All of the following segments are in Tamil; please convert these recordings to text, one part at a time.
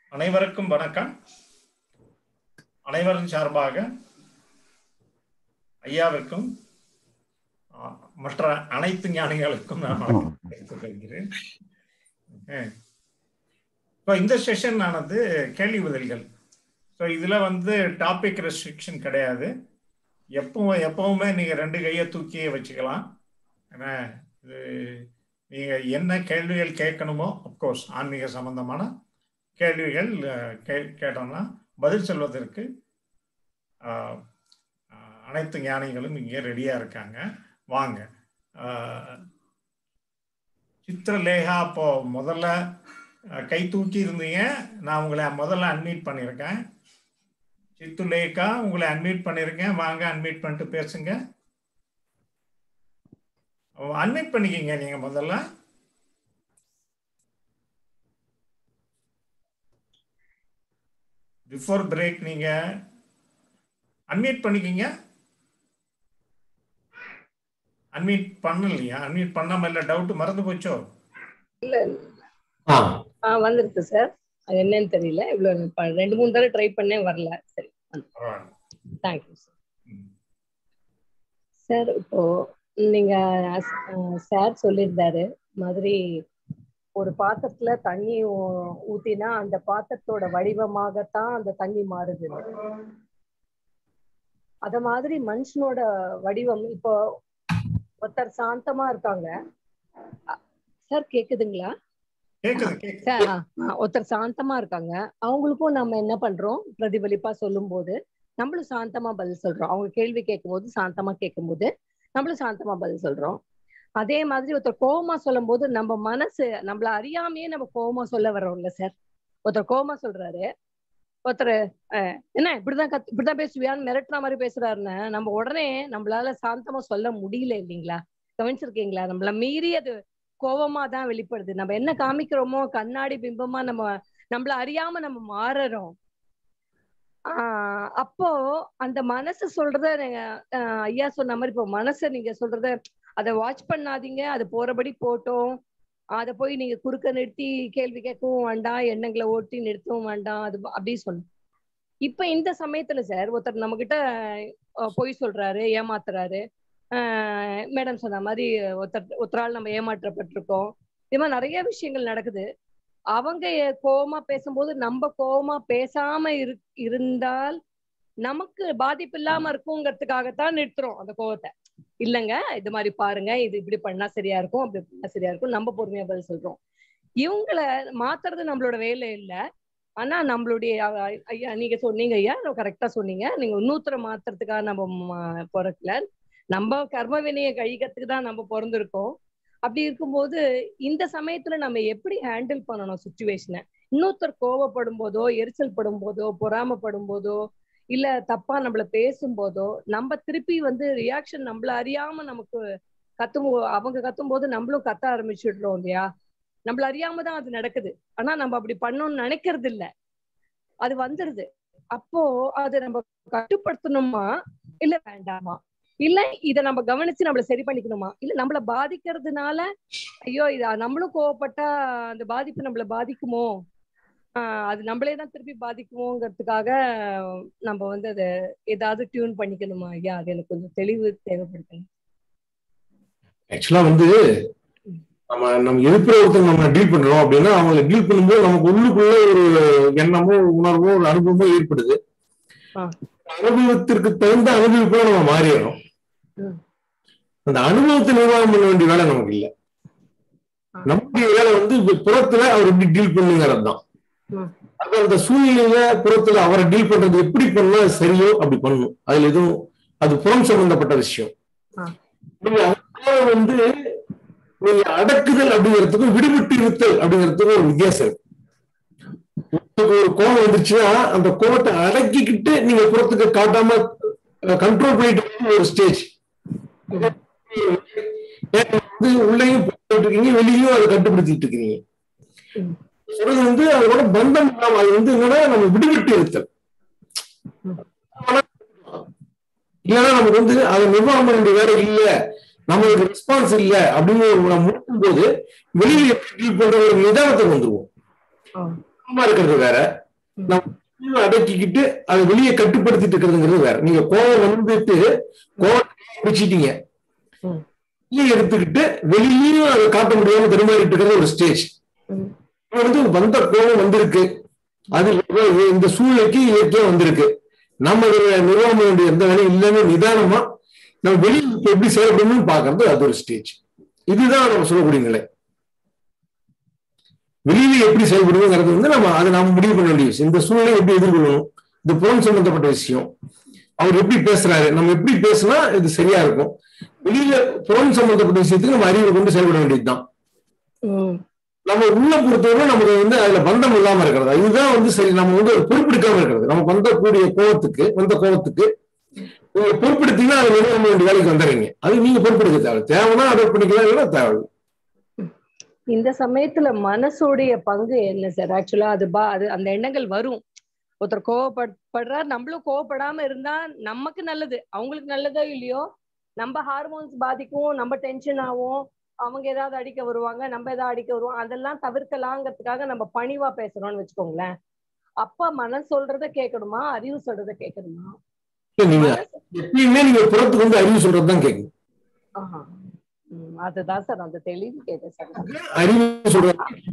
அனைவருக்கும் வணக்கம் அனைவரின் சார்பாக ஐயாவிற்கும் ஆ, மற்ற அனைத்து ஞானிகளுக்கும் நான் வணக்கம் தெரிவித்துக் கொள்கிறேன் அஹ். இப்போ இந்த செஷன் ஆனது கேள்வி பதில்கள் ஸோ இதில் வந்து டாபிக் ரெஸ்ட்ரிக்ஷன் கிடையாது எப்பவும் எப்பவுமே நீங்கள் ரெண்டு கையை தூக்கியே வச்சுக்கலாம் ஏன்னா இது நீங்கள் என்ன கேள்விகள் கேட்கணுமோ அப்கோர்ஸ் ஆன்மீக சம்பந்தமான கேள்விகள் அஹ், கே கேட்டோம்னா பதில் சொல்வதற்கு ஆஹ், ஆஹ், அனைத்து ஞானிகளும் இங்கே ரெடியாக இருக்காங்க வாங்க ஆஹ், சித்திரலேகா அப்போ முதல்ல அஹ், கை தூக்கி இருந்தீங்க நான் உங்களை முதல்ல அன்மீட் பண்ணியிருக்கேன் சித்துலேகா உங்களை அன்மீட் பண்ணியிருக்கேன் வாங்க அன்மீட் பண்ணிட்டு பேசுங்க அன்மீட் பண்ணிக்கிங்க நீங்க முதல்ல பிஃபோர் பிரேக் நீங்க அன்மியூட் பண்ணிக்கிங்க அன்மியூட் பண்ணலையா அன்மியூட் பண்ணாம இல்ல டவுட் மறந்து போச்சோ இல்ல ஆ ஆ வந்திருக்கு சார் அது என்னன்னு தெரியல இவ்வளவு ப- ரெண்டு மூணு தடவை ட்ரை பண்ணேன் வரல சரி பரவாயில்ல. தேங்க்யூ சார் ம். சார் இப்போ நீங்க சார் சொல்லியிருந்தாரு மாதிரி ஒரு பாத்திரத்துல தண்ணி ஊ- ஊத்தினா அந்த பாத்திரத்தோட வடிவமாகத்தான் அந்த தண்ணி மாறுது அத மாதிரி மனுஷனோட வடிவம் இப்போ ஒருத்தர் சாந்தமா இருக்காங்க அ- சார் கேக்குதுங்களா கேக்குது கேக்குது சார் ஆ, ஆ, ஒருத்தர் சாந்தமா இருக்காங்க அவங்களுக்கும் நம்ம என்ன பண்றோம் பிரதிபலிப்பா சொல்லும் போது நம்மளும் சாந்தமா பதில் சொல்றோம் அவங்க கேள்வி கேட்கும் போது சாந்தமா கேட்கும் போது நம்மளும் சாந்தமா பதில் சொல்றோம் அதே மாதிரி ஒருத்தர் கோவமா சொல்லும் போது நம்ம மனசு நம்மள அறியாமையே நம்ம கோவமா சொல்ல வர்றோம்ல சார் ஒருத்தர் கோவமா சொல்றாரு ஒருத்தர் அஹ், என்ன இப்படிதான் கத்து இப்படிதான் பேசுவியான்னு மிரட்டுற மாதிரி பேசுறாருன்னு நம்ம உடனே நம்மளால சாந்தமா சொல்ல முடியல இல்லைங்களா கவனிச்சிருக்கீங்களா நம்மள மீறி அது கோவமா தான் வெளிப்படுது நம்ம என்ன காமிக்கிறோமோ கண்ணாடி பிம்பமா நம்ம நம்மள அறியாம நம்ம மாறுறோம் ஆஹ் அப்போ அந்த மனசு சொல்றத நீங்க ஆஹ் ஐயா சொன்ன மாதிரி இப்போ மனசை நீங்க சொல்றத அதை வாட்ச் பண்ணாதீங்க அது போறபடி போட்டோம் அதை போய் நீங்க குறுக்க நிறுத்தி கேள்வி கேட்கவும் வேண்டாம் எண்ணங்களை ஓட்டி நிறுத்தவும் வேண்டாம் அது அப்படி சொன்ன இப்ப இந்த சமயத்துல சார் ஒருத்தர் நம்ம கிட்ட பொய் சொல்றாரு ஏமாத்துறாரு மேடம் சொன்ன மாதிரி ஒருத்தர் ஒருத்தரால் நம்ம ஏமாற்றப்பட்டிருக்கோம் இது மாதிரி நிறைய விஷயங்கள் நடக்குது அவங்க எ- கோவமா பேசும்போது நம்ம கோவமா பேசாம இரு இருந்தால் நமக்கு பாதிப்பு இல்லாம இருக்குங்கிறதுக்காகத்தான் நிறுத்துறோம் அந்த கோவத்தை இல்லைங்க இது மாதிரி பாருங்க இது இப்படி பண்ணா சரியா இருக்கும் அப்படி பண்ணா சரியா இருக்கும் நம்ம பொறுமையா பதில் சொல்றோம் இவங்கள மாத்துறது நம்மளோட வேலை இல்ல ஆனா நம்மளுடைய அ- ஐயா நீங்க சொன்னீங்க ஐயா கரெக்டா சொன்னீங்க நீங்க இன்னொருத்தரை மாத்துறதுக்காக நம்ம ம- பிறக்கல நம்ம கர்ம வினையை கழிக்கிறதுக்கு தான் நம்ம பிறந்திருக்கோம் அப்படி இருக்கும்போது இந்த சமயத்துல நம்ம எப்படி ஹேண்டில் பண்ணணும் சுச்சுவேஷனை இன்னொருத்தர் கோவப்படும் போதோ எரிச்சல் படும் போதோ பொறாமப்படும் போதோ இல்ல தப்பா நம்மள பேசும் போதோ நம்ம திருப்பி வந்து ரியாக்ஷன் நம்மள அறியாம நமக்கு கத்தும் போ- அவங்க கத்தும் போது நம்மளும் கத்த ஆரம்பிச்சுடுறோம் இல்லையா நம்மள அறியாம தான் அது நடக்குது ஆனா நம்ம அப்படி பண்ணணும்னு நினைக்கிறது இல்ல அது வந்துருது அப்போ அதை நம்ம கட்டுப்படுத்தணுமா இல்ல வேண்டாமா இல்ல இத நம்ம கவனிச்சு நம்மள சரி பண்ணிக்கணுமா இல்ல நம்மள பாதிக்கிறதுனால ஐயோ இத நம்மளும் கோவப்பட்டா அந்த பாதிப்பு நம்மள பாதிக்குமோ ஆஹ் அது நம்மளே தான் திருப்பி பாதிக்குமோங்கிறதுக்காக நம்ம வந்து அதை ஏதாவது டியூன் பண்ணிக்கணுமா ஐயா அது எனக்கு கொஞ்சம் தெளிவு தேவைப்படுது ஆக்சுவலா வந்து நம்ம நம்ம எதிர்ப்புற ஒருத்தர் நம்ம டீல் பண்றோம் அப்படின்னா அவங்களை டீல் பண்ணும்போது நமக்கு உள்ளுக்குள்ள ஒரு எண்ணமோ உணர்வோ ஒரு அனுபவமோ ஏற்படுது ஆ. அனுபவத்திற்கு தகுந்த அனுபவிப்பா நம்ம மாறிடுறோம் ம். அந்த அனுபவத்தை நிர்வாகம் பண்ண வேண்டிய வேலை நமக்கு இல்ல ஆ. நம்முடைய வேலை வந்து இப்ப புறத்துல அவர் எப்படி டீல் பண்ணுங்கிறது தான் ம். அது அந்த சூழ்நிலையில புறத்துல அவரை டீல் பண்றது எப்படி பண்ணா சரியோ அப்படி பண்ணணும் அதுல எதுவும் அது புறம் சம்பந்தப்பட்ட விஷயம் ஆ. நீங்க அதுக்காக வந்து நீங்க அடக்குதல் அப்படிங்கிறதுக்கும் விடுபட்டு இருத்தல் அப்படிங்கிறதுக்கும் ஒரு வித்தியாசம் இருக்கு உங்களுக்கு ஒரு கோபம் வந்துருச்சுன்னா அந்த கோபத்தை அடக்கிக்கிட்டு நீங்க புறத்துக்கு காட்டாம கண்ட்ரோல் பண்ணிட்டு போறது ஒரு ஸ்டேஜ் வந்து உள்ளேயும் போயிட்டு இருக்கீங்க வெளியும் அதை கட்டுப்படுத்திட்டு இருக்கீங்க ம். சொல்றது வந்து அதோட பந்தம் இல்லாம அது வந்து என்னன்னா நம்ம விடுபட்டு இருத்தல் ம். இல்லைன்னா நமக்கு வந்து அதை நிர்வாகம் பண்ண வேண்டிய வேலை இல்ல நம்மளுக்கு ரெஸ்பான்ஸ் இல்ல அப்படின்னு ஒரு நம்ம முடிக்கும் போது வெளியில எப்படி டீல் பண்ற ஒரு நிதானத்துக்கு வந்துருவோம் ஆ. கோபமா இருக்கிறது வேற நம்ம அடக்கிக்கிட்டு அதை வெளியே கட்டுப்படுத்திட்டு இருக்கிறதுங்கிறது வேற நீங்க கோவம் வந்துட்டு கோவம் பிடிச்சிட்டீங்க ம். வெளியே எடுத்துக்கிட்டு வெளியிலயும் அதை காட்ட முடியாம தடுமாறிட்டு இருக்கிறது ஒரு ஸ்டேஜ் ம். இப்ப வந்து வந்த கோபம் வந்திருக்கு அது இந்த சூழ்நிலைக்கு இயற்கையா வந்திருக்கு நம்ம இதுல நிர்வாகம் பண்ண வேண்டிய எந்த வேலையும் இல்லைன்னு நிதானமா நம்ம வெளியே எப்படி செயல்படணும்னு பாக்குறது அது ஒரு ஸ்டேஜ் இதுதான் நம்ம சொல்லக்கூடிய நிலை வெளியில எப்படி செயல்படுவோங்கிறது வந்து நம்ம அதை நாம முடிவு பண்ண வேண்டிய விஷயம் இந்த சூழ்நிலை எப்படி எதிர்கொள்ளணும் இந்த புறம் சம்பந்தப்பட்ட விஷயம் அவர் எப்படி பேசுறாரு நம்ம எப்படி பேசினா இது சரியா இருக்கும் வெளியில புறம் சம்பந்தப்பட்ட விஷயத்துக்கு நம்ம அறிவை கொண்டு செயல்பட வேண்டியதுதான் ம். நம்ம உள்ள பொறுத்தவரை நமக்கு வந்து அதுல பந்தம் இல்லாம இருக்கிறது இதுதான் வந்து சரி நம்ம வந்து ஒரு பொறுப்பெடுக்காம இருக்கிறது நம்ம வந்தக்கூடிய கோபத்துக்கு வந்த கோபத்துக்கு நீங்க பொறுப்பெடுத்தீங்கன்னா அது நிர்வாகம் பண்ண வேண்டிய வேலைக்கு வந்துடுறீங்க அது நீங்க பொறுப்பெடுக்க தேவை தேவைன்னா அடாப்ட் பண்ணிக்கலாம் இல்லைன்னா தேவை இந்த சமயத்துல மனசோடைய பங்கு என்ன சார் ஆக்சுவலா அது பா அது அந்த எண்ணங்கள் வரும் ஒருத்தர் கோவப்படுறார் நம்மளும் கோவப்படாம இருந்தா நமக்கு நல்லது அவங்களுக்கு நல்லதோ இல்லையோ நம்ம ஹார்மோன்ஸ் பாதிக்கும் நம்ம டென்ஷன் ஆகும் அவங்க ஏதாவது அடிக்க வருவாங்க நம்ம ஏதாவது அடிக்க வருவோம் அதெல்லாம் தவிர்க்கலாங்கிறதுக்காக நம்ம பணிவா பேசுறோம்னு வச்சுக்கோங்களேன் அப்ப மனசு சொல்றத கேட்கணுமா அறிவு சொல்றத கேட்கணுமா இல்ல, நீங்க மனசு- எப்பயுமே நீங்க புறத்துக்கு வந்து அறிவு சொல்றதுதான் கேட்கும் ஆஹா. ம், அதுதான் சார் அந்த தெளிவு கேட்டேன் சார் அறிவு சொல்றது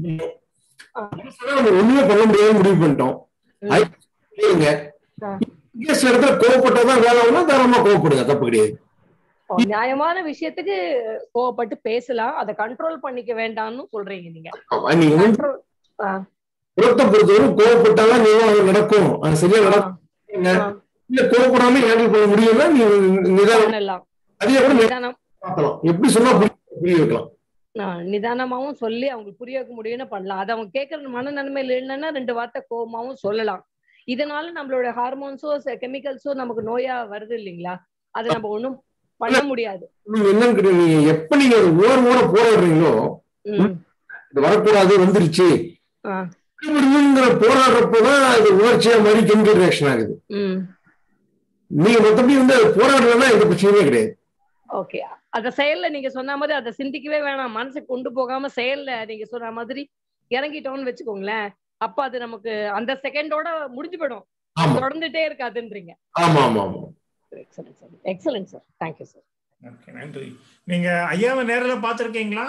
ஆ. நம்ம ஒண்ணுமே பண்ண முடியாது முடிவு பண்ணிட்டோம் ம். அறிவு கேளுங்க. ஆ. இங்க சில இடத்துல கோவப்பட்டாதான் வேலை ஆகும்னா தாராளமா கோவப்படுங்க தப்பு கிடையாது ஓ, நியாயமான விஷயத்துக்கு கோவப்பட்டு பேசலாம் அதை கண்ட்ரோல் பண்ணிக்க வேண்டாம்னு சொல்றீங்க நீங்க ஆமா, நீங்க வந்து கண்ட்ரோல் புறத்தை பொறுத்தவரை கோவப்பட்டாதான் நிர்வாகம் நடக்கும் அது சரியா நடக்கும் இல்ல கோவப்படாம ஹேண்டில் பண்ண முடியும்னா நீங்க நிதானம் பண்ணலாம் அதே கூட நிதானம் பார்க்கலாம் எப்படி சொன்னா புரிய- புரிய வைக்கலாம் ஆ, நிதானமாவும் சொல்லி அவங்களுக்கு புரிய வைக்க முடியும்னு பண்ணலாம் அது அவங்க கேட்கற மனநன்மையில இல்லைன்னா ரெண்டு வார்த்தை கோவமாவும் சொல்லலாம் இதனால நம்மளோட ஹார்மோன்ஸோ கெமிக்கல்ஸோ நமக்கு நோயா வருது இல்லைங்களா அது நம்ம ஒண்ணும் பண்ண முடியாது நீங்க என்னன்னு கேட்டீங்க, நீங்க எப்ப நீங்க ஒரு உணர்வோட போராடுறீங்களோ ம், இது வரக்கூடாது வந்துருச்சு ஆ, விடுங்கிற போராடுறப்பதான் அது உணர்ச்சியா மாதிரி கெமிக்கல் ரியாக்ஷன் ஆகுது ம் நீங்க மத்தபடி வந்து அது போராடலன்னா எந்த பிரச்சனையுமே கிடையாது ஓகே அத செயல்ல நீங்க சொன்ன மாதிரி அதை சிந்திக்கவே வேணாம் மனசுக்கு கொண்டு போகாம செயல்ல நீங்க சொன்ன மாதிரி இறங்கிட்டோம்னு வச்சுக்கோங்களேன் அப்ப அது நமக்கு அந்த செகண்டோட முடிஞ்சு போயிடும் ஆமா தொடர்ந்துட்டே இருக்காதுன்றீங்க ஆமா ஆமா ஆமா excellent sir excellent sir thank you sir okay நன்றி நீங்க ஐயாவை நேரில் பார்த்துருக்கீங்களா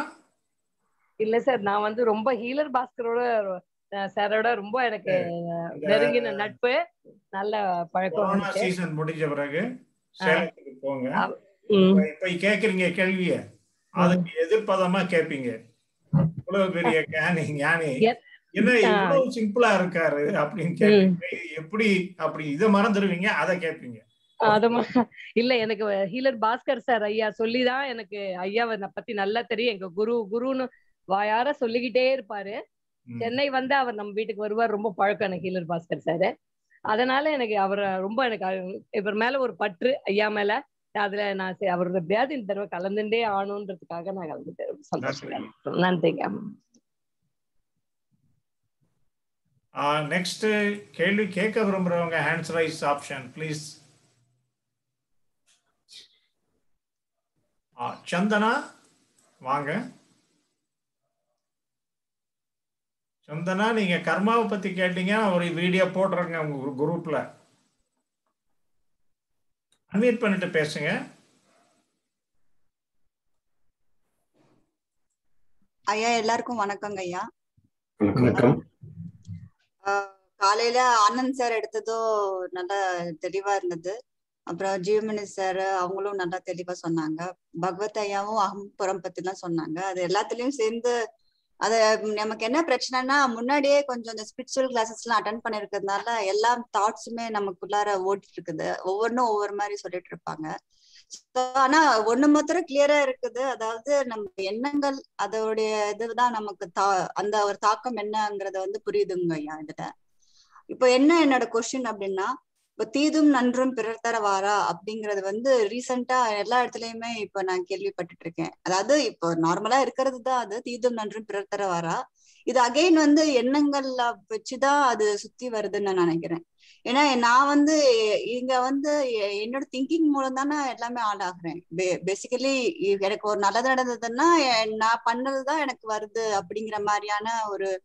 இல்ல சார் நான் வந்து ரொம்ப ஹீலர் பாஸ்கரோட அஹ், சாரோட ரொம்ப எனக்கு இந்த நெருங்கின நட்பு நல்ல பழக்கம் கொரோனா இருக்கு. சீசன் முடிஞ்ச பிறகு சேலத்துக்கு போங்க ஆ. ம், இப்ப- இப்ப கேக்குறீங்க கேள்விய அதுக்கு எதிர்ப்பதமா கேட்பீங்க இவ்வளவு பெரிய ஞானி ஞானி எ- என்ன ஆ. இவ்வளவு சிம்பிளா இருக்காரு அப்படின்னு கேட்பீங்க எப்படி அப்படி இதை மறந்துடுவீங்க அதை கேட்பீங்க அது ம- இல்ல எனக்கு ஹீலர் பாஸ்கர் சார் ஐயா சொல்லிதான் எனக்கு ஐயாவை நான் பத்தி நல்லா தெரியும் எங்க குரு குருன்னு வாயார சொல்லிக்கிட்டே இருப்பாரு ம். சென்னை வந்து அவர் நம்ம வீட்டுக்கு வருவார் ரொம்ப பழக்கம் எனக்கு ஹீலர் பாஸ்கர் சார் அதனால எனக்கு அவரை ரொம்ப எனக்கு அ- இவர் மேல ஒரு பற்று ஐயா மேல அதுல நான் சரி, அவர் எப்படியாவது இந்த தடவை கலந்துட்டே ஆகணுன்றதுக்காக நான் கலந்துட்டு சந்தோஷம் நன்றிங்க நெக்ஸ்ட் கேள்வி கேட்க விரும்புறவங்க hands raise option please Santhana வாங்க சந்தனா நீங்க கர்மாவை பத்தி கேட்டீங்க ஒரு வீடியோ போடுறேங்க உங்க குரூப்ல அன்மியூட் பண்ணிட்டு பேசுங்க ஐயா எல்லாருக்கும் வணக்கங்க ஐயா வணக்கம் ஆஹ் காலையில ஆனந்த் சார் எடுத்ததும் நல்லா தெளிவா இருந்தது அப்புறம் ஜீவமணி சார் அவங்களும் நல்லா தெளிவா சொன்னாங்க பகவத் ஐயாவும் அகம்புறம் பத்தி எல்லாம் சொன்னாங்க அது எல்லாத்துலயும் சேர்ந்து அது நமக்கு என்ன பிரச்சனைனா முன்னாடியே கொஞ்சம் இந்த ஸ்பிரிச்சுவல் கிளாஸஸ் எல்லாம் அட்டன் பண்ணிருக்கிறதுனால எல்லா தாட்ஸுமே நமக்குள்ளார ஓடிட்டு இருக்குது ஒவ்வொன்றும் ஒவ்வொரு மாதிரி சொல்லிட்டு இருப்பாங்க So, ஆனா ஒண்ணு மாத்திரம் கிளியரா இருக்குது அதாவது நம்ம எண்ணங்கள் அதோடைய இதுதான் நமக்கு தா அந்த ஒரு தாக்கம் என்னங்கறத வந்து புரியுதுங்க ஐயா இதுல இப்போ என்ன என்னோட கொஸ்டின் அப்படின்னா இப்போ தீதும் நன்றும் பிறர் தர வாரா அப்படிங்கறது வந்து ரீசெண்டா எல்லா இடத்துலயுமே இப்ப நான் கேள்விப்பட்டுட்டு இருக்கேன் அதாவது இப்போ நார்மலா இருக்கிறது தான் அது தீதும் நன்றும் பிறர் தர வாரா இது அகைன் வந்து எண்ணங்கள்ல வச்சுதான் அது சுத்தி வருதுன்னு நான் நினைக்கிறேன் ஏன்னா நான் வந்து இங்க வந்து எ- என்னோட திங்கிங் மூலம் தானே எல்லாமே ஆளாகிறேன் பேசிக்கலி எனக்கு ஒரு நல்லது நடந்ததுன்னா எ- நான் பண்ணதுதான் எனக்கு வருது அப்படிங்கிற மாதிரியான ஒரு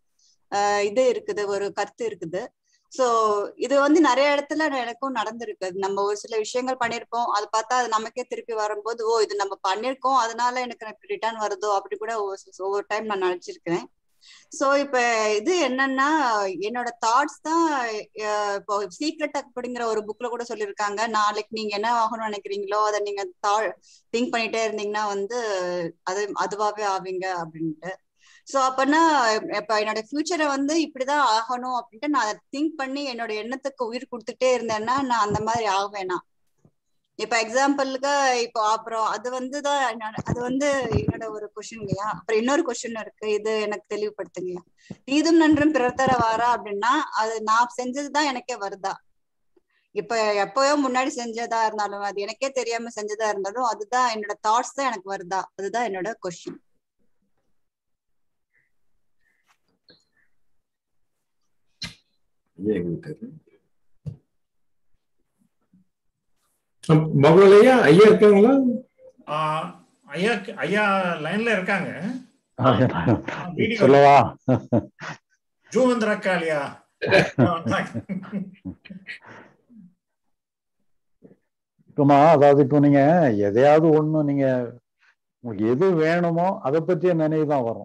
ஆஹ் இது இருக்குது ஒரு கருத்து இருக்குது சோ இது வந்து நிறைய இடத்துல எனக்கும் நடந்திருக்கு நம்ம ஒரு சில விஷயங்கள் பண்ணிருப்போம் அது பார்த்தா அது நமக்கே திருப்பி வரும்போது ஓ இது நம்ம பண்ணிருக்கோம் அதனால எனக்கு ரிட்டர்ன் வருதோ அப்படி கூட ஒவ்வொரு- ஒவ்வொரு டைம் நான் நினைச்சிருக்கேன் சோ இப்ப இது என்னன்னா என்னோட தாட்ஸ் தான் அஹ் இப்போ சீக்ரெட் அப்படிங்கிற ஒரு புக்ல கூட சொல்லியிருக்காங்க நாளைக்கு நீங்க என்ன ஆகணும்னு நினைக்கிறீங்களோ அதை நீங்க திங்க் பண்ணிட்டே இருந்தீங்கன்னா வந்து அது அதுவாவே ஆவீங்க அப்படின்ட்டு சோ அப்பனா இப்ப என்னோட ஃபியூச்சரை வந்து இப்படிதான் ஆகணும் அப்படின்ட்டு நான் அதை திங்க் பண்ணி என்னோட எண்ணத்துக்கு உயிர் கொடுத்துட்டே இருந்தேன்னா நான் அந்த மாதிரி ஆவேனா இப்ப எக்ஸாம்பிளுக்கு இப்போ அப்புறம் அது வந்து தான் என்னோட- அது வந்து என்னோட ஒரு கொஸ்டின்ங்கய்யா அப்புறம் இன்னொரு கொஸ்டின் இருக்கு இது எனக்கு தெளிவுபடுத்துங்கய்யா தீதும் நன்றும் பிறர் தர வாரா அப்படின்னா அது நான் செஞ்சதுதான் எனக்கே வருதா இப்ப எப்பயோ முன்னாடி செஞ்சதா இருந்தாலும் அது எனக்கே தெரியாம செஞ்சதா இருந்தாலும் அதுதான் என்னோட தாட்ஸ் தான் எனக்கு வருதா அதுதான் என்னோட கொஸ்டின் ஐயா எங்க இருக்காரு மகளையா ஐயா இருக்காங்களா ஆஹ் ஐயா ஐயா லைன்ல இருக்காங்க வீடியோ சொல்லவா ஜூவந்திர காளியா இப்பமா அதாவது இப்போ நீங்க எதையாவது ஒண்ணு நீங்க உங்களுக்கு எது வேணுமோ அதை பற்றிய நினைவு தான் வரும்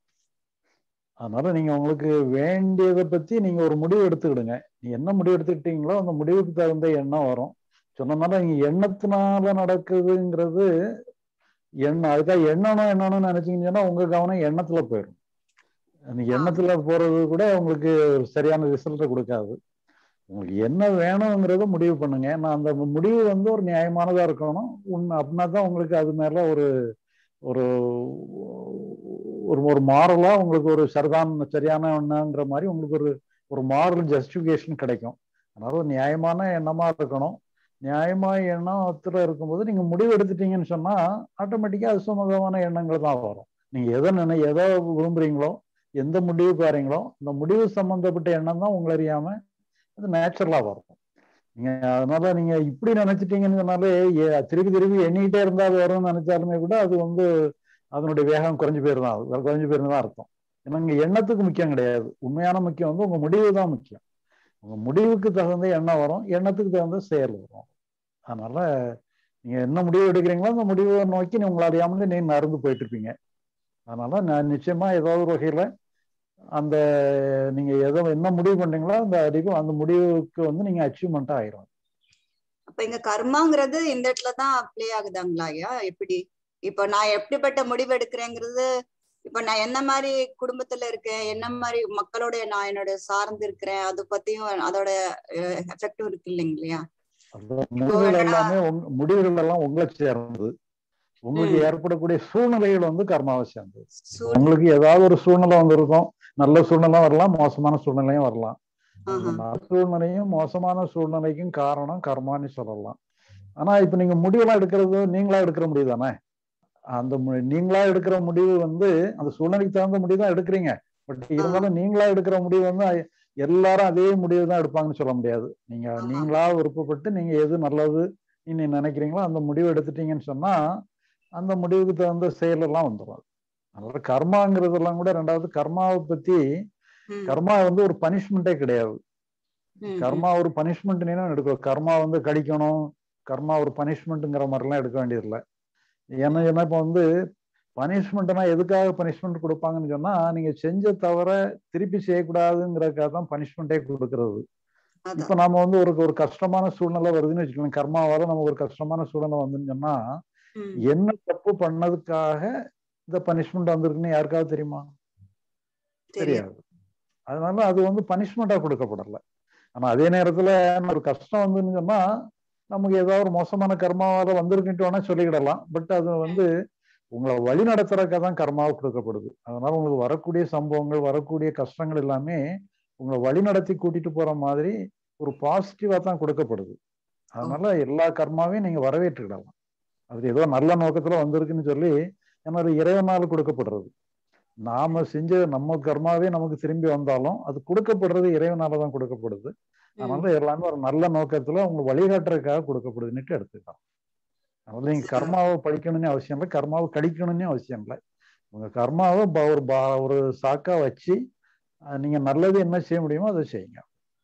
அதனால நீங்க உங்களுக்கு வேண்டியதை பத்தி நீங்க ஒரு முடிவு எடுத்துக்கிடுங்க நீங்க என்ன முடிவு எடுத்துக்கிட்டீங்களோ அந்த முடிவுக்கு தகுந்த எண்ணம் வரும் சொன்னதுனால நீங்க எண்ணத்தினால நடக்குதுங்கிறது எண்ணம் அதுக்காக எண்ணணும் எண்ணணும்னு நினைச்சீங்கன்னா உங்க கவனம் எண்ணத்துல போயிடும் நீங்க எண்ணத்துல போறது கூட உங்களுக்கு ஒரு சரியான ரிசல்ட்டை கொடுக்காது உங்களுக்கு என்ன வேணுங்கிறத முடிவு பண்ணுங்க நான் அந்த முடிவு வந்து ஒரு நியாயமானதா இருக்கணும் உண்மை அப்படின்னா தான் உங்களுக்கு அது மேல ஒரு ஒரு ஒரு ஒரு மாரலா உங்களுக்கு ஒரு சரிதான் சரியான எண்ணங்கிற மாதிரி உங்களுக்கு ஒரு ஒரு மாரல் ஜஸ்டிஃபிகேஷன் கிடைக்கும் அதனால ஒரு நியாயமான எண்ணமா இருக்கணும் நியாயமான எண்ணத்துல இருக்கும்போது நீங்க முடிவு எடுத்துட்டீங்கன்னு சொன்னா ஆட்டோமேட்டிக்கா அது சம்பந்தமான எண்ணங்கள் தான் வரும் நீங்க எதை நினை எதை விரும்புறீங்களோ எந்த முடிவு பாருங்களோ அந்த முடிவு சம்பந்தப்பட்ட எண்ணம் தான் உங்களை அறியாம அது நேச்சுரலா வரும் நீங்க அதனால நீங்க இப்படி நினைச்சிட்டீங்கன்னு சொன்னாலே ஏ- திருப்பி திருப்பி எண்ணிக்கிட்டே இருந்தா அது வரும்னு நினைச்சாலுமே கூட அது வந்து அதனுடைய வேகம் குறைஞ்சு போயிருந்தான் அது குறைஞ்சு போயிருந்தா அர்த்தம் ஏன்னா இங்க எண்ணத்துக்கு முக்கியம் கிடையாது உண்மையான முக்கியம் வந்து உங்க முடிவு தான் முக்கியம் உங்க முடிவுக்கு தகுந்த எண்ணம் வரும் எண்ணத்துக்கு தகுந்த செயல் வரும் அதனால நீங்க என்ன முடிவு எடுக்கிறீங்களோ அந்த முடிவை நோக்கி நீ உங்களை அறியாமலே நீங்க நகர்ந்து போயிட்டு இருப்பீங்க அதனால நான் நிச்சயமா ஏதாவது ஒரு வகையில அந்த நீங்க எதோ என்ன முடிவு பண்றீங்களோ அந்த அறிவு அந்த முடிவுக்கு வந்து நீங்க அச்சீவ்மெண்டா ஆயிரும் அப்ப இங்க கர்மாங்கிறது இந்த இடத்துல தான் ப்ளே ஆகுதாங்களா ஐயா எப்படி இப்ப நான் எப்படிப்பட்ட முடிவு எடுக்கிறேங்கிறது இப்ப நான் என்ன மாதிரி குடும்பத்துல இருக்கேன் என்ன மாதிரி மக்களோட நான் என்னோட சார்ந்து இருக்கிறேன் அது பத்தியும் அதோட எஃபெக்டும் இருக்கு இல்லைங்க இல்லையா அந்த முடிவுகள் எல்லாமே உங்க முடிவுகள் எல்லாம் உங்களை சேர்ந்தது உங்களுக்கு ம். ஏற்படக்கூடிய சூழ்நிலைகள் வந்து கர்மாவை சேர்ந்தது சூழ் உங்களுக்கு ஏதாவது ஒரு சூழ்நிலை வந்திருக்கும் நல்ல சூழ்நிலை வரலாம் மோசமான சூழ்நிலையும் வரலாம் அந்த ஆஹா. நல்ல சூழ்நிலையும் மோசமான சூழ்நிலைக்கும் காரணம் கர்மான்னு சொல்லலாம் ஆனா இப்ப நீங்க முடிவெல்லாம் எடுக்கிறது நீங்களா எடுக்கிற முடிவு தானே அந்த மு- நீங்களா எடுக்கிற முடிவு வந்து அந்த சூழ்நிலைக்கு தகுந்த முடிவு தான் எடுக்கிறீங்க பட் இருந்தாலும் நீங்களா எடுக்கிற முடிவு வந்து அ- எல்லாரும் அதே முடிவு தான் எடுப்பாங்கன்னு சொல்ல முடியாது நீங்க ஆஹா. நீங்களா விருப்பப்பட்டு நீங்க எது நல்லது நீ நினைக்கிறீங்களோ அந்த முடிவு எடுத்துட்டீங்கன்னு சொன்னா அந்த முடிவுக்கு தகுந்த செயல் எல்லாம் வந்துடும் அதனால கர்மாங்கிறதெல்லாம் கூட ரெண்டாவது கர்மாவை பத்தி ம், கர்மா வந்து ஒரு பனிஷ்மெண்ட்டே கிடையாது ம், கர்மா ஒரு பனிஷ்மெண்ட் எடுக்க கர்மா வந்து கடிக்கணும் கர்மா ஒரு பனிஷ்மெண்ட்டுங்கிற மாதிரிலாம் எடுக்க வேண்டியதில்லை ஏன்னா ஏன்னா இப்போ வந்து பனிஷ்மெண்ட்னா எதுக்காக பனிஷ்மெண்ட் கொடுப்பாங்கன்னு சொன்னா நீங்க செஞ்ச தவிர திருப்பி செய்யக்கூடாதுங்கிறதுக்காக தான் பனிஷ்மெண்ட்டே கொடுக்கறது அதான். இப்ப நாம வந்து ஒரு ஒரு கஷ்டமான சூழ்நிலை வருதுன்னு வச்சுக்கோங்க கர்மாவால நமக்கு ஒரு கஷ்டமான சூழ்நிலை வந்துன்னு சொன்னா ம், என்ன தப்பு பண்ணதுக்காக இந்த பனிஷ்மெண்ட் வந்திருக்குன்னு யாருக்காவது தெரியுமா தெரியும் தெரியாது அதனால அது வந்து பனிஷ்மெண்டா கொடுக்கப்படல ஆனா அதே நேரத்துல ஒரு கஷ்டம் வந்துன்னு சொன்னா நமக்கு ஏதாவது ஒரு மோசமான கர்மாவால வந்திருக்குன்ட்டு வேணா சொல்லிக்கிடலாம் பட் அது வந்து உங்களை வழி நடத்துறதுக்காக தான் கர்மாவை கொடுக்கப்படுது அதனால உங்களுக்கு வரக்கூடிய சம்பவங்கள் வரக்கூடிய கஷ்டங்கள் எல்லாமே உங்களை வழி நடத்தி கூட்டிட்டு போற மாதிரி ஒரு பாசிட்டிவா தான் கொடுக்கப்படுது அதனால எல்லா கர்மாவையும் நீங்க வரவேற்றுக்கிடலாம் அது ஏதோ நல்ல நோக்கத்துல வந்திருக்குன்னு சொல்லி ஏன்னா அது இறைவனால் கொடுக்கப்படுறது நாம செஞ்ச நம்ம கர்மாவே நமக்கு திரும்பி வந்தாலும் அது கொடுக்கப்படுறது இறைவனால தான் கொடுக்கப்படுது ம், அதனால எல்லாமே ஒரு நல்ல நோக்கத்துல உங்க வழிகாட்டுறதுக்காக கொடுக்கப்படுதுன்னுட்டு எடுத்துக்கலாம் அதனால நீங்க கர்மாவை படிக்கணும்னு அவசியம் இல்லை கர்மாவை கழிக்கணும்னு அவசியம் இல்லை உங்க கர்மாவை ப- ஒரு பா- ஒரு சாக்கா வச்சு அஹ் நீங்க நல்லது என்ன செய்ய முடியுமோ அதை செய்யுங்க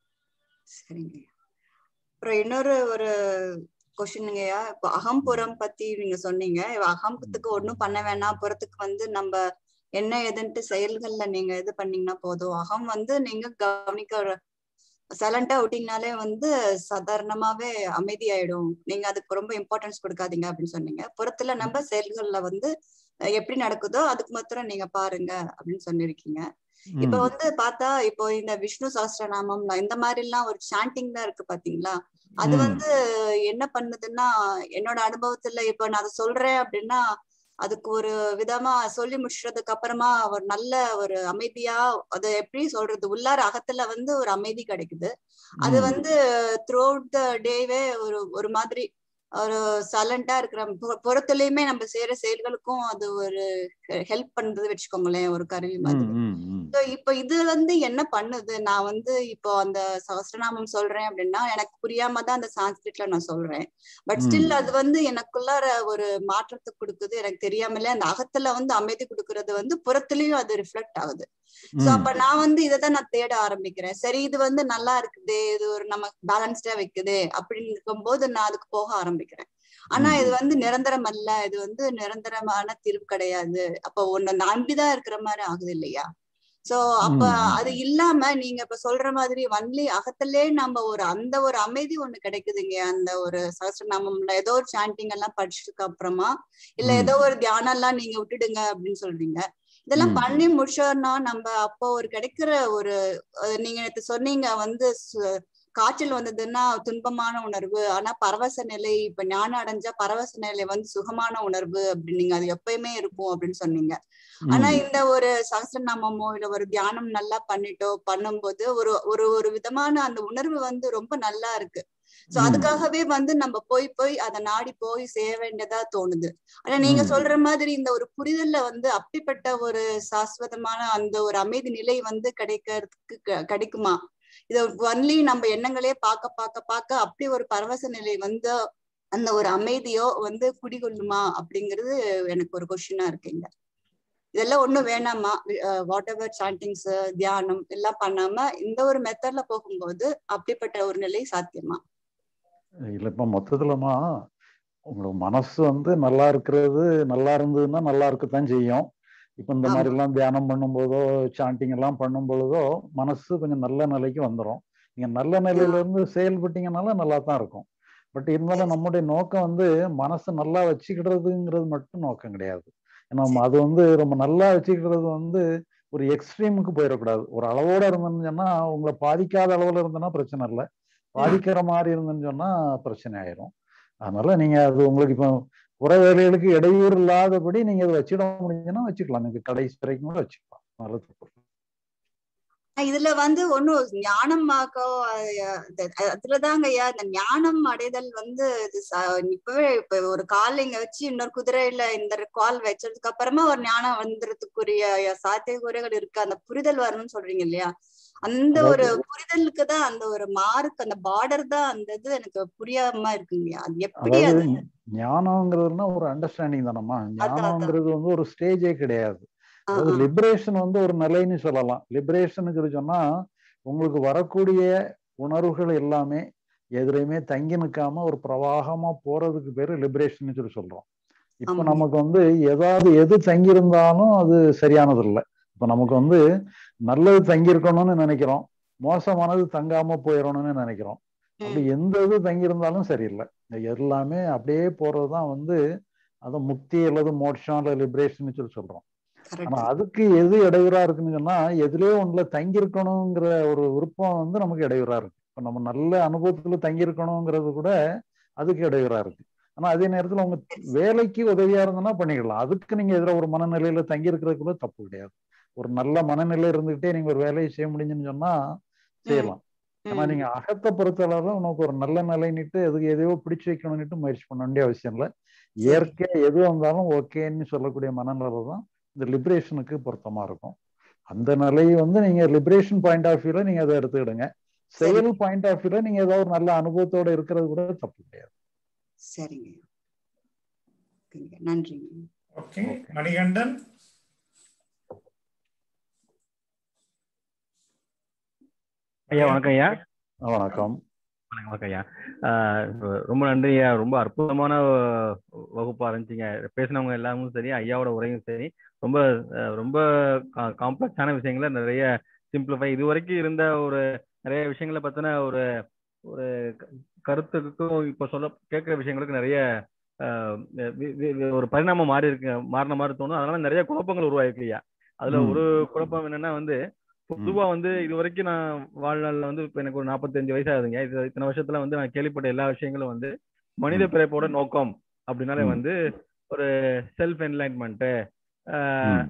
சரிங்க அப்புறம் இன்னொரு ஒரு கொஸ்டினுங்கய்யா இப்போ அகம்புறம் பத்தி நீங்க சொன்னீங்க இப்ப அகம்புறத்துக்கு ஒண்ணும் பண்ண வேணாம் புறத்துக்கு வந்து நம்ம என்ன ஏதுன்ட்டு செயல்கள்ல நீங்க இது பண்ணீங்கன்னா போதும் அகம் வந்து நீங்க கவனிக்க சைலண்டா விட்டீங்கனாலே வந்து சாதாரணமாவே அமைதியாயிடும் நீங்க அதுக்கு ரொம்ப இம்பார்ட்டன்ஸ் கொடுக்காதீங்க அப்படின்னு சொன்னீங்க புறத்துல நம்ம செயல்கள்ல வந்து அஹ், எப்படி நடக்குதோ அதுக்கு மாத்திரம் நீங்க பாருங்க அப்படின்னு சொல்லியிருக்கீங்க இப்ப ம், வந்து பார்த்தா இப்போ இந்த விஷ்ணு சஹஸ்ரநாமம் இந்த மாதிரி எல்லாம் ஒரு சாண்டிங் தான் இருக்கு பாத்தீங்களா அது ம். வந்து என்ன பண்ணுதுன்னா என்னோட அனுபவத்துல இப்ப நான் அதை சொல்றேன் அப்படின்னா அதுக்கு ஒரு விதமா சொல்லி முடிச்சதுக்கு அப்புறமா ஒரு நல்ல ஒரு அமைதியா அதை எப்படி சொல்றது உள்ளார அகத்துல வந்து ஒரு அமைதி கிடைக்குது அது ம். வந்து த்ரூ அவுட் த டேவே ஒரு ஒரு மாதிரி ஒரு சைலண்டா இருக்கிற பு- புறத்துலயுமே நம்ம செய்யற செயல்களுக்கும் அது ஒரு ஹெல்ப் பண்ணுது வச்சுக்கோங்களேன் ஒரு கருவி மாதிரி ம், ம், ம். So, இப்போ இது வந்து என்ன பண்ணுது நான் வந்து இப்போ அந்த சகஸ்ரநாமம் சொல்றேன் அப்படின்னா எனக்கு புரியாம தான் அந்த சான்ஸ்கிரிட்ல நான் சொல்றேன் பட் ம். ஸ்டில் அது வந்து எனக்குள்ளார ஒரு மாற்றத்தை கொடுக்குது எனக்கு தெரியாமலே அந்த அகத்துல வந்து அமைதி கொடுக்கறது வந்து புறத்துலயும் அது ரிஃப்ளெக்ட் ஆகுது சோ ம். அப்ப நான் வந்து இதை தான் நான் தேட ஆரம்பிக்கிறேன் சரி இது வந்து நல்லா இருக்குதே இது ஒரு நம்ம பேலன்ஸ்டா வைக்குதே அப்படின்னு இருக்கும்போது நான் அதுக்கு போக ஆரம்பிக்கிறேன் ஆனா ம். இது வந்து நிரந்தரம் அல்ல இது வந்து நிரந்தரமான தீர்வு கிடையாது அப்ப ஒண்ணு நம்பிதான் இருக்கிற மாதிரி ஆகுது இல்லையா சோ அப்ப ம், ம். அது இல்லாம நீங்க இப்ப சொல்ற மாதிரி ஒன்லி அகத்திலே நம்ம ஒரு அந்த ஒரு அமைதி ஒண்ணு கிடைக்குதுங்க அந்த ஒரு சகசிரநாமம்ல ஏதோ ஒரு சாண்டிங் எல்லாம் படிச்சதுக்கு அப்புறமா இல்ல ம். ஏதோ ஒரு தியானம் எல்லாம் நீங்க விட்டுடுங்க அப்படின்னு சொல்றீங்க இதெல்லாம் ம். பண்ணி முடிச்சோம்னா நம்ம அப்போ ஒரு கிடைக்கிற ஒரு அஹ் நீங்க நேத்து சொன்னீங்க வந்து சு- காய்ச்சல் வந்ததுன்னா துன்பமான உணர்வு ஆனா பரவச நிலை இப்ப ஞானம் அடைஞ்சா பரவச நிலை வந்து சுகமான உணர்வு அப்படின்னீங்க அது எப்பயுமே இருக்கும் அப்படின்னு சொன்னீங்க ஆனா ம். இந்த ஒரு சகசிரநாமமோ இல்ல ஒரு தியானம் நல்லா பண்ணிட்டோ பண்ணும்போது ஒரு ஒரு ஒரு விதமான அந்த உணர்வு வந்து ரொம்ப நல்லா இருக்கு சோ ம். அதுக்காகவே வந்து நம்ம போய் போய் அதை நாடி போய் செய்ய வேண்டியதா தோணுது ஆனா நீங்க ம். சொல்ற மாதிரி இந்த ஒரு புரிதல்ல வந்து அப்படிப்பட்ட ஒரு சாஸ்வதமான அந்த ஒரு அமைதி நிலை வந்து கிடைக்கிறதுக்கு க- கிடைக்குமா இது ஒன்லி நம்ம எண்ணங்களே பார்க்க பார்க்க பார்க்க அப்படி ஒரு பரவச நிலை வந்து அந்த ஒரு அமைதியோ வந்து குடிகொள்ளுமா அப்படிங்கிறது எனக்கு ஒரு கொஸ்டினா இருக்குங்க இதெல்லாம் ஒண்ணும் வேணாமா வாட் எவர் சாண்டிங்ஸ் தியானம் எல்லாம் பண்ணாம இந்த ஒரு மெத்தட்ல போகும்போது அப்படிப்பட்ட ஒரு நிலை சாத்தியமா இல்ல இப்ப மொத்தத்துலமா உங்களுக்கு மனசு வந்து நல்லா இருக்கிறது நல்லா இருந்ததுன்னா நல்லா இருக்கத்தான் செய்யும் இப்ப இந்த ஆமா. மாதிரி எல்லாம் தியானம் பண்ணும்போதோ சாண்டிங் எல்லாம் பண்ணும் பொழுதோ மனசு கொஞ்சம் நல்ல நிலைக்கு வந்துடும் நீங்க நல்ல நிலையில இருந்து செயல்பட்டீங்கனால நல்லா தான் இருக்கும் பட் இருந்தாலும் நம்முடைய நோக்கம் வந்து மனசை நல்லா வச்சுக்கிடுறதுங்கிறது மட்டும் நோக்கம் கிடையாது ஏன்னா அது வந்து ரொம்ப நல்லா வச்சுக்கிறது வந்து ஒரு எக்ஸ்ட்ரீமுக்கு போயிடக்கூடாது ஒரு அளவோட இருந்தோம்னு சொன்னா உங்களை பாதிக்காத அளவுல இருந்தனா பிரச்சனை இல்லை பாதிக்கிற மாதிரி இருந்துன்னு சொன்னா பிரச்சனை ஆயிரும் அதனால நீங்க அது உங்களுக்கு இப்போ புற வேலைகளுக்கு இடையூறு இல்லாதபடி நீங்க அதை வச்சிட முடிஞ்சுன்னா வச்சுக்கலாம் நீங்க கடைசி வரைக்கும் கூட வச்சுக்கலாம் நல்லது தப்பு இல்லை. இதுல வந்து ஒண்ணும் ஞானமாக்கோ அதுலதாங்க ஐயா இந்த ஞானம் அடைதல் வந்து இது ச- இப்பவே இப்ப ஒரு கால் இங்க வச்சு இன்னொரு குதிரையில இந்த கால் வச்சதுக்கு அப்புறமா ஒரு ஞானம் வந்துறதுக்குரிய சாத்தியக்கூறுகள் இருக்கு அந்த புரிதல் வரணும்னு சொல்றீங்க இல்லையா அந்த ஒரு புரிதலுக்கு தான் அந்த ஒரு மார்க் அந்த பார்டர் தான் அந்த இது எனக்கு புரியாம இருக்குங்கய்யா அது எப்படி அதாவது அது ஞானம்ங்கிறதுனா ஒரு அண்டர்ஸ்டாண்டிங் தானம்மா அதான். ஞானம்ங்கிறது வந்து ஒரு ஸ்டேஜே கிடையாது ஆ, அதாவது ஆ. லிபரேஷன் வந்து ஒரு நிலைன்னு சொல்லலாம் லிபரேஷன் சொல்லி சொன்னா உங்களுக்கு வரக்கூடிய உணர்வுகள் எல்லாமே எதுலையுமே தங்கி நிற்காம ஒரு பிரவாகமா போறதுக்கு பேரு லிபரேஷன் சொல்லி சொல்றோம் இப்ப ஆமாங்க. நமக்கு வந்து ஏதாவது எது தங்கி இருந்தாலும் அது சரியானது இல்லை இப்ப நமக்கு வந்து நல்லது தங்கி இருக்கணும்னு நினைக்கிறோம் மோசமானது தங்காம போயிடணும்னு நினைக்கிறோம் அப்படி எந்த இது தங்கி இருந்தாலும் சரியில்லை இந்த எல்லாமே அப்படியே போறதுதான் வந்து அதை முக்தி அல்லது மோட்சம் அல்லது லிபரேஷன் சொல்லி சொல்றோம் ஆனா கரெக்ட் அதுக்கு எது இடையூறா இருக்குன்னு சொன்னா எதுலயோ ஒண்ணுல தங்கி இருக்கணுங்கிற ஒரு விருப்பம் வந்து நமக்கு இடையூறா இருக்கு இப்ப நம்ம நல்ல அனுபவத்துல தங்கி இருக்கணுங்கிறது கூட அதுக்கு இடையூறா இருக்கு ஆனா அதே நேரத்துல உங்க வேலைக்கு உதவியா இருந்ததுன்னா பண்ணிக்கலாம் அதுக்கு நீங்க எதிர ஒரு மனநிலையில தங்கி இருக்கிறது கூட தப்பு கிடையாது ஒரு நல்ல மனநிலை இருந்துகிட்டே நீங்க ஒரு வேலையை செய்ய முடிஞ்சுன்னு சொன்னா செய்யலாம் ஆனா நீங்க அகத்தை பொறுத்தளவு உனக்கு ஒரு நல்ல நிலைன்னுட்டு எதுக்கு எதையோ பிடிச்சு வைக்கணும்னுட்டு முயற்சி பண்ண வேண்டிய அவசியம் இல்லை இயற்கையா எது வந்தாலும் ஓகேன்னு சொல்லக்கூடிய மனநிலை தான் இந்த லிபரேஷனுக்கு பொருத்தமா இருக்கும் அந்த நிலையை வந்து நீங்க லிபரேஷன் பாயிண்ட் ஆஃப் வியூல நீங்க அதை எடுத்துக்கிடுங்க செயல் பாயிண்ட் ஆஃப் வியூல நீங்க ஏதாவது ஒரு நல்ல அனுபவத்தோட இருக்கிறது கூட தப்பு கிடையாது சரிங்க ஓகேங்க. நன்றிங்க ஓகே மணிகண்டன் ஐயா வணக்கம் ஐயா வணக்கம் வணக்கம் வணக்கம் ஐயா ஆஹ் இப்ப ரொம்ப நன்றி ஐயா ரொம்ப அற்புதமான வ- வகுப்பா இருந்துச்சுங்க பேசினவங்க எல்லாமும் சரி ஐயாவோட உரையும் சரி ரொம்ப அஹ், ரொம்ப காம்ப்ளெக்ஸான விஷயங்களை நிறைய சிம்பிளிஃபை இது வரைக்கும் இருந்த ஒரு நிறைய விஷயங்களை பத்தின ஒரு ஒரு க- கருத்துக்கும் இப்ப சொல்ல கேட்கிற விஷயங்களுக்கு நிறைய ஆஹ், வி- வி- வி- ஒரு பரிணாமம் மாறி இருக்கு மாறின மாதிரி தோணும் அதனால நிறைய குழப்பங்கள் உருவாயிருக்கு ஐயா அதுல ம். ஒரு குழப்பம் என்னன்னா வந்து பொதுவா வந்து இது வரைக்கும் நான் வாழ்நாள்ல வந்து இப்ப எனக்கு ஒரு நாற்பத்தஞ்சு வயசு ஆகுதுங்க இது இத்தனை வருஷத்துல வந்து நான் கேள்விப்பட்ட எல்லா விஷயங்களும் வந்து மனித ம். பிறப்போட நோக்கம் அப்படின்னாலே ம். வந்து ஒரு செல்ஃப் என்லைன்மெண்ட் ம்.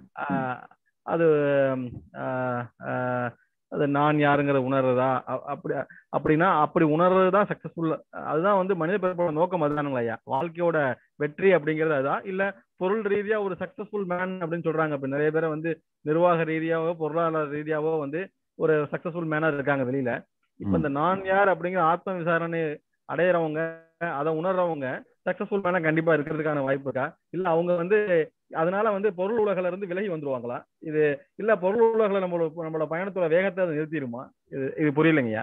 அது ம், ஆஹ், ஆஹ், அது நான் யாருங்கிற உணர்றதா அ- அப்படி அப்படின்னா அப்படி உணர்றது தான் சக்சஸ்ஃபுல் அதுதான் வந்து மனித பிறப்போட நோக்கம் அதுதானுங்களா ஐயா வாழ்க்கையோட வெற்றி அப்படிங்கிறது அதுதான் இல்ல பொருள் ரீதியா ஒரு சக்சஸ்ஃபுல் மேன் அப்படின்னு சொல்றாங்க இப்ப நிறைய பேரை வந்து நிர்வாக ரீதியாவோ பொருளாதார ரீதியாவோ வந்து ஒரு சக்சஸ்ஃபுல் மேனா இருக்காங்க வெளியில இப்ப ம். இந்த நான் யார் அப்படிங்கிற ஆத்ம விசாரணை அடையிறவங்க அதை உணர்றவங்க சக்சஸ்ஃபுல் மேனா கண்டிப்பா இருக்கிறதுக்கான வாய்ப்பு இருக்கா இல்ல அவங்க வந்து அதனால வந்து பொருள் உலகில இருந்து விலகி வந்துருவாங்களா இது இல்ல பொருள் உலகில நம்மளோட நம்மளோட பயணத்தோட வேகத்தை அது நிறுத்திடுமா இது இது புரியலைங்கய்யா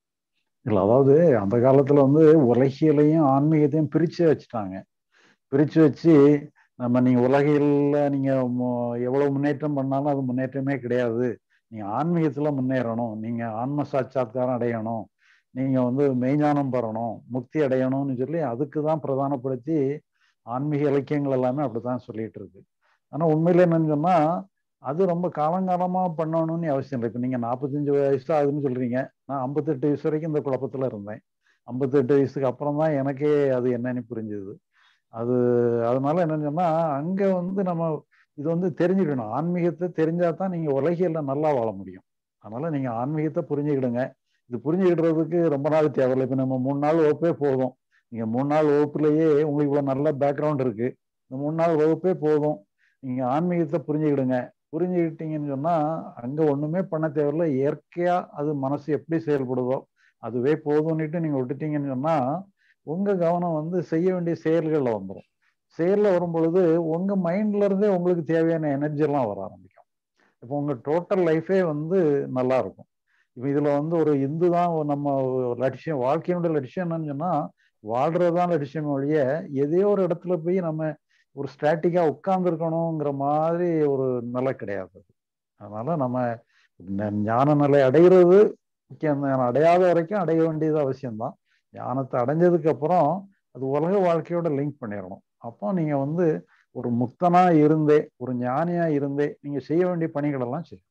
இல்ல அதாவது அந்த காலத்துல வந்து உலகியலையும் ஆன்மீகத்தையும் பிரிச்சு வச்சுட்டாங்க பிரிச்சு வச்சு நம்ம நீங்க உலகியல்ல நீங்க மு- எவ்வளவு முன்னேற்றம் பண்ணாலும் அது முன்னேற்றமே கிடையாது நீங்க ஆன்மீகத்துல முன்னேறணும் நீங்க ஆன்ம சாட்சாத்காரம் அடையணும் நீங்க வந்து மெய்ஞானம் பெறணும் முக்தி அடையணும்னு சொல்லி அதுக்கு தான் பிரதானப்படுத்தி ஆன்மீக இலக்கியங்கள் எல்லாமே அப்படித்தான் சொல்லிட்டு இருக்கு ஆனா உண்மையில என்னன்னு சொன்னா அது ரொம்ப காலங்காலமா பண்ணணும்னு அவசியம் இல்லை இப்ப நீங்க நாற்பத்தஞ்சு வயசு ஆகுதுன்னு சொல்றீங்க நான் ஐம்பத்தெட்டு வயசு வரைக்கும் இந்த குழப்பத்துல இருந்தேன் ஐம்பத்தெட்டு வயசுக்கு அப்புறம் தான் எனக்கே அது என்னன்னு புரிஞ்சுது அது அதனால என்னன்னு சொன்னா அங்க வந்து நம்ம இது வந்து தெரிஞ்சுக்கணும் ஆன்மீகத்தை தெரிஞ்சா தான் நீங்க உலகியல்ல நல்லா வாழ முடியும் அதனால நீங்க ஆன்மீகத்தை புரிஞ்சுக்கிடுங்க இது புரிஞ்சுக்கிடுறதுக்கு ரொம்ப நாள் தேவையில்லை இப்ப நம்ம மூணு நாள் வகுப்பே போதும் நீங்க மூணு நாள் வகுப்புலயே உங்களுக்கு இவ்வளவு நல்ல பேக்ரவுண்ட் இருக்கு இந்த மூணு நாள் வகுப்பே போதும் நீங்க ஆன்மீகத்தை புரிஞ்சுக்கிடுங்க புரிஞ்சுக்கிட்டீங்கன்னு சொன்னா அங்க ஒண்ணுமே பண்ண தேவையில்ல இயற்கையா அது மனசு எப்படி செயல்படுதோ அதுவே போதும்னுட்டு நீங்க விட்டுட்டீங்கன்னு சொன்னா உங்க கவனம் வந்து செய்ய வேண்டிய செயல்கள்ல வந்துடும் செயல்ல வரும் பொழுது உங்க மைண்ட்ல இருந்தே உங்களுக்கு தேவையான எனர்ஜி எல்லாம் வர ஆரம்பிக்கும் இப்போ உங்க டோட்டல் லைஃபே வந்து நல்லா இருக்கும் இப்போ இதுல வந்து ஒரு இந்து தான் நம்ம லட்சியம் வாழ்க்கையினுடைய லட்சியம் என்னன்னு சொன்னா வாழ்றதுதான் லட்சியம் ஒழிய எதையோ ஒரு இடத்துல போய் நம்ம ஒரு ஸ்டாட்டிக்கா உட்கார்ந்து இருக்கணுங்கிற மாதிரி ஒரு நிலை கிடையாது அது. அதனால நம்ம ந- ஞான நிலை அடைகிறது முக்கியம் தான். அடையாத வரைக்கும் அடைய வேண்டியது அவசியம்தான் ஞானத்தை அடைஞ்சதுக்கு அப்புறம் அது உலக வாழ்க்கையோட லிங்க் பண்ணிடணும் அப்போ நீங்க வந்து ஒரு முக்தனா இருந்தே ஒரு ஞானியா இருந்தே நீங்க செய்ய வேண்டிய பணிகள் எல்லாம் செய்யும்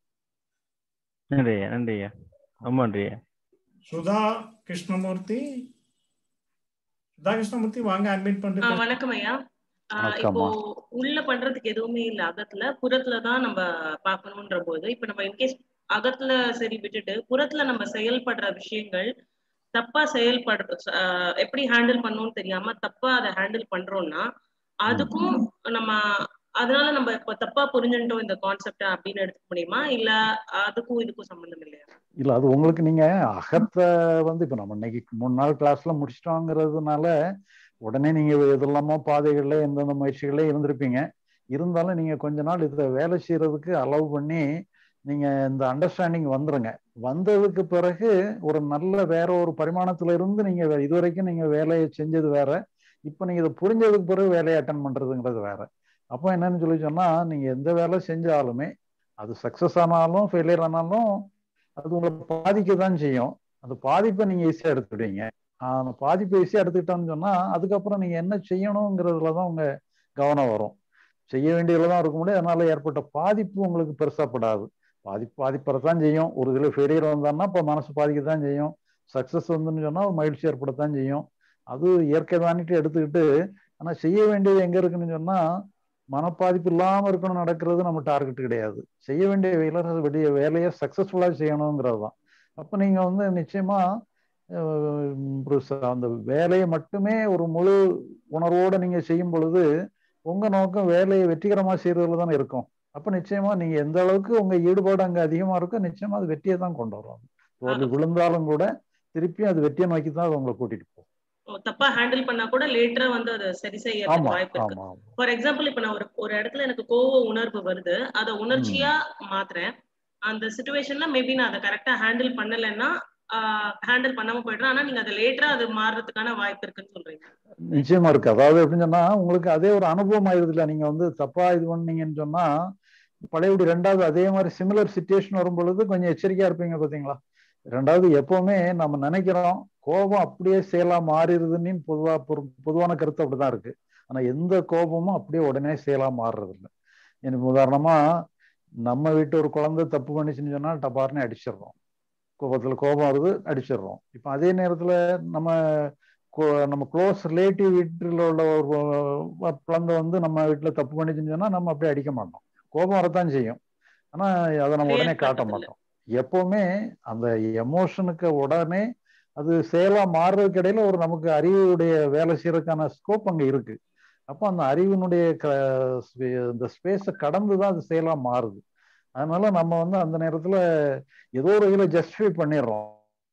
நன்றி ஐயா நன்றி ஐயா ரொம்ப நன்றி ஐயா சுதா கிருஷ்ணமூர்த்தி சுதா கிருஷ்ணமூர்த்தி வாங்க அட்மிட் ஆ, பண்ணிட்டு வணக்கம் ஐயா ஆ, இப்போ வணக்கம்மா. உள்ள பண்றதுக்கு எதுவுமே இல்ல அகத்துல புறத்துல தான் நம்ம பார்க்கணுன்ற போது இப்ப நம்ம இன்கேஸ் அகத்துல சரி விட்டுட்டு புறத்துல நம்ம செயல்படுற விஷயங்கள் தப்பா செயல்படுற ஆ, எப்படி ஹேண்டில் பண்ணணும்னு தெரியாம தப்பா அதை ஹேண்டில் பண்றோம்னா அதுக்கும் நம்ம அதனால நம்ம இப்ப தப்பா புரிஞ்சுட்டோம் இந்த கான்செப்ட் அப்படின்னு எடுத்துக்க முடியுமா இல்ல அதுக்கும் இதுக்கும் சம்பந்தம் இல்லையா இல்ல அது உங்களுக்கு நீங்க அகத்தை வந்து இப்ப நம்ம இன்னைக்கு மூணு நாள் கிளாஸ்ல முடிச்சிட்டோங்கிறதுனால உடனே நீங்க எதெல்லாமோ பாதைகள்ல எந்தெந்த முயற்சிகளே இருந்திருப்பீங்க இருந்தாலும் நீங்க கொஞ்ச நாள் இதை வேலை செய்யறதுக்கு அலோவ் பண்ணி நீங்க இந்த அண்டர்ஸ்டாண்டிங் வந்துருங்க வந்ததுக்கு பிறகு ஒரு நல்ல வேற ஒரு பரிமாணத்துல இருந்து நீங்க வே- இதுவரைக்கும் நீங்க வேலையை செஞ்சது வேற இப்ப நீங்க இதை புரிஞ்சதுக்கு பிறகு வேலையை அட்டன் பண்றதுங்கிறது வேற அப்போ என்னன்னு சொல்லி சொன்னா நீங்க எந்த வேலை செஞ்சாலுமே அது சக்சஸ் ஆனாலும் ஃபெயிலியர் ஆனாலும் அது உங்களை பாதிக்க தான் செய்யும் அந்த பாதிப்பை நீங்க ஈஸியா எடுத்துடுவீங்க ஆஹ் அந்த பாதிப்பை ஈஸியா எடுத்துக்கிட்டோம்னு சொன்னா அதுக்கப்புறம் நீங்க என்ன செய்யணுங்கிறதுல தான் உங்க கவனம் வரும் செய்ய வேண்டியதுல தான் இருக்க முடியும் அதனால ஏற்பட்ட பாதிப்பு உங்களுக்கு பெருசாப்படாது பாதிப்பு பாதிப்பறத்தான் செய்யும் ஒரு இதுல ஃபெயிலியர் வந்தான்னா இப்போ மனசு பாதிக்கத்தான் செய்யும் சக்சஸ் வந்துன்னு சொன்னா மகிழ்ச்சி ஏற்படத்தான் செய்யும் அது இயற்கை தானிட்டு எடுத்துக்கிட்டு ஆனா செய்ய வேண்டியது எங்க இருக்குன்னு சொன்னா மனப்பாதிப்பு இல்லாம இருக்கணும் நடக்கிறது நம்ம டார்கெட் கிடையாது செய்ய வேண்டிய வேலை வேண்டிய வேலையை சக்சஸ்ஃபுல்லா செய்யணுங்கிறது தான் அப்ப நீங்க வந்து நிச்சயமா அஹ், ஒரு ச- அந்த வேலையை மட்டுமே ஒரு முழு உணர்வோட நீங்க செய்யும் பொழுது உங்க நோக்கம் வேலையை வெற்றிகரமா செய்யறதுல தானே இருக்கும் அப்ப நிச்சயமா நீங்க எந்த அளவுக்கு உங்க ஈடுபாடு அங்க அதிகமா இருக்கோ நிச்சயமா அது வெற்றியை தான் கொண்டு வரும் தோல்வி விழுந்தாலும் கூட திருப்பி அது வெற்றியை நோக்கி தான் அது உங்களை கூட்டிட்டு போகும் ஓ, தப்பா ஹேண்டில் பண்ணா கூட லேட்டரா வந்து அதை சரி செய்யறதுக்கு ஆமா வாய்ப்பு இருக்கு ஆமா ஆமா ஃபார் எக்ஸாம்பிள் இப்ப நான் ஒரு ஒரு இடத்துல எனக்கு கோவ உணர்வு வருது அதை உணர்ச்சியா மாத்துறேன் அந்த சுச்சுவேஷன்ல மேபி நான் அதை கரெக்டா ஹேண்டில் பண்ணலைன்னா ஹேண்டில் பண்ணாம போயிடுறோம் ஆனா நீங்க அதை லேட்டரா அது மாறுறதுக்கான வாய்ப்பு இருக்குன்னு சொல்றீங்க நிச்சயமா இருக்கு அதாவது எப்படின்னு சொன்னா உங்களுக்கு அதே ஒரு அனுபவம் ஆயிருது இல்ல நீங்க வந்து தப்பா இது பண்ணீங்கன்னு சொன்னா பழையபடி ரெண்டாவது அதே மாதிரி சிமிலர் சுச்சுவேஷன் வரும் பொழுது கொஞ்சம் எச்சரிக்கையா இருப்பீங்க பாத்தீங்களா ரெண்டாவது எப்பவுமே நம்ம நினைக்கிறோம் கோபம் அப்படியே செயலா மாறிடுதுன்னு பொதுவா பொரு- பொதுவான கருத்து அப்படிதான் இருக்கு ஆனா எந்த கோபமும் அப்படியே உடனே செயலா மாறுறது இல்லை எனக்கு உதாரணமா நம்ம வீட்டு ஒரு குழந்தை தப்பு பண்ணிச்சுன்னு சொன்னா டபார்னு அடிச்சிடுறோம் கோபத்துல கோபம் வருது அடிச்சிடுறோம் இப்ப அதே நேரத்துல நம்ம கோ- நம்ம க்ளோஸ் ரிலேட்டிவ் வீட்டில் உள்ள ஒரு ஒரு குழந்தை வந்து நம்ம வீட்டுல தப்பு பண்ணிச்சுன்னு சொன்னா நம்ம அப்படியே அடிக்க மாட்டோம் கோபம் வரத்தான் செய்யும் ஆனா அதை நம்ம உடனே React காட்ட பண்றதில்ல. மாட்டோம் எப்பவுமே அந்த எமோஷனுக்கு உடனே அது செயலா மாறுறதுக்கு இடையில ஒரு நமக்கு அறிவுடைய வேலை செய்யறதுக்கான ஸ்கோப் அங்க இருக்கு அப்போ அந்த அறிவினுடைய க ஸ்பே- இந்த ஸ்பேஸை கடந்து தான் அது செயலா மாறுது அதனால நம்ம வந்து அந்த நேரத்துல ஏதோ ஒரு வகையில ஜஸ்டிஃபை பண்ணிடுறோம்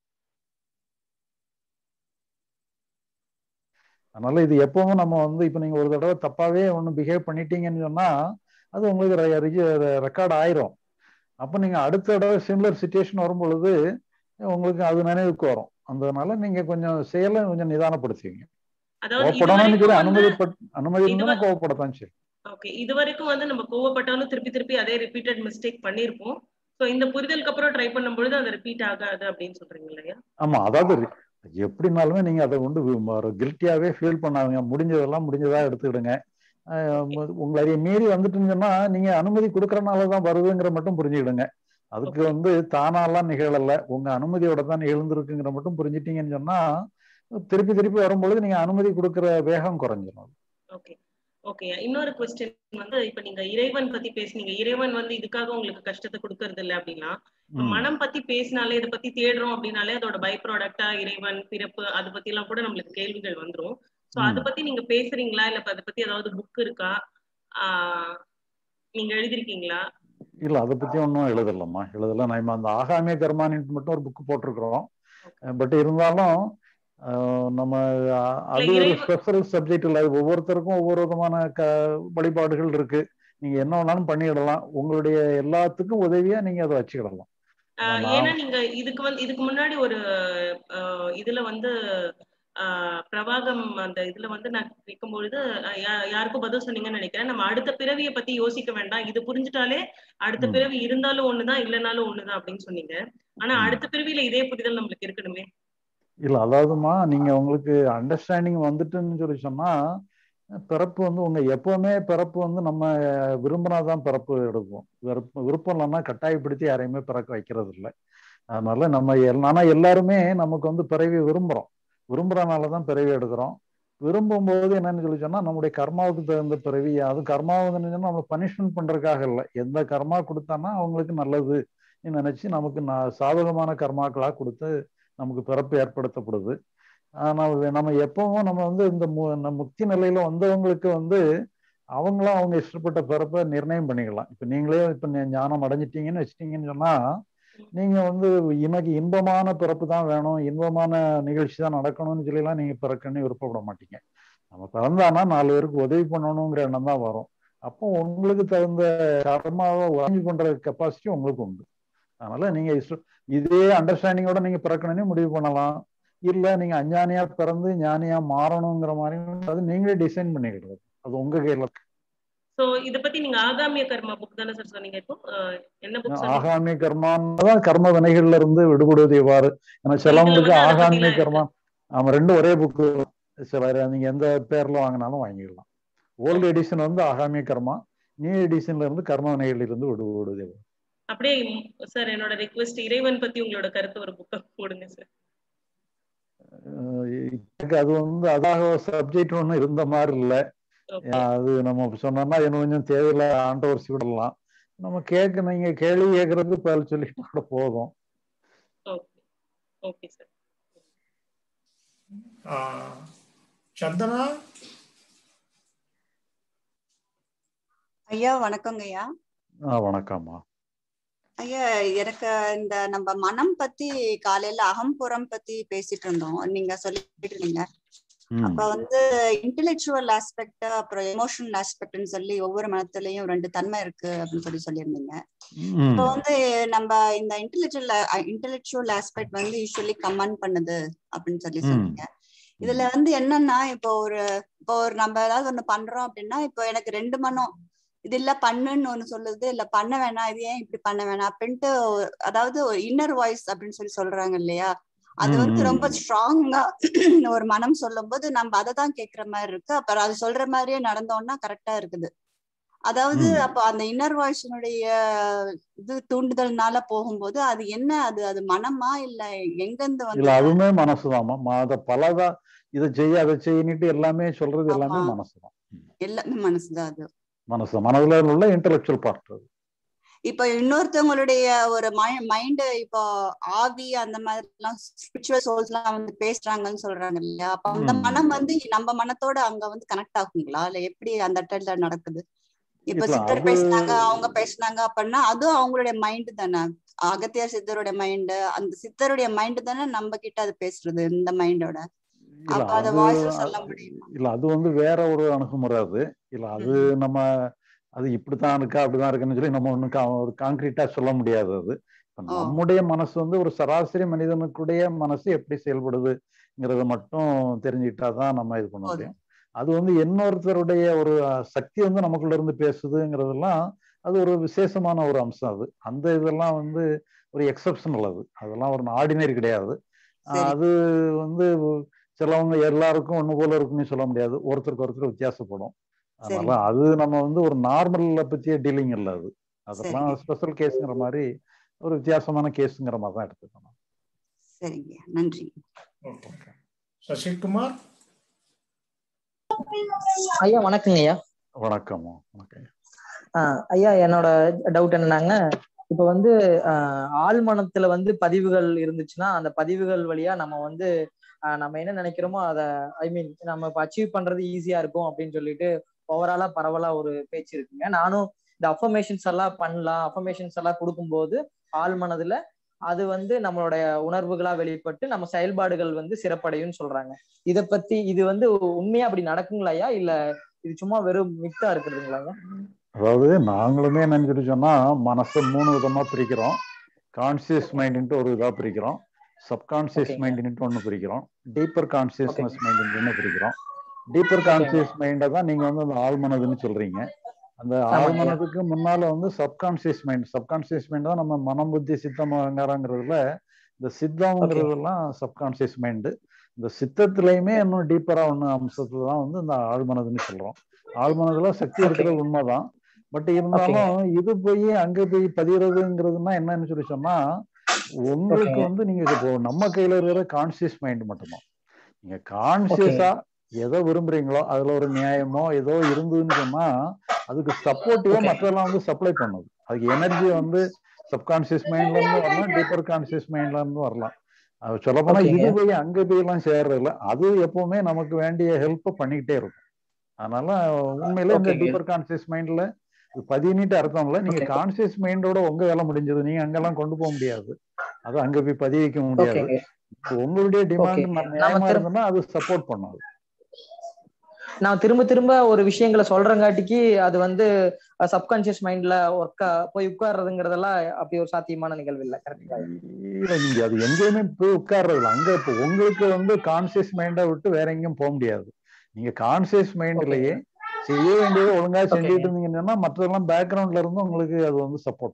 அதனால இது எப்பவும் நம்ம வந்து இப்ப நீங்க ஒரு தடவை தப்பாவே ஒண்ணு பிஹேவ் பண்ணிட்டீங்கன்னு சொன்னா அது உங்களுக்கு ரெக்கார்ட் ஆயிரும் அப்ப நீங்க அடுத்த தடவை சிமிலர் சுச்சுவேஷன் வரும் பொழுது உங்களுக்கு அது நினைவுக்கு வரும் அதனால நீங்க கொஞ்சம் செயலை கொஞ்சம் நிதானப்படுத்துவீங்க அதாவது கோவப்படணும்னு சொல்லி இதுவரைக்கும் அனுமதி வந்து பட் அனுமதி இருந்தா இதுவரை- கோவப்படத்தான் சரி ஓகே இது வரைக்கும் வந்து நம்ம கோவப்பட்டாலும் திருப்பி திருப்பி அதே ரிப்பீட்டட் மிஸ்டேக் பண்ணிருப்போம் சோ இந்த புரிதலுக்கு அப்புறம் ட்ரை பண்ணும்பொழுது அது ரிப்பீட் ஆகாது அப்படின்னு சொல்றீங்க இல்லையா ஆமா அதாவது ரி- எப்படினாலுமே நீங்க அதை வந்து கில்ட்டியாவே ஃபீல் பண்ணாதீங்க முடிஞ்சதெல்லாம் முடிஞ்சதா எடுத்துக்கிடுங்க அஹ் மு- உங்களை மீறி வந்துட்டுன்னு சொன்னா நீங்க அனுமதி கொடுக்கறனாலதான் வருதுங்கிற மட்டும் புரிஞ்சுக்கிடுங்க அதுக்கு Okay. வந்து தானாலாம் நிகழல உங்க அனுமதியோட தான் நிகழ்ந்திருக்குங்கிற மட்டும் புரிஞ்சிட்டீங்கன்னு சொன்னா திருப்பி திருப்பி வரும்பொழுது நீங்க அனுமதி கொடுக்கிற வேகம் குறைஞ்சிரும் ஓகே ஓகே இன்னொரு கொஸ்டின் வந்து இப்ப நீங்க இறைவன் பத்தி பேசுனீங்க இறைவன் வந்து இதுக்காக உங்களுக்கு கஷ்டத்தை கொடுக்கறது இல்ல அப்படின்னா இப்ப ம். மனம் பத்தி பேசினாலே இதை பத்தி தேடுறோம் அப்படின்னாலே அதோட பை ப்ராடக்டா இறைவன் பிறப்பு அதை பத்தி எல்லாம் கூட நம்மளுக்கு கேள்விகள் வந்துரும் சோ ம். அதை பத்தி நீங்க பேசுறீங்களா இல்ல இப்ப அதை பத்தி ஏதாவது புக் இருக்கா ஆஹ் நீங்க எழுதிருக்கீங்களா இல்ல அதை பத்தி ஒன்றும் எழுதலம்மா எழுதல நம்ம அந்த ஆகாமிய கர்மானிட்டு மட்டும் ஒரு புக் போட்டிருக்கிறோம் பட் இருந்தாலும் அஹ், நம்ம அ- அது ஒரு இறைவ- ஸ்பெஷல் சப்ஜெக்ட் இல்லை அது ஒவ்வொருத்தருக்கும் ஒவ்வொரு விதமான க வழிபாடுகள் இருக்கு நீங்க என்ன வேணாலும் பண்ணிடலாம் உங்களுடைய எல்லாத்துக்கும் உதவியா நீங்க அதை வச்சுக்கிடலாம் ஆஹ் நான் ஏன்னா நீங்க இதுக்கு வந்து இதுக்கு முன்னாடி ஒரு ஆஹ் இதுல வந்து ஆஹ் பிரவாகம் அந்த இதுல வந்து நான் கேட்கும் பொழுது ஆஹ் யா- யாருக்கும் பதில் சொன்னீங்கன்னு நினைக்கிறேன் நம்ம அடுத்த பிறவியை பத்தி யோசிக்க வேண்டாம் இது புரிஞ்சுட்டாலே அடுத்த ம். பிறவி இருந்தாலும் ஒண்ணுதான் இல்லைனாலும் ஒண்ணுதான் அப்படின்னு சொன்னீங்க ஆனா ம். அடுத்த பிறவியில இதே புரிதல் நம்மளுக்கு இருக்கணுமே இல்ல அதாவதுமா நீங்க உங்களுக்கு அண்டர்ஸ்டாண்டிங் வந்துட்டுன்னு சொல்லி சொன்னா பிறப்பு வந்து உங்க எப்பவுமே பிறப்பு வந்து நம்ம விரும்பினாதான் பிறப்பு எடுப்போம் விருப்பம் விருப்பம் இல்லைன்னா கட்டாயப்படுத்தி யாரையுமே பிறக்க வைக்கிறது இல்லை அதனால நம்ம எல்- ஆனா எல்லாருமே நமக்கு வந்து பிறவி விரும்புறோம் விரும்புறனாலதான் பிறவி எடுக்கிறோம் விரும்பும் போது என்னன்னு சொல்லி சொன்னா நம்முடைய கர்மாவுக்கு தகுந்த பிறவி அது கர்மா வந்து நம்ம பனிஷ்மெண்ட் பண்றதுக்காக இல்லை எந்த கர்மா கொடுத்தானா அவங்களுக்கு நல்லது நினைச்சு நமக்கு நான் சாதகமான கர்மாக்களா கொடுத்து நமக்கு பிறப்பு ஏற்படுத்தப்படுது ஆனா நம்ம எப்பவும் நம்ம வந்து இந்த மு- நம்ம முக்தி நிலையில வந்தவங்களுக்கு வந்து அவங்களும் அவங்க இஷ்டப்பட்ட பிறப்பை நிர்ணயம் பண்ணிக்கலாம் இப்ப நீங்களே இப்ப நீ ஞானம் அடைஞ்சிட்டீங்கன்னு வச்சிட்டீங்கன்னு சொன்னா நீங்க வந்து எனக்கு இன்பமான பிறப்பு தான் வேணும் இன்பமான நிகழ்ச்சி தான் நடக்கணும்னு சொல்லிலாம் நீங்க பிறக்கன்னு விருப்பப்பட மாட்டீங்க நம்ம பிறந்தானா நாலு பேருக்கு உதவி பண்ணணுங்கிற எண்ணம் தான் வரும் அப்போ உங்களுக்கு தகுந்த கர்மாவை வாங்கி பண்ற கெப்பாசிட்டி உங்களுக்கு உண்டு அதனால நீங்க இஷ்ட- இதே அண்டர்ஸ்டாண்டிங்கோட நீங்க பிறக்கணும்னு முடிவு பண்ணலாம் இல்ல நீங்க அஞ்ஞானியா பிறந்து ஞானியா மாறணுங்கிற மாதிரி அது நீங்களே டிசைன் பண்ணிக்கிறது அது உங்க கையில இருக்கு. சோ இத பத்தி நீங்க ஆகாமிய கர்மா புக் தானே சார் சொன்னீங்க இப்போ ஆஹ் என்ன புக் சொன்னீங்க ஆகாமிய கர்மான்னு கர்ம வினைகள்ல இருந்து விடுபடுவது எவ்வாறு ஏன்னா சிலவங்களுக்கு வந்து அதை ஆகாமிய பத்திலாம் கர்மா ஆமா ரெண்டும் ஒரே புக்கு சில நீங்க எந்த பேர்ல வாங்கினாலும் வாங்கிடலாம் ஓல்டு எடிஷன் வந்து ஆகாமிய கர்மா நியூ எடிஷன்ல இருந்து கர்ம வினைகள்ல இருந்து விடுபடுவது எவ்வாறு அப்படியே சார் என்னோட ரெக்வெஸ்ட் இறைவன் பத்தி உங்களோட கருத்து ஒரு புக்கை போடுங்க சார் அஹ் எனக்கு அது வந்து அதாக சப்ஜெக்ட் ஒன்றும் இருந்த மாதிரி இல்லை ஓகே அது நம்ம சொன்னோம்னா இன்னும் கொஞ்சம் தேவையில்ல ஆண்டவர் விடலாம் நம்ம கேட்க நீங்க கேள்வி கேட்கறதுக்கு பதில் சொல்லிட்டு கூட போதும் ஓகே ஓகே சார் ஆஹ் சந்தனா ஐயா வணக்கங்க ஐயா ஆ வணக்கம்மா ஐயா எனக்கு இந்த நம்ம மனம் பத்தி காலையில அகம்புறம் பத்தி பேசிட்டு இருந்தோம் நீங்க சொல்லிட்டு இருந்தீங்க ம். அப்ப வந்து இன்டெலெக்சுவல் ஆஸ்பெக்ட் அப்புறம் எமோஷனல் ஆஸ்பெக்ட்னு சொல்லி ஒவ்வொரு மனத்திலையும் ரெண்டு தன்மை இருக்கு அப்படின்னு சொல்லி சொல்லியிருந்தீங்க ம். இப்போ வந்து நம்ம இந்த இன்டெலெக்சுவல் இன்டெலெக்சுவல் ஆஸ்பெக்ட் வந்து யூஸ்வலி கமெண்ட் பண்ணுது அப்படின்னு சொல்லி ம். சொன்னீங்க இதுல வந்து என்னன்னா இப்போ ஒரு இப்போ ஒரு நம்ம ஏதாவது ஒண்ணு பண்றோம் அப்படின்னா இப்போ எனக்கு ரெண்டு மனம் இது இல்ல பண்ணுன்னு ஒண்ணு சொல்லுது இல்ல பண்ண வேணாம் இது ஏன் இப்படி பண்ண வேணாம் அப்படின்ட்டு ஒரு- அதாவது ஒரு இன்னர் வாய்ஸ் அப்படின்னு சொல்லி சொல்றாங்க இல்லையா அது ம், வந்து ம். ரொம்ப ஸ்ட்ராங்கா ஒரு மனம் சொல்லும்போது நம்ம அதை தான் கேக்குற மாதிரி இருக்கு அப்புறம் அது சொல்ற மாதிரியே நடந்தோம்னா கரெக்டா இருக்குது அதாவது ம். அப்ப அந்த இன்னர் வாய்ஸினுடைய இது தூண்டுதல்னால போகும்போது அது என்ன அது அது மனமா இல்ல எங்கிருந்து இல்ல வந்து அதுவுமே மனசுதாம்மா அத பலதா இதை செய்ய அதை செய்யிட்டு எல்லாமே சொல்றது எல்லாமே ஆமா. மனசுதான் எல்லாமே மனசுதான் அது மனசு மனதுல உள்ள இன்டெலெக்சுவல் பார்ட் அது இப்ப இன்னொருத்தவங்களுடைய ஒரு மைண்ட் இப்போ ஆவி அந்த மாதிரி எல்லாம் ஸ்பிரிச்சுவல் சோல்ஸ் எல்லாம் வந்து பேசுறாங்கன்னு சொல்றாங்க இல்லையா அப்ப அந்த ம். மனம் வந்து நம்ம மனத்தோட அங்க வந்து கனெக்ட் ஆகுங்களா இல்ல எப்படி அந்த இடத்துல நடக்குது இப்ப இல்ல, சித்தர் அது- பேசுனாங்க அவங்க பேசுனாங்க அப்படின்னா அதுவும் அவங்களுடைய மைண்ட் தானே அகத்தியார் சித்தருடைய மைண்ட் அந்த சித்தருடைய மைண்ட் தானே நம்ம கிட்ட அது பேசுறது இந்த மைண்டோட இல்ல அப்ப அத அது வாய்ஸ் சொல்ல முடியுமா இல்ல அது வந்து வேற ஒரு அணுகுமுறை அது இல்ல அது நம்ம அது இப்படித்தான் இருக்கா அப்படிதான் இருக்குன்னு சொல்லி நம்ம ஒண்ணு கா- ஒரு காங்கிரீட்டா சொல்ல முடியாது அது இப்ப ஓ. நம்முடைய மனசு வந்து ஒரு சராசரி மனிதனுக்குடைய மனசு எப்படி செயல்படுதுங்கிறத மட்டும் தெரிஞ்சுக்கிட்டா தான் நம்ம இது பண்ண போதும். முடியும் அது வந்து இன்னொருத்தருடைய ஒரு அஹ், சக்தி வந்து நமக்குள்ள இருந்து பேசுதுங்கிறதெல்லாம் அது ஒரு விசேஷமான ஒரு அம்சம் அது அந்த இதெல்லாம் வந்து ஒரு எக்ஸப்ஷனல் அது அதெல்லாம் ஒரு ஆர்டினரி கிடையாது அஹ், சரி. அது வந்து சிலவங்க எல்லாருக்கும் ஒண்ணு போல இருக்குன்னு சொல்ல முடியாது ஒருத்தருக்கு ஒருத்தர் வித்தியாசப்படும் அதனால சரி. அது நம்ம வந்து ஒரு நார்மல்ல பத்திய டீலிங் இல்ல அது அதெல்லாம் சரிங்க. ஸ்பெஷல் கேஸ்ங்கிற மாதிரி ஒரு வித்தியாசமான கேஸுங்கிற மாதிரி தான் எடுத்துக்கணும் சரிங்க நன்றி ஓகே சசிகுமார் ஐயா வணக்கங்க ஐயா வணக்கம் வணக்கம் ஆஹ் ஐயா என்னோட டவுட் என்னன்னாங்க இப்ப வந்து ஆஹ் ஆழ்மனத்துல வந்து பதிவுகள் இருந்துச்சுன்னா அந்த பதிவுகள் வழியா நம்ம வந்து ஆஹ் நம்ம என்ன நினைக்கிறோமோ அதை ஐ மீன் நம்ம இப்போ அச்சீவ் பண்றது ஈஸியா இருக்கும் அப்படின்னு சொல்லிட்டு ஓவராலா பரவலா ஒரு பேச்சு இருக்குங்க நானும் இந்த அஃபர்மேஷன்ஸ் எல்லாம் பண்ணலாம் அஃபர்மேஷன்ஸ் எல்லாம் கொடுக்கும்போது ஆழ்மனதுல அது வந்து நம்மளுடைய உணர்வுகளா வெளிப்பட்டு நம்ம செயல்பாடுகள் வந்து சிறப்படையும்னு சொல்றாங்க இத பத்தி இது வந்து உண்மையா அப்படி நடக்குங்களாயா இல்ல இது சும்மா வெறும் மித்தா இருக்குதுங்களாங்க அதாவது நாங்களுமே என்னன்னு சொல்லி சொன்னா மனசை மூணு விதமா பிரிக்கிறோம் கான்சியஸ் மைண்ட்ன்ட்டு ஒரு இதா பிரிக்கிறோம் சப்கான்சியஸ் Okay. மைண்ட்ன்ட்டு ஒன்று பிரிக்கிறோம் டீப்பர் கான்சியஸ்னஸ் மைண்ட்னு ஒன்று பிரிக்கிறோம் டீப்பர் கான்சியஸ் மைண்டை தான் நீங்க வந்து அந்த ஆழ்மனதுன்னு சொல்றீங்க அந்த ஆமாங்க. ஆழ்மனதுக்கு முன்னால வந்து சப்கான்சியஸ் மைண்ட் சப்கான்சியஸ் மைண்ட் தான் நம்ம மனம் புத்தி சித்தம் அகங்காரங்கிறதுல இந்த சித்தம்ங்கிறதெல்லாம் சப்கான்சியஸ் மைண்டு இந்த சித்தத்திலையுமே இன்னும் டீப்பரா ஒன்று அம்சத்துல தான் வந்து இந்த ஆழ்மனதுன்னு சொல்றோம் ஆழ்மனதுல சக்தி இருக்கிறது உண்மைதான் பட் இருந்தாலும் இது போய் அங்க போய் பதிகிறதுங்கிறதுனா என்னன்னு சொல்லி சொன்னா உங்களுக்கு Okay. வந்து நீங்க இப்போ நம்ம கையில இருக்கிற கான்சியஸ் மைண்ட் மட்டும்தான் நீங்க கான்சியஸா எதை விரும்புறீங்களோ அதுல ஒரு நியாயமோ ஏதோ இருந்ததுன்னு சொன்னா அதுக்கு சப்போர்ட்டிவா Okay. மற்றெல்லாம் வந்து சப்ளை பண்ணுது அதுக்கு எனர்ஜி வந்து சப்கான்சியஸ் மைண்ட்ல இருந்து வரலாம் டீப்பர் கான்சியஸ் மைண்ட்ல இருந்து வரலாம் அது சொல்ல போனா Okay. இது போய் அங்க போய் எல்லாம் சேர்றது இல்ல அது எப்பவுமே நமக்கு வேண்டிய ஹெல்ப் பண்ணிக்கிட்டே இருக்கும் அதனால உண்மையில இந்த Okay. டீப்பர் கான்சியஸ் மைண்ட்ல பதினிட்டு அர்த்தம் இல்ல நீங்க Okay. கான்சியஸ் மைண்டோட உங்க வேலை முடிஞ்சது நீங்க அங்கெல்லாம் கொண்டு போக முடியாது அது அங்க போய் பதிய வைக்க முடியாது ஓகே இப்ப உங்களுடைய டிமாண்ட் Okay. நியாயமா நாம திரு- இருந்ததுன்னா அது சப்போர்ட் பண்ணாது நான் திரும்ப திரும்ப ஒரு விஷயங்களை சொல்றங்காட்டிக்கு அது வந்து சப்கான்சியஸ் மைண்ட்ல ஒர்க்கா போய் உட்கார்றதுங்கிறதெல்லாம் அப்படி ஒரு சாத்தியமான நிகழ்வு இல்ல கரெக்டா இல்ல நீங்க அது எங்கேயுமே போய் உட்கார்றது இல்ல அங்க இப்போ உங்களுக்கு வந்து கான்சியஸ் மைண்டை விட்டு வேற எங்கேயும் போக முடியாது நீங்க கான்சியஸ் மைண்ட்லயே செய்ய வேண்டியதை ஒழுங்கா செஞ்சுட்டு இருந்தீங்கன்னா மற்றதெல்லாம் பேக்ரவுண்ட்ல இருந்து உங்களுக்கு அது வந்து சப்போர்ட்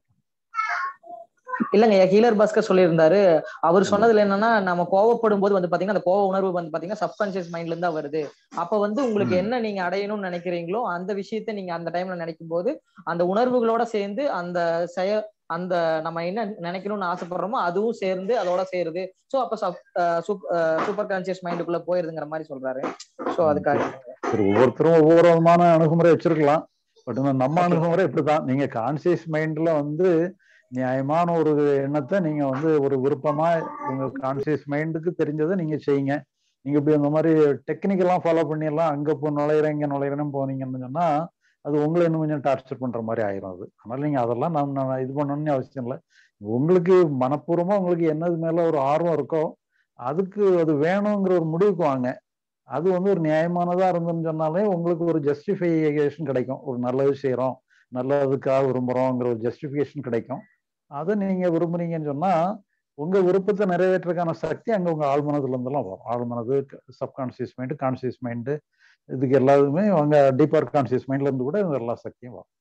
இல்லங்க ஹீலர் பாஸ்கர் சொல்லியிருந்தாரு அவர் சொன்னதுல என்னன்னா நம்ம கோவப்படும் போது வந்து பாத்தீங்கன்னா அந்த கோவ உணர்வு வந்து பாத்தீங்கன்னா சப்கான்சியஸ் மைண்ட்ல இருந்தா வருது அப்ப வந்து உங்களுக்கு ம். என்ன நீங்க அடையணும்னு நினைக்கிறீங்களோ அந்த விஷயத்த நீங்க அந்த டைம்ல நினைக்கும் போது அந்த உணர்வுகளோட சேர்ந்து அந்த செய அந்த நம்ம என்ன நினைக்கணும்னு ஆசைப்படுறோமோ அதுவும் சேர்ந்து அதோட சேருது சோ அப்ப சூப்பர் கான்சியஸ் மைண்டுக்குள்ள போயிருதுங்கிற மாதிரி சொல்றாரு சோ அதுக்காக சரி ஒவ்வொருத்தரும் ஒவ்வொரு விதமான அணுகுமுறை வச்சிருக்கலாம் பட் நம்ம Okay. அணுகுமுறை இப்படிதான் நீங்க கான்சியஸ் மைண்ட்ல வந்து நியாயமான ஒரு எண்ணத்தை நீங்க வந்து ஒரு விருப்பமா உங்க கான்சியஸ் மைண்டுக்கு தெரிஞ்சதை நீங்க செய்யுங்க நீங்க இப்படி அந்த மாதிரி டெக்னிக்கெல்லாம் ஃபாலோ பண்ணிடலாம் அங்க போ நுழையிறேன் இங்க நுழையிறேன்னு போனீங்கன்னு சொன்னா அது உங்களை இன்னும் கொஞ்சம் டார்ச்சர் பண்ற மாதிரி ஆயிரும் அது அதனால நீங்க அதெல்லாம் நம்ம நம்ம இது பண்ணணும்னு அவசியம் இல்லை உங்களுக்கு மனப்பூர்வமா உங்களுக்கு என்னது மேல ஒரு ஆர்வம் இருக்கோ அதுக்கு அது வேணுங்கிற ஒரு முடிவுக்கு வாங்க அது வந்து ஒரு நியாயமானதா இருந்துன்னு சொன்னாலே உங்களுக்கு ஒரு ஜஸ்டிஃபிகேஷன் கிடைக்கும் ஒரு நல்லது செய்யறோம் நல்லதுக்காக விரும்புறோங்கிற ஒரு ஜஸ்டிஃபிகேஷன் கிடைக்கும் அதை நீங்க விரும்புறீங்கன்னு சொன்னா உங்க விருப்பத்தை நிறைவேற்றுறதுக்கான சக்தி அங்க உங்க ஆழ்மனதுல இருந்தெல்லாம் வரும் ஆழ்மனது சப்கான்சியஸ் மைண்டு கான்சியஸ் மைண்டு இதுக்கு எல்லாத்துமே அவங்க டீப்பர் கான்சியஸ் மைண்ட்ல இருந்து கூட எல்லா சக்தியும் வரும்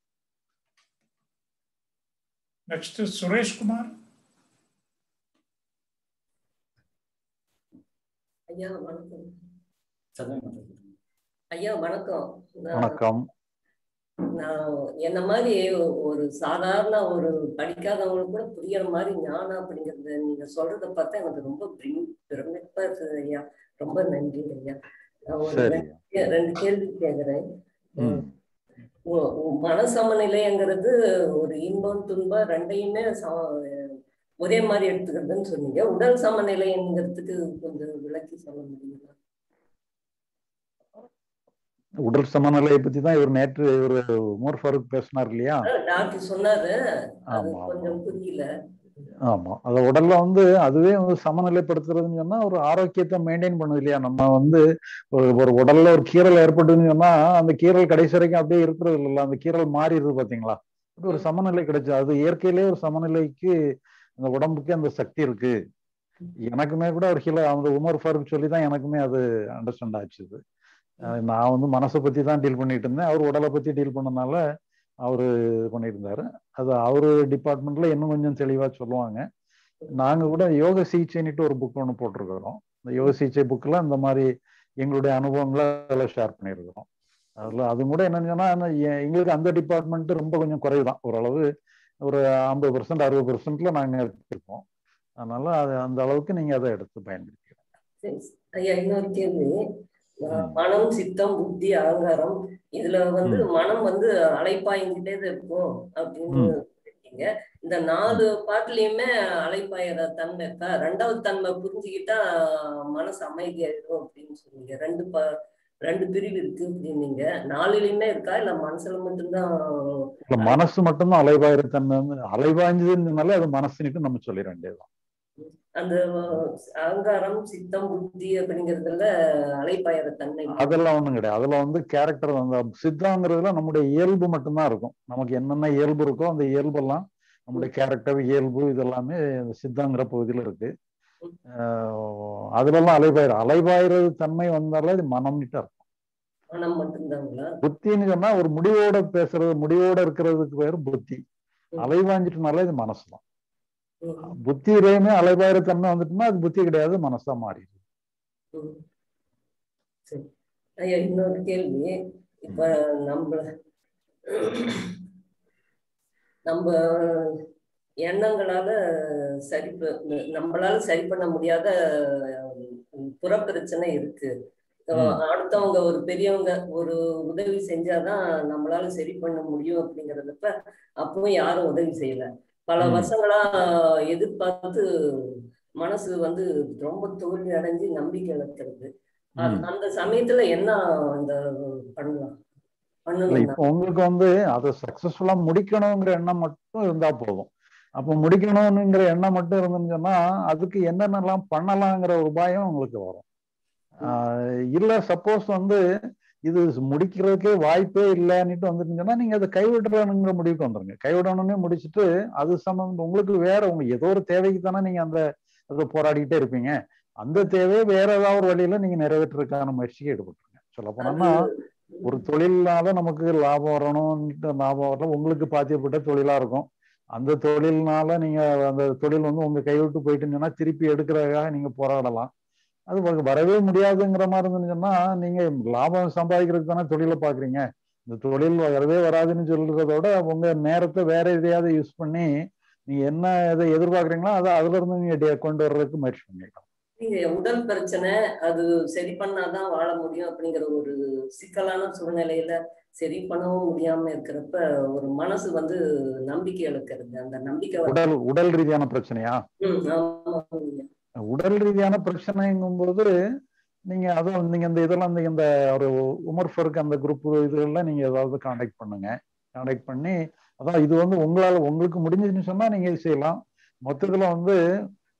நெக்ஸ்ட் சுரேஷ்குமார் ஐயா வணக்கம் ஐயா வணக்கம் நான் வணக்கம் நான் என்ன மாதிரி ஒரு சாதாரண ஒரு படிக்காதவங்களுக்கு கூட புரியற மாதிரி ஞானம் அப்படிங்கறது நீங்க சொல்றத பார்த்தா எனக்கு ரொம்ப பிரி- பிரமிப்பா இருக்குது ஐயா ரொம்ப நன்றி ஐயா நான் ஒரு சரி ரெண்டு கே- ரெண்டு கேள்வி கேக்குறேன் ம் உ- உ- மன சமநிலைங்கிறது ஒரு இன்பம் துன்பம் ரெண்டையுமே சம- ஒரே மாதிரி எடுத்துக்கிறதுன்னு சொன்னீங்க உடல் சமநிலைங்கிறதுக்கு கொஞ்சம் விளக்கி சொல்ல முடியுங்களா உடல் சமநிலையை பத்தி தான் இவர் நேற்று இவர் உமர் ஃபருக் பேசினார் இல்லையா டாக்டர் சொன்னாரு அது ஆமா ஆமா கொஞ்சம் புரியல ஆமா அது உடல்ல வந்து அதுவே வந்து சமநிலைப்படுத்துறதுன்னு சொன்னா ஒரு ஆரோக்கியத்தை மெயின்டைன் பண்ணுது இல்லையா நம்ம வந்து ஒரு ஒரு உடல்ல ஒரு கீறல் ஏற்பட்டுன்னு சொன்னா அந்த கீறல் கடைசி வரைக்கும் அப்படியே இருக்கிறது இல்லைல்ல அந்த கீறல் மாறிடுது பாத்தீங்களா அப்படி ஒரு சமநிலை கிடைச்சு அது இயற்கையிலேயே ஒரு சமநிலைக்கு அந்த உடம்புக்கு அந்த சக்தி இருக்கு எனக்குமே கூட ஒரு கிலோ அந்த உமர் ஃபருக் சொல்லி தான் எனக்குமே அது அண்டர்ஸ்டாண்ட் ஆச்சுது அஹ் நான் வந்து மனசை பத்தி தான் டீல் பண்ணிட்டு இருந்தேன் அவர் உடலை பத்தி டீல் பண்ணனால அவரு இது பண்ணிட்டு இருந்தாரு அது அவரு டிபார்ட்மெண்ட்ல இன்னும் கொஞ்சம் தெளிவா சொல்லுவாங்க நாங்க கூட யோக சிகிச்சைன்னுட்டு ஒரு புக் ஒன்று போட்டிருக்கிறோம் இந்த யோக சிகிச்சை புக்கில் இந்த மாதிரி எங்களுடைய அனுபவங்களை அதில் ஷேர் பண்ணியிருக்கிறோம் அதில் அது கூட என்னன்னு சொன்னா அந்த எ- எங்களுக்கு அந்த டிபார்ட்மெண்ட் ரொம்ப கொஞ்சம் குறைவு தான் ஓரளவு ஒரு ஐம்பது பர்சன்ட் அறுபது பர்சன்ட்ல நாங்கள் இருக்கோம் அதனால அது அந்த அளவுக்கு நீங்க அதை எடுத்து பயன்படுத்திக்கலாம் சரி ஐயா இன்னொரு கேள்வி அஹ் மனம் சித்தம் புத்தி அகங்காரம் இதுல வந்து மனம் வந்து அலைப்பாய்ந்துட்டே தான் இருக்கும் அப்படின்னு ம். இருக்கீங்க இந்த நாலு பாட்டுலயுமே அலைப்பாயிற தன்மை இருக்கா ரெண்டாவது தன்மை புரிஞ்சுக்கிட்டா மனசு அமைதியாயிடும் அப்படின்னு சொன்னீங்க ரெண்டு ப ரெண்டு பிரிவு இருக்கு அப்படின்னீங்க நாலுலயுமே இருக்கா இல்ல மனசுல மட்டும்தான் இல்ல மனசு மட்டும்தான் அலைபாயிரத்தன்மை வந்து அலைபாய்ஞ்சதுனால அது மனசுன்னுட்டு நம்ம சொல்லிட வேண்டியதுதான் அந்த அகங்காரம் சித்தம் புத்தி அப்படிங்கறதுல அலைப்பாயிற தன்மை அதெல்லாம் ஒண்ணும் கிடையாது அதுல வந்து கேரக்டர் அந்த சித்தாங்கிறதுல நம்முடைய இயல்பு மட்டும்தான் இருக்கும் நமக்கு என்னென்ன இயல்பு இருக்கோ அந்த இயல்பெல்லாம் நம்முடைய கேரக்டர் இயல்பு இதெல்லாமே இந்த சித்தாங்கிற பகுதியில இருக்கு ஆஹ் அதுலலாம் அலைபாயிர அலைபாயிறது தன்மை வந்தாலே அது மனம்னுட்டு இருக்கும் மனம் மட்டும்தாங்களா புத்தின்னு சொன்னா ஒரு முடிவோட பேசுறது முடிவோட இருக்கிறதுக்கு பேர் புத்தி அலைவாஞ்சிட்டுனாலே இது மனசுதான் ம், புத்தியிலேயுமே அலைபாயிர தன்மை வந்துட்டுன்னா அது புத்தி கிடையாது மனசா மாறிடுது ம். சரி ஐயா இன்னொரு கேள்வி இப்ப நம்ம நம்ம எண்ணங்களால சரி ப- நம்மளால சரி பண்ண முடியாத உம், புறப்பிரச்சனை இருக்கு ம். அடுத்தவங்க ஒரு பெரியவங்க ஒரு உதவி செஞ்சாதான் நம்மளால சரி பண்ண முடியும் அப்படிங்கறதப்ப அப்பவும் யாரும் உதவி செய்யல பல ம். வருஷங்களா எதிர்பார்த்து மனசு வந்து ரொம்ப தோல்வி அடைஞ்சு நம்பிக்கை இழக்கிறது அ- ம். அந்த சமயத்துல என்ன அந்த பண்ணலாம் இல்ல பண்ணணும் இப்போ உங்களுக்கு வந்து அதை சக்சஸ்ஃபுல்லா முடிக்கணுங்கிற எண்ணம் மட்டும் இருந்தா போதும் அப்போ முடிக்கணுங்கிற எண்ணம் மட்டும் இருந்துன்னு சொன்னா அதுக்கு என்னென்னலாம் பண்ணலாங்கிற ஒரு பயம் உங்களுக்கு வரும் ஆஹ் இல்ல சப்போஸ் வந்து இது முடிக்கிறதுக்கே வாய்ப்பே இல்லைன்னுட்டு வந்துட்டுங்கன்னா நீங்க அதை கைவிடணுங்கிற முடிவுக்கு வந்துருங்க கைவிடணும்னே முடிச்சுட்டு அது சம்பந்தம் உங்களுக்கு வேற உங்க ஏதோ ஒரு தேவைக்கு தானே நீங்க அந்த அதை போராடிக்கிட்டே இருப்பீங்க அந்த தேவையை வேற ஏதாவது ஒரு வழியில நீங்க நிறைவேற்றுறதுக்கான முயற்சிக்கு ஈடுபட்டுருங்க சொல்ல போனோம்னா ஒரு தொழில்னால நமக்கு லாபம் வரணும்னு லாபம் வரல உங்களுக்கு பாத்தியப்பட்ட தொழிலா இருக்கும் அந்த தொழில்னால நீங்க அந்த தொழில் வந்து உங்க கைவிட்டு போயிட்டுங்கன்னா திருப்பி எடுக்கிறதுக்காக நீங்க போராடலாம் அது உங்களுக்கு வரவே முடியாதுங்கிற மாதிரி இருந்துன்னு சொன்னா நீங்க லாபம் சம்பாதிக்கிறதுக்கு தானே தொழிலை பாக்குறீங்க இந்த தொழில் வரவே வராதுன்னு சொல்றதோட உங்க நேரத்தை வேற எதையாவது யூஸ் பண்ணி நீங்க என்ன எதை எதிர்பார்க்குறீங்களோ அதை அதுல இருந்து நீங்க டே- கொண்டு வர்றதுக்கு முயற்சி பண்ணிக்கலாம் நீங்க உடல் பிரச்சனை அது சரி பண்ணாதான் வாழ முடியும் அப்படிங்கிற ஒரு சிக்கலான சூழ்நிலையில சரி பண்ணவும் முடியாம இருக்கிறப்ப ஒரு மனசு வந்து நம்பிக்கை இழக்கிறது அந்த நம்பிக்கை வந்து- உடல் உடல் ரீதியான பிரச்சனையா ம், ஆமா ஐயா. உடல் ரீதியான பிரச்சனைங்கும்போது நீங்க அதான் நீங்க இந்த இதெல்லாம் இந்த இந்த ஒரு உமர் ஃபருக்கு அந்த குரூப் இதுகள்லாம் நீங்க ஏதாவது காண்டாக்ட் பண்ணுங்க காண்டாக்ட் பண்ணி அதான் இது வந்து உங்களால உங்களுக்கு முடிஞ்சதுன்னு சொன்னா நீங்க இது செய்யலாம் மொத்தத்துல வந்து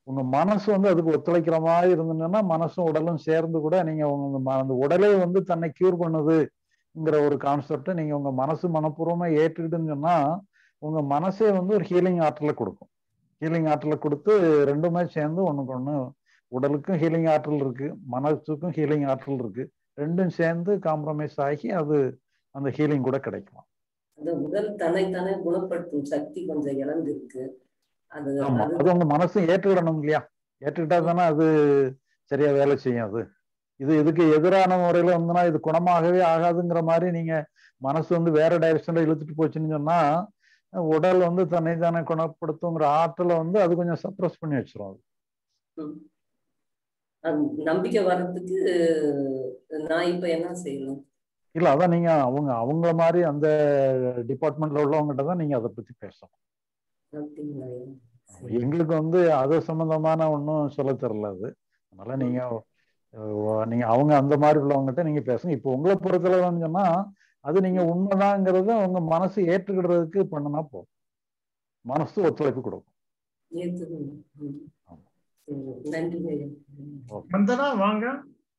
உங்க மனசு வந்து அதுக்கு ஒத்துழைக்கிற மாதிரி இருந்ததுன்னா மனசும் உடலும் சேர்ந்து கூட நீங்க உங்க ம- அந்த உடலே வந்து தன்னை கியூர் பண்ணுதுங்கிற ஒரு கான்செப்டை நீங்க உங்க மனசு மனப்பூர்வமா ஏற்றுக்கிட்டுன்னு சொன்னா உங்க மனசே வந்து ஒரு ஹீலிங் ஆற்றலை கொடுக்கும் ஹீலிங் ஆற்றலை கொடுத்து ரெண்டுமே சேர்ந்து ஒண்ணுக்கு ஒண்ணு உடலுக்கும் ஹீலிங் ஆற்றல் இருக்கு மனசுக்கும் ஹீலிங் ஆற்றல் இருக்கு ரெண்டும் சேர்ந்து காம்ப்ரமைஸ் ஆகி அது அந்த ஹீலிங் கூட கிடைக்கும் அந்த உடல் தன்னைத்தானே குணப்படுத்தும் சக்தி கொஞ்சம் இழந்திருக்கு அது ஆமா அது அது உங்க மனசு ஏற்றுக்கிடணும் இல்லையா ஏற்றுக்கிட்டா தானே அது சரியா வேலை செய்யும் அது இது இதுக்கு எதிரான முறையில வந்துன்னா இது குணமாகவே ஆகாதுங்கிற மாதிரி நீங்க மனசு வந்து வேற டைரக்ஷன்ல இழுத்துட்டு போச்சுன்னு சொன்னா உடல் வந்து தன்னை தானே குணப்படுத்துங்கிற ஆற்றலை வந்து அது கொஞ்சம் சப்ரஸ் பண்ணி வச்சிரும் அது ம். அந்த நம்பிக்கை வர்றதுக்கு நான் இப்ப என்ன செய்யணும் இல்ல அதான் நீங்க அவங்க அவங்கள மாதிரி அந்த டிபார்ட்மெண்ட்ல உள்ளவங்ககிட்ட தான் நீங்க அதை பத்தி பேசணும் அப்படிங்களா எங்களுக்கு வந்து அது சம்பந்தமான ஒன்றும் சொல்ல தெரியல அது அதனால நீங்க அஹ், நீங்க அவங்க அந்த மாதிரி உள்ளவங்ககிட்ட நீங்க பேசுங்க இப்போ உங்களை பொறுத்தளவுன்னு சொன்னா அது நீங்க உண்மைதாங்கிறத உங்க மனசு ஏற்றுக்கிடுறதுக்கு பண்ணுனா போதும் மனசு ஒத்துழைப்பு கொடுக்கும் ஏத்துக்கணும் ம். சரி, நன்றி ஐயா. வந்தனா வாங்க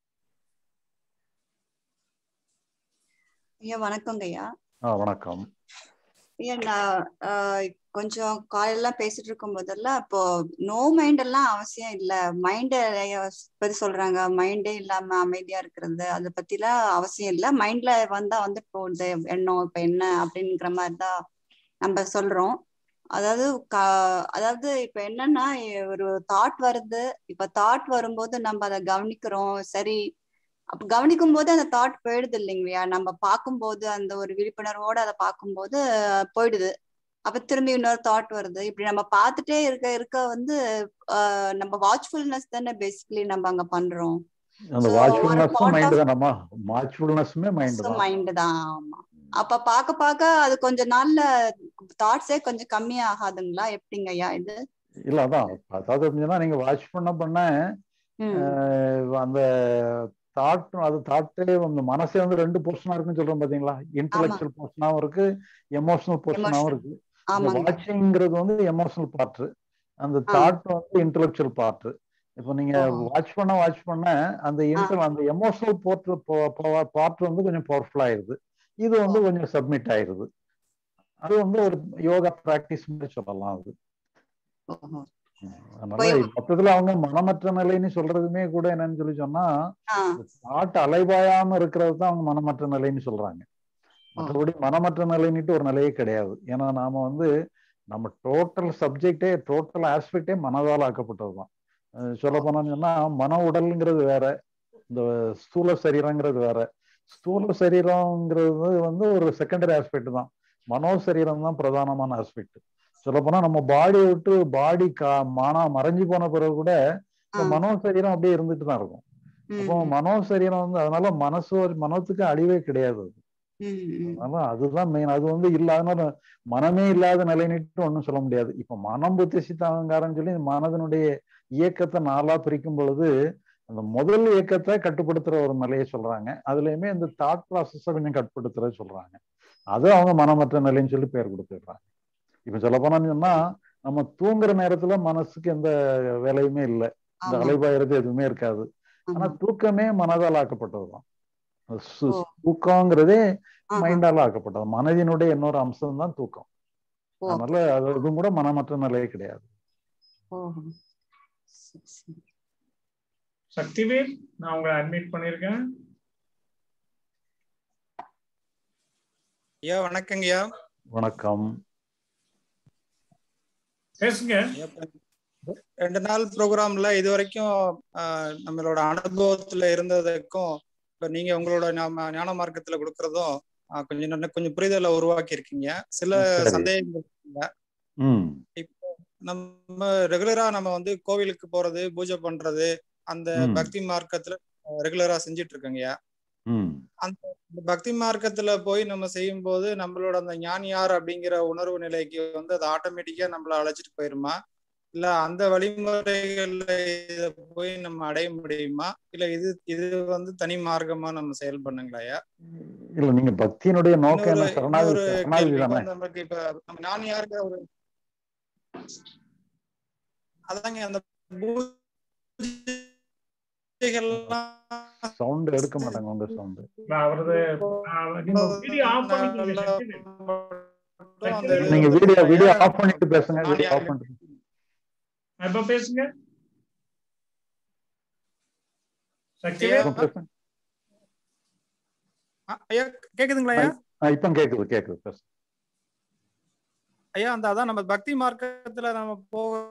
ஐயா வணக்கங்க ஐயா ஆ வணக்கம் ஐயா நான் ஆஹ், கொஞ்சம் காலையெல்லாம் பேசிட்டு இருக்கும் போதெல்லாம் இப்போ நோ மைண்ட் எல்லாம் அவசியம் இல்ல மைண்ட பத்தி சொல்றாங்க மைண்டே இல்லாம அமைதியா இருக்கிறது அதை பத்திலாம் அவசியம் இல்ல மைண்ட்ல வந்தா வந்து போகுது எண்ணம் இப்ப என்ன அப்படிங்கிற மாதிரி தான் நம்ம சொல்றோம் அதாவது கா- அதாவது இப்ப என்னன்னா ஒரு தாட் வருது இப்ப தாட் வரும்போது நம்ம அதை கவனிக்கிறோம் சரி அப்ப கவனிக்கும் போது அந்த தாட் போயிடுது இல்லைங்களையா நம்ம பார்க்கும்போது அந்த ஒரு விழிப்புணர்வோட அதை பார்க்கும்போது அஹ், போயிடுது அப்ப திரும்பி இன்னொரு தாட் வருது இப்படி நம்ம பார்த்துட்டே இருக்க இருக்க வந்து ஆஹ், நம்ம வாட்ச்ஃபுல்னஸ் தானே பேசிக்கலி நம்ம அங்க பண்றோம் அந்த So, ஒரு வாட்ச்ஃபுல்னஸும் part மைண்டு of- தானம்மா வாட்ச்ஃபுல்னஸுமே மைண்டு தான் மைண்ட் தான் ஆமா அப்ப பார்க்க பார்க்க அது கொஞ்ச நாள்ல தாட்ஸே கொஞ்சம் கம்மி ஆகாதுங்களா எப்படிங்க ஐயா இது இல்ல அதான் அதாவது எப்படின்னா நீங்க வாட்ச் பண்ண பண்ண ம் அஹ், அந்த தாட் அது தாட்டே அந்த மனசே வந்து ரெண்டு போர்ஷனா இருக்குன்னு சொல்றோம் பாத்தீங்களா இன்டெலெக்சுவல் போர்ஷனாவும் இருக்கு எமோஷனல் போர்ஷனாவும் Emotional. இருக்கு இந்த ஆமாங்க வாட்சிங்கிறது வந்து எமோஷனல் பார்ட் அந்த ஆ. தாட் வந்து இன்டெலெக்சுவல் பார்ட் இப்போ நீங்க ஓ. வாட்ச் பண்ண வாட்ச் பண்ண அந்த இன்டர் அந்த எமோஷனல் போர்ட் பார்ட் வந்து கொஞ்சம் பவர்ஃபுல் ஆயிருது இது வந்து கொஞ்சம் சப்மிட் ஆயிருது அது வந்து ஒரு யோகா பிராக்டிஸ் மாதிரி சொல்லலாம் அது ஓஹோ. அதனால போய்- மொத்தத்துல அவங்க மனமற்ற நிலைன்னு சொல்றதுமே கூட என்னன்னு சொல்லி சொன்னா ஆ தாட் அலைபாயாம இருக்கிறது தான் அவங்க மனமற்ற நிலைன்னு சொல்றாங்க மற்றபடி மனமற்ற நிலைன்னுட்டு ஒரு நிலையே கிடையாது ஏன்னா நாம வந்து நம்ம டோட்டல் சப்ஜெக்டே டோட்டல் ஆஸ்பெக்டே மனதால் ஆக்கப்பட்டது தான் சொல்ல போனோம்னு சொன்னா மன உடல்ங்கிறது வேற இந்த ஸ்தூல சரீரங்கிறது வேற ஸ்தூல சரீரங்கிறது வந்து ஒரு செகண்டரி ஆஸ்பெக்ட் தான் மனோ சரீரம் தான் பிரதானமான ஆஸ்பெக்ட் சொல்ல போனா நம்ம பாடியை விட்டு பாடி கா மானா மறைஞ்சு போன பிறகு கூட இப்ப ஆ. மனோ சரீரம் அப்படியே இருந்துட்டு தான் இருக்கும் அப்போ ம் மனோ சரீரம் வந்து அதனால மனசு மனத்துக்கு அழிவே கிடையாது அது ம் ம் அதனால அதுதான் மெயின் அது வந்து இல்லாத மனமே இல்லாத நிலைநிட்டு ஒன்றும் சொல்ல முடியாது இப்ப மனம் புத்தி சித்த அகங்காரம் சொல்லி இந்த மனதனுடைய இயக்கத்தை நாளா பிரிக்கும் பொழுது அந்த முதல் இயக்கத்தை கட்டுப்படுத்துற ஒரு நிலையை சொல்றாங்க அதுலயுமே இந்த தாட் ப்ராசஸை கொஞ்சம் கட்டுப்படுத்துற சொல்றாங்க அது அவங்க மனமற்ற நிலைன்னு சொல்லி பேர் கொடுத்துடுறாங்க இப்ப சொல்ல போனான்னு சொன்னா நம்ம தூங்குற நேரத்துல மனசுக்கு எந்த வேலையுமே இல்லை இந்த ஆமா அலைபாயிறது எதுவுமே இருக்காது ஆனா ஆமா தூக்கமே மனதால் ஆக்கப்பட்டதுதான் அது சு- ஓ. தூக்கங்கிறதே ஆஹா. மைண்டால ஆக்கப்பட்டது மனதினுடைய இன்னொரு அம்சம் தான் தூக்கம் ஓ அதனால அது இதுவும் கூட மனமற்ற நிலையே கிடையாது ஓஹோ சரி, சரி. சக்திவேல் நான் உங்களை அட்மிட் பண்ணியிருக்கேன் ஐயா வணக்கங்கய்யா வணக்கம் பேசுங்க ஐயா, இப்ப ரெண்டு நாள் ப்ரோக்ராம்ல இது வரைக்கும் ஆஹ், நம்மளோட அனுபவத்துல இருந்ததுக்கும் இப்ப நீங்க உங்களோட ஞான ஞான மார்க்கத்துல கொடுக்கறதும் ஆஹ், கொஞ்சம் நல்ல கொஞ்சம் புரிதலை உருவாக்கி இருக்கீங்க சில சரி. சந்தேகங்கள் இருக்குங்க. ம் இப்போ நம்ம ரெகுலரா நம்ம வந்து கோவிலுக்கு போறது பூஜை பண்றது அந்த ம். பக்தி மார்க்கத்துல ரெகுலரா செஞ்சுட்டு இருக்கோங்கய்யா ம் அந்த பக்தி மார்க்கத்துல போய் நம்ம செய்யும் போது நம்மளோட அந்த ஞானியார் அப்படிங்கிற உணர்வு நிலைக்கு வந்து அது ஆட்டோமேட்டிக்கா நம்மள அழைச்சிட்டு போயிருமா இல்ல அந்த வழிமுறைகள்ல இத போய் நம்ம அடைய முடியுமா இல்ல இது இது வந்து தனி மார்க்கமா நம்ம செயல்பண்ணுங்களாயா இல்ல நீங்க பக்தியினுடைய நோக்கம் இன்னொரு என்ன சரணாகதி இன்னொரு சரணாகதி கேள்வி தானே வந்து நமக்கு இப்ப நம்ம ஞானியாருங்கிற ஒரு அதாங்க அந்த பூஜைகள்லாம் சவுண்ட் எடுக்க மாட்டாங்க உங்க சவுண்ட் நான் அவரது நான் நீங்க வீடியோ ஆஃப் பண்ணிக்கீங்க சக்தி அந்த நீங்க வீடியோ வீடியோ ஆஃப் பண்ணிட்டு பேசுங்க வீடியோ ஆஃப் பண்ணிட்டு இப்ப பேசுங்க சக்தி இப்ப பேசுங்க அ- ஐயா கேக்குதுங்களா ஐயா ஆ, இப்ப கேக்குது கேக்குது பேசுங்க ஐயா அந்த அதான் நம்ம பக்தி மார்க்கத்துல நம்ம போகிறோம்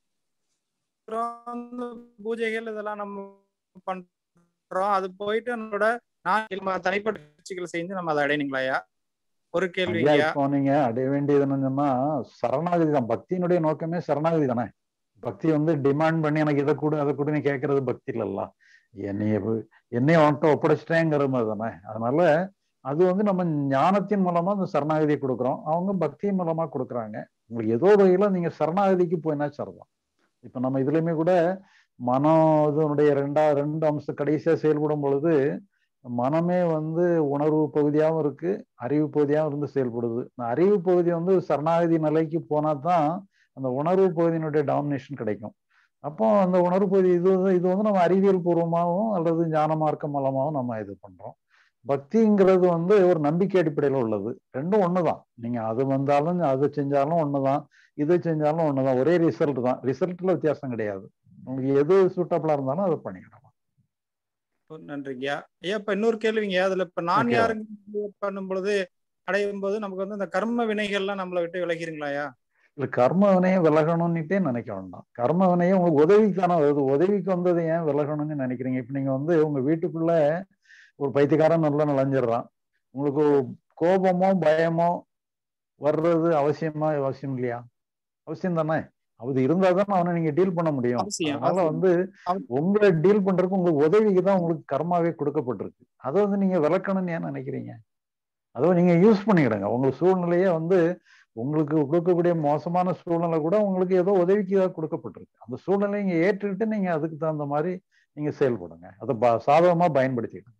இந்த பூஜைகள் இதெல்லாம் நம்ம பண்றோம் அது போயிட்டு நம்மளோட நான் நம்ம தனிப்பட்ட முயற்சிகள் செஞ்சு நம்ம அதை அடையணுங்களா ஐயா ஒரு கேள்வி ஐயா ஐயா இப்போ நீங்க அடைய வேண்டியது என்னன்னா சரணாகதி தான் பக்தியினுடைய நோக்கமே சரணாகதி தானே பக்தி வந்து டிமாண்ட் பண்ணி எனக்கு இதை கொடு அதை கொடுன்னு கேட்கறது பக்தி இல்லல்ல என்னைய வு- என்னைய அவன்கிட்ட ஒப்படைச்சிட்டேங்கிற மாதிரி தானே அதனால அது வந்து நம்ம ஞானத்தின் மூலமா அந்த சரணாகதியை கொடுக்குறோம் அவங்க பக்தியின் மூலமா கொடுக்குறாங்க உங்களுக்கு ஏதோ ஒரு வகையில நீங்க சரணாகதிக்கு போயினா சரிதான் இப்ப நம்ம இதுலயுமே கூட மனம் இதனுடைய ரெண்டா ரெண்டு அம்சம் கடைசியா செயல்படும் பொழுது மனமே வந்து உணர்வு பகுதியாகவும் இருக்கு அறிவு பகுதியாகவும் இருந்து செயல்படுது இந்த அறிவு பகுதி வந்து சரணாகதி நிலைக்கு போனா தான் அந்த உணர்வு பகுதியினுடைய டாமினேஷன் கிடைக்கும் அப்போ அந்த உணர்வு பகுதி இது வந்து- இது வந்து நம்ம அறிவியல் பூர்வமாகவும் அல்லது ஞான மார்க்க மூலமாகவும் நம்ம இது பண்றோம் பக்திங்கிறது வந்து ஒரு நம்பிக்கை அடிப்படையில் உள்ளது ரெண்டும் ஒண்ணுதான் நீங்க அது வந்தாலும் அது செஞ்சாலும் ஒண்ணுதான் இது செஞ்சாலும் ஒண்ணுதான் ஒரே ரிசல்ட் தான் ரிசல்ட்ல வித்தியாசம் கிடையாது உங்களுக்கு எது சூட்டபிளா இருந்தாலும் அதை பண்ணிக்கலாம் நன்றிங்கய்யா ஐயா இப்ப இன்னொரு கேள்விங்க அதுல இப்ப நான் Okay. யாருங்க பண்ணும் பொழுது அடையும் போது நமக்கு வந்து இந்த கர்ம வினைகள்லாம் நம்மளை விட்டு விலகிருங்களா ஐயா இல்ல கர்ம வினையை விலகணும்னுட்டே நினைக்க வேண்டாம் கர்ம வினையை உங்களுக்கு உதவிக்கு தானே வருது உதவிக்கு வந்தது ஏன் விலகணும்னு நினைக்கிறீங்க இப்ப நீங்க வந்து உங்க வீட்டுக்குள்ள ஒரு பைத்தியக்காரன் நல்லா நுழைஞ்சிடுறான் உங்களுக்கு கோபமோ பயமோ வர்றது அவசியமா அவசியம் இல்லையா அவசியம் தானே அது இருந்தா தானே அவனை நீங்க டீல் பண்ண முடியும் அவசியம், அதனால அவசியம். வந்து உங்களை டீல் பண்றதுக்கு உங்களுக்கு உதவிக்கு தான் உங்களுக்கு கர்மாவே கொடுக்கப்பட்டிருக்கு அதை வந்து நீங்க விளக்கணும்னு ஏன் நினைக்கிறீங்க அதை நீங்க யூஸ் பண்ணிக்கிடுங்க உங்க சூழ்நிலையே வந்து உங்களுக்கு கொடுக்கக்கூடிய மோசமான சூழ்நிலை கூட உங்களுக்கு ஏதோ உதவிக்கு தான் கொடுக்கப்பட்டிருக்கு அந்த சூழ்நிலையை நீங்க ஏற்றுக்கிட்டு நீங்க அதுக்கு தகுந்த மாதிரி நீங்க செயல்படுங்க அதை ப- சாதகமா பயன்படுத்திக்கிடுங்க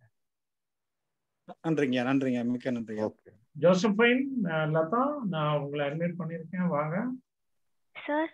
நன்றிங்க நன்றிங்க மிக்க நன்றிங்க ஓகே ஜோசஃபைன் அஹ், லதா நான் உங்களை அட்மிட் பண்ணியிருக்கேன் வாங்க சார்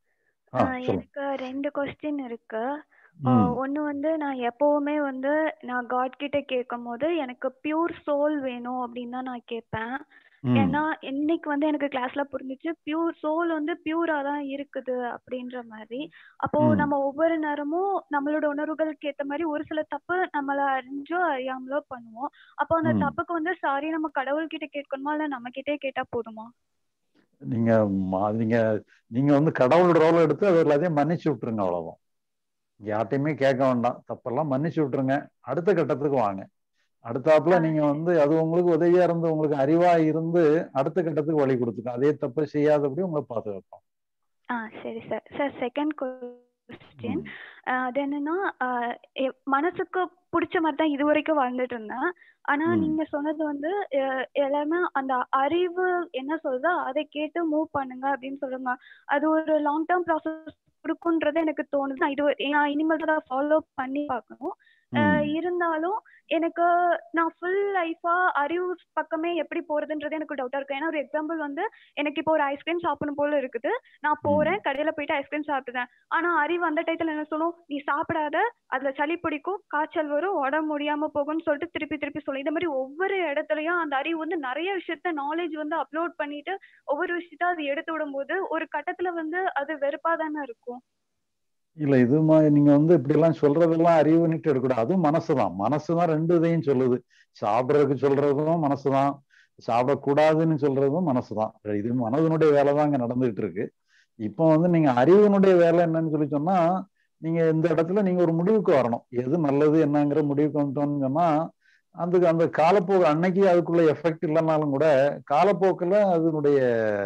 ஆ சொல்லுங்க எனக்கு ரெண்டு கொஸ்டின் இருக்கு ம் ஒன்று வந்து நான் எப்போவுமே வந்து நான் காட் கிட்ட கேட்கும் போது எனக்கு பியூர் சோல் வேணும் அப்படின்னு தான் நான் கேட்பேன் ம் ஏன்னா இன்னைக்கு வந்து எனக்கு கிளாஸ்ல புரிஞ்சுச்சு பியூர் சோல் வந்து பியூரா தான் இருக்குது அப்படின்ற மாதிரி அப்போ ம். நம்ம ஒவ்வொரு நேரமும் நம்மளோட உணர்வுகளுக்கு ஏத்த மாதிரி ஒரு சில தப்பு நம்மள அறிஞ்சோ அறியாமலோ பண்ணுவோம் அப்போ அந்த ம். தப்புக்கு வந்து சாரி நம்ம கடவுள் கிட்ட கேட்கணுமா இல்ல நம்ம கிட்டே கேட்டா போதுமா நீங்க ம- நீங்க நீங்க வந்து கடவுள் ரோல் எடுத்து அது எல்லாத்தையும் மன்னிச்சு விட்டுருங்க அவ்வளவுதான் இங்க யார்ட்டையுமே கேட்க வேண்டாம் தப்பெல்லாம் மன்னிச்சு விட்டுருங்க அடுத்த கட்டத்துக்கு வாங்க அடுத்தாப்புல நீங்க வந்து அது உங்களுக்கு உதவியா இருந்து உங்களுக்கு அறிவா இருந்து அடுத்த கட்டத்துக்கு வழி கொடுத்துக்கும் அதே தப்பை செய்யாதபடி உங்களை பாதுகாப்போம் ஆ சரி சார் சார் செகண்ட் கொஸ்டின் அது என்னன்னா ஆஹ் எ- மனசுக்கு பிடிச்ச மாதிரி தான் இது வரைக்கும் வாழ்ந்துட்டு இருந்தேன் ஆனா ம். நீங்க சொன்னது வந்து அஹ் எல்லாமே அந்த அறிவு என்ன சொல்லுதோ அதை கேட்டு மூவ் பண்ணுங்க அப்படின்னு சொல்லுங்க அது ஒரு லாங் டேர்ம் ப்ராசஸ் கொடுக்குன்றது எனக்கு தோணுது நான் இது வ- நான் இனிமேல் தான் ஃபாலோ பண்ணி பார்க்கணும் அஹ் இருந்தாலும் எனக்கு நான் ஃபுல் லைஃபா அறிவு பக்கமே எப்படி போறதுன்றது எனக்கு டவுட்டா இருக்கு ஏன்னா ஒரு எக்ஸாம்பிள் வந்து எனக்கு இப்போ ஒரு ஐஸ்கிரீம் சாப்பிடணும் போல இருக்குது நான் போறேன் கடையில போயிட்டு ஐஸ்கிரீம் சாப்பிட்டுறேன் ஆனா அறிவு அந்த டயத்துல என்ன சொல்லும் நீ சாப்பிடாத அதுல சளி பிடிக்கும் காய்ச்சல் வரும் உடம்பு முடியாம போகும்னு சொல்லிட்டு திருப்பி திருப்பி சொல்லும் இந்த மாதிரி ஒவ்வொரு இடத்துலயும் அந்த அறிவு வந்து நிறைய விஷயத்த நாலேஜ் வந்து அப்லோட் பண்ணிட்டு ஒவ்வொரு விஷயத்த அது எடுத்து விடும்போது ஒரு கட்டத்துல வந்து அது வெறுப்பா தானே இருக்கும் இல்ல இது மாதிரி நீங்க வந்து இப்படி எல்லாம் சொல்றதெல்லாம் அறிவுன்னுட்டு எடுக்கக்கூடாது அதுவும் மனசுதான் மனசுதான் ரெண்டு இதையும் சொல்லுது சாப்பிடறதுக்கு சொல்றதும் மனசுதான் சாப்பிடக்கூடாதுன்னு சொல்றதும் மனசுதான் இது மனதனுடைய வேலை தான் அங்க நடந்துகிட்டு இருக்கு இப்போ வந்து நீங்க அறிவினுடைய வேலை என்னன்னு சொல்லி சொன்னா நீங்க இந்த இடத்துல நீங்க ஒரு முடிவுக்கு வரணும் எது நல்லது என்னங்கிற முடிவுக்கு வந்துட்டோம்னு சொன்னா அந்த அந்த காலப்போக்கு அன்னைக்கு அதுக்குள்ள எஃபெக்ட் இல்லைனாலும் கூட காலப்போக்கில் அதனுடைய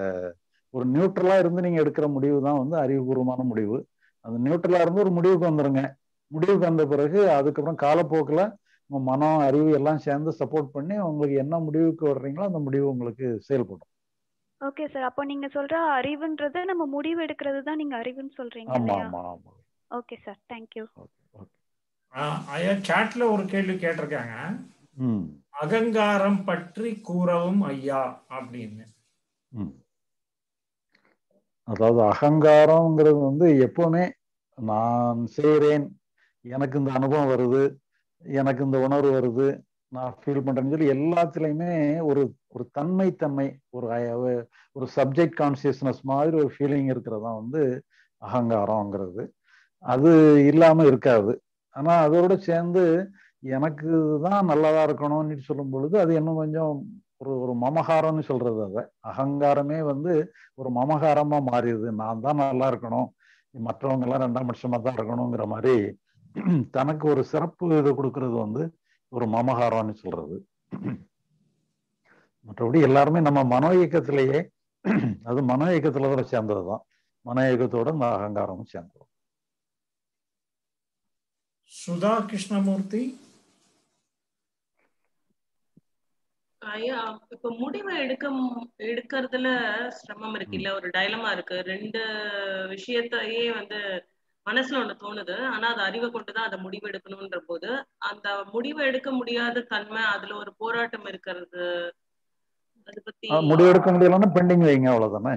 ஒரு நியூட்ரலா இருந்து நீங்க எடுக்கிற முடிவு தான் வந்து அறிவுபூர்வமான முடிவு அந்த நியூட்ரலா இருந்து ஒரு முடிவுக்கு வந்துருங்க முடிவுக்கு வந்த பிறகு அதுக்கப்புறம் காலப்போக்கில் உங்க மனம் அறிவு எல்லாம் சேர்ந்து சப்போர்ட் பண்ணி உங்களுக்கு என்ன முடிவுக்கு வர்றீங்களோ அந்த முடிவு உங்களுக்கு செயல்படும் ஓகே சார் அப்போ நீங்க சொல்ற அறிவுன்றது நம்ம முடிவு எடுக்கிறது தான் நீங்க அறிவுன்னு சொல்றீங்க ஆமா இல்லையா ஆமா ஆமா ஓகே சார் தேங்க்யூ ஆஹ் ஐயா சாட்ல ஒரு கேள்வி கேட்டிருக்காங்க ம் அகங்காரம் பற்றி கூறவும் ஐயா அப்படின்னு ம் அதாவது அகங்காரம்ங்கிறது வந்து எப்பவுமே நான் செய்கிறேன் எனக்கு இந்த அனுபவம் வருது எனக்கு இந்த உணர்வு வருது நான் ஃபீல் பண்றேன்னு சொல்லி எல்லாத்துலயுமே ஒரு ஒரு தன்மை தன்மை ஒரு அய- ஒரு சப்ஜெக்ட் கான்சியஸ்னஸ் மாதிரி ஒரு ஃபீலிங் இருக்கிறது தான் வந்து அகங்காரங்கிறது அது இல்லாம இருக்காது ஆனா அதோட சேர்ந்து எனக்கு தான் நல்லதா இருக்கணும்னு சொல்லும் பொழுது அது இன்னும் கொஞ்சம் ஒரு ஒரு மமகாரம்னு சொல்றது அதை அகங்காரமே வந்து ஒரு மமகாரமா மாறிடுது நான் தான் நல்லா இருக்கணும் மற்றவங்க எல்லாம் ரெண்டாம் பட்சமா தான் இருக்கணுங்கிற மாதிரி தனக்கு ஒரு சிறப்பு இது கொடுக்கறது வந்து ஒரு மமகாரம்னு சொல்றது மற்றபடி எல்லாருமே நம்ம மனோ இயக்கத்திலேயே அது மனோ இயக்கத்துல சேர்ந்ததுதான் மன இயக்கத்தோட இந்த அகங்காரமும் சேர்ந்தது சுதா கிருஷ்ணமூர்த்தி ஐயா இப்ப முடிவை எடுக்க எடுக்கிறதுல சிரமம் இருக்கு இல்ல ஒரு டைலமா இருக்கு ரெண்டு விஷயத்தையே வந்து மனசுல ஒண்ணு தோணுது ஆனா அது அறிவை கொண்டுதான் அதை முடிவு எடுக்கணும்ன்ற போது அந்த முடிவை எடுக்க முடியாத தன்மை அதுல ஒரு போராட்டம் இருக்கிறது அது பத்தி அஹ் முடிவெடுக்க முடியலன்னா பெண்டிங் வைங்க அவ்வளவுதானே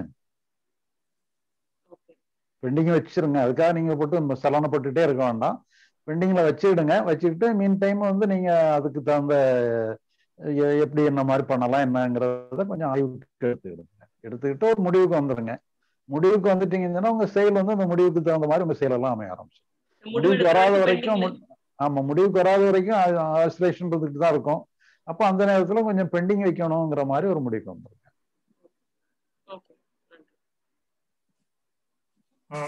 பெண்டிங் வச்சிருங்க அதுக்காக நீங்க போட்டு சலனப்பட்டுட்டே இருக்க வேண்டாம் பெண்டிங்ல வச்சுக்கிடுங்க வச்சுக்கிட்டு மீன் டைம் வந்து நீங்க அதுக்கு தகுந்த எ- எப்படி என்ன மாதிரி பண்ணலாம் என்னங்கிறத கொஞ்சம் ஆய்வுக்கு எடுத்துக்கிடுங்க எடுத்துக்கிட்டு ஒரு முடிவுக்கு வந்துடுங்க முடிவுக்கு வந்துட்டீங்கன்னா உங்க செயல் வந்து அந்த முடிவுக்கு தகுந்த மாதிரி உங்க செயலெல்லாம் அமைய ஆரம்பிச்சிடும் முடிவுக்கு வராத வரைக்கும் மு- ஆமா முடிவுக்கு வராத வரைக்கும் ஆசிலேஷன் இருந்துட்டு தான் இருக்கும் அப்போ அந்த நேரத்துல கொஞ்சம் பெண்டிங் வைக்கணுங்கிற மாதிரி ஒரு முடிவுக்கு வந்துடும் ஆ.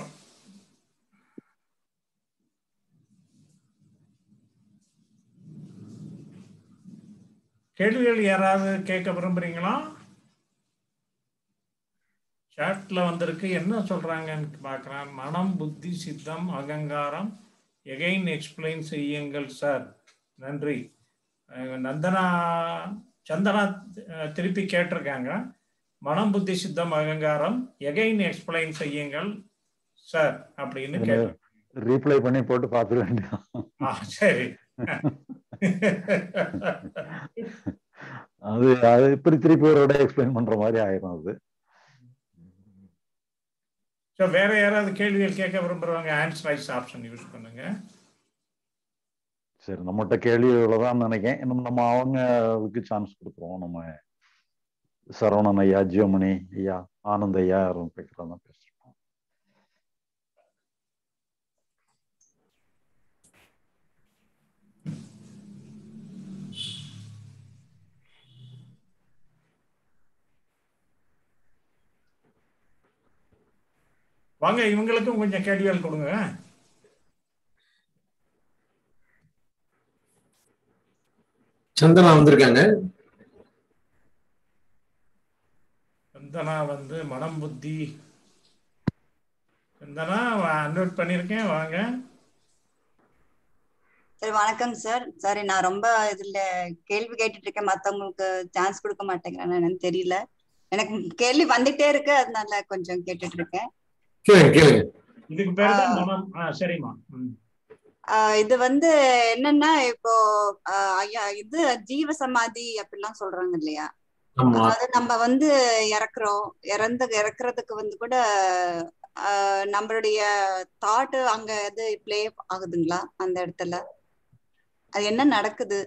கேள்விகள் யாராவது கேட்க விரும்புறீங்களா சாட்ல வந்திருக்கு என்ன சொல்றாங்கன்னு பார்க்கறேன் மனம் புத்தி சித்தம் அகங்காரம் எகைன் எக்ஸ்பிளைன் செய்யுங்கள் சார் நன்றி அஹ் நந்தனா சந்தனா அஹ், திருப்பி கேட்டிருக்காங்க மனம் புத்தி சித்தம் அகங்காரம் எகைன் எக்ஸ்பிளைன் செய்யுங்கள் சார் அப்படின்னு கேட்டு ரீப்ளை பண்ணி போட்டு பார்த்துக்க வேண்டியதான் ஆ சரி அது அது இப்படி திருப்பி ஒரு விட எக்ஸ்பிளைன் பண்ற மாதிரி ஆயிரும் அது ஸோ வேற யாராவது கேள்விகள் கேட்க விரும்புறவங்க ஆன்சர் ரைஸ் ஆப்ஷன் யூஸ் பண்ணுங்க சரி நம்மகிட்ட கேள்வி இவ்வளவுதான் நினைக்கிறேன் இன்னும் நம்ம அவங்களுக்கு சான்ஸ் கொடுத்துருவோம் நம்ம சரவணன் ஐயா ஜியோமணி ஐயா ஆனந்த் ஐயா யாரும் கேட்கறதா பேசுறோம் வாங்க இவங்களுக்கும் கொஞ்சம் கேள்விகள் கொடுங்க சந்தனா வந்திருக்காங்க சந்தனா வந்து மனம் புத்தி சந்தனா அன்வைட் பண்ணியிருக்கேன் வாங்க சரி வணக்கம் சார் சாரி நான் ரொம்ப இதுல கேள்வி கேட்டுட்டு இருக்கேன் மத்தவங்களுக்கு சான்ஸ் கொடுக்க மாட்டேங்கிறேன் என்னன்னு தெரியல எனக்கு கேள்வி வந்துட்டே இருக்கு அதனால கொஞ்சம் கேட்டுட்டு இருக்கேன் கேளுங்க கேளுங்க இதுக்கு பேர் தான் மனம் ஆ சரிம்மா ம் ஆஹ் இது வந்து என்னன்னா இப்போ ஆஹ் ஐயா இது ஜீவ சமாதி அப்படிலாம் சொல்றாங்க இல்லையா ஆமா அதாவது நம்ம வந்து இறக்குறோம் இறந்து இறக்குறதுக்கு வந்து கூட ஆஹ் நம்மளுடைய தாட் அங்க இது ப்ளே ஆகுதுங்களா அந்த இடத்துல அது என்ன நடக்குது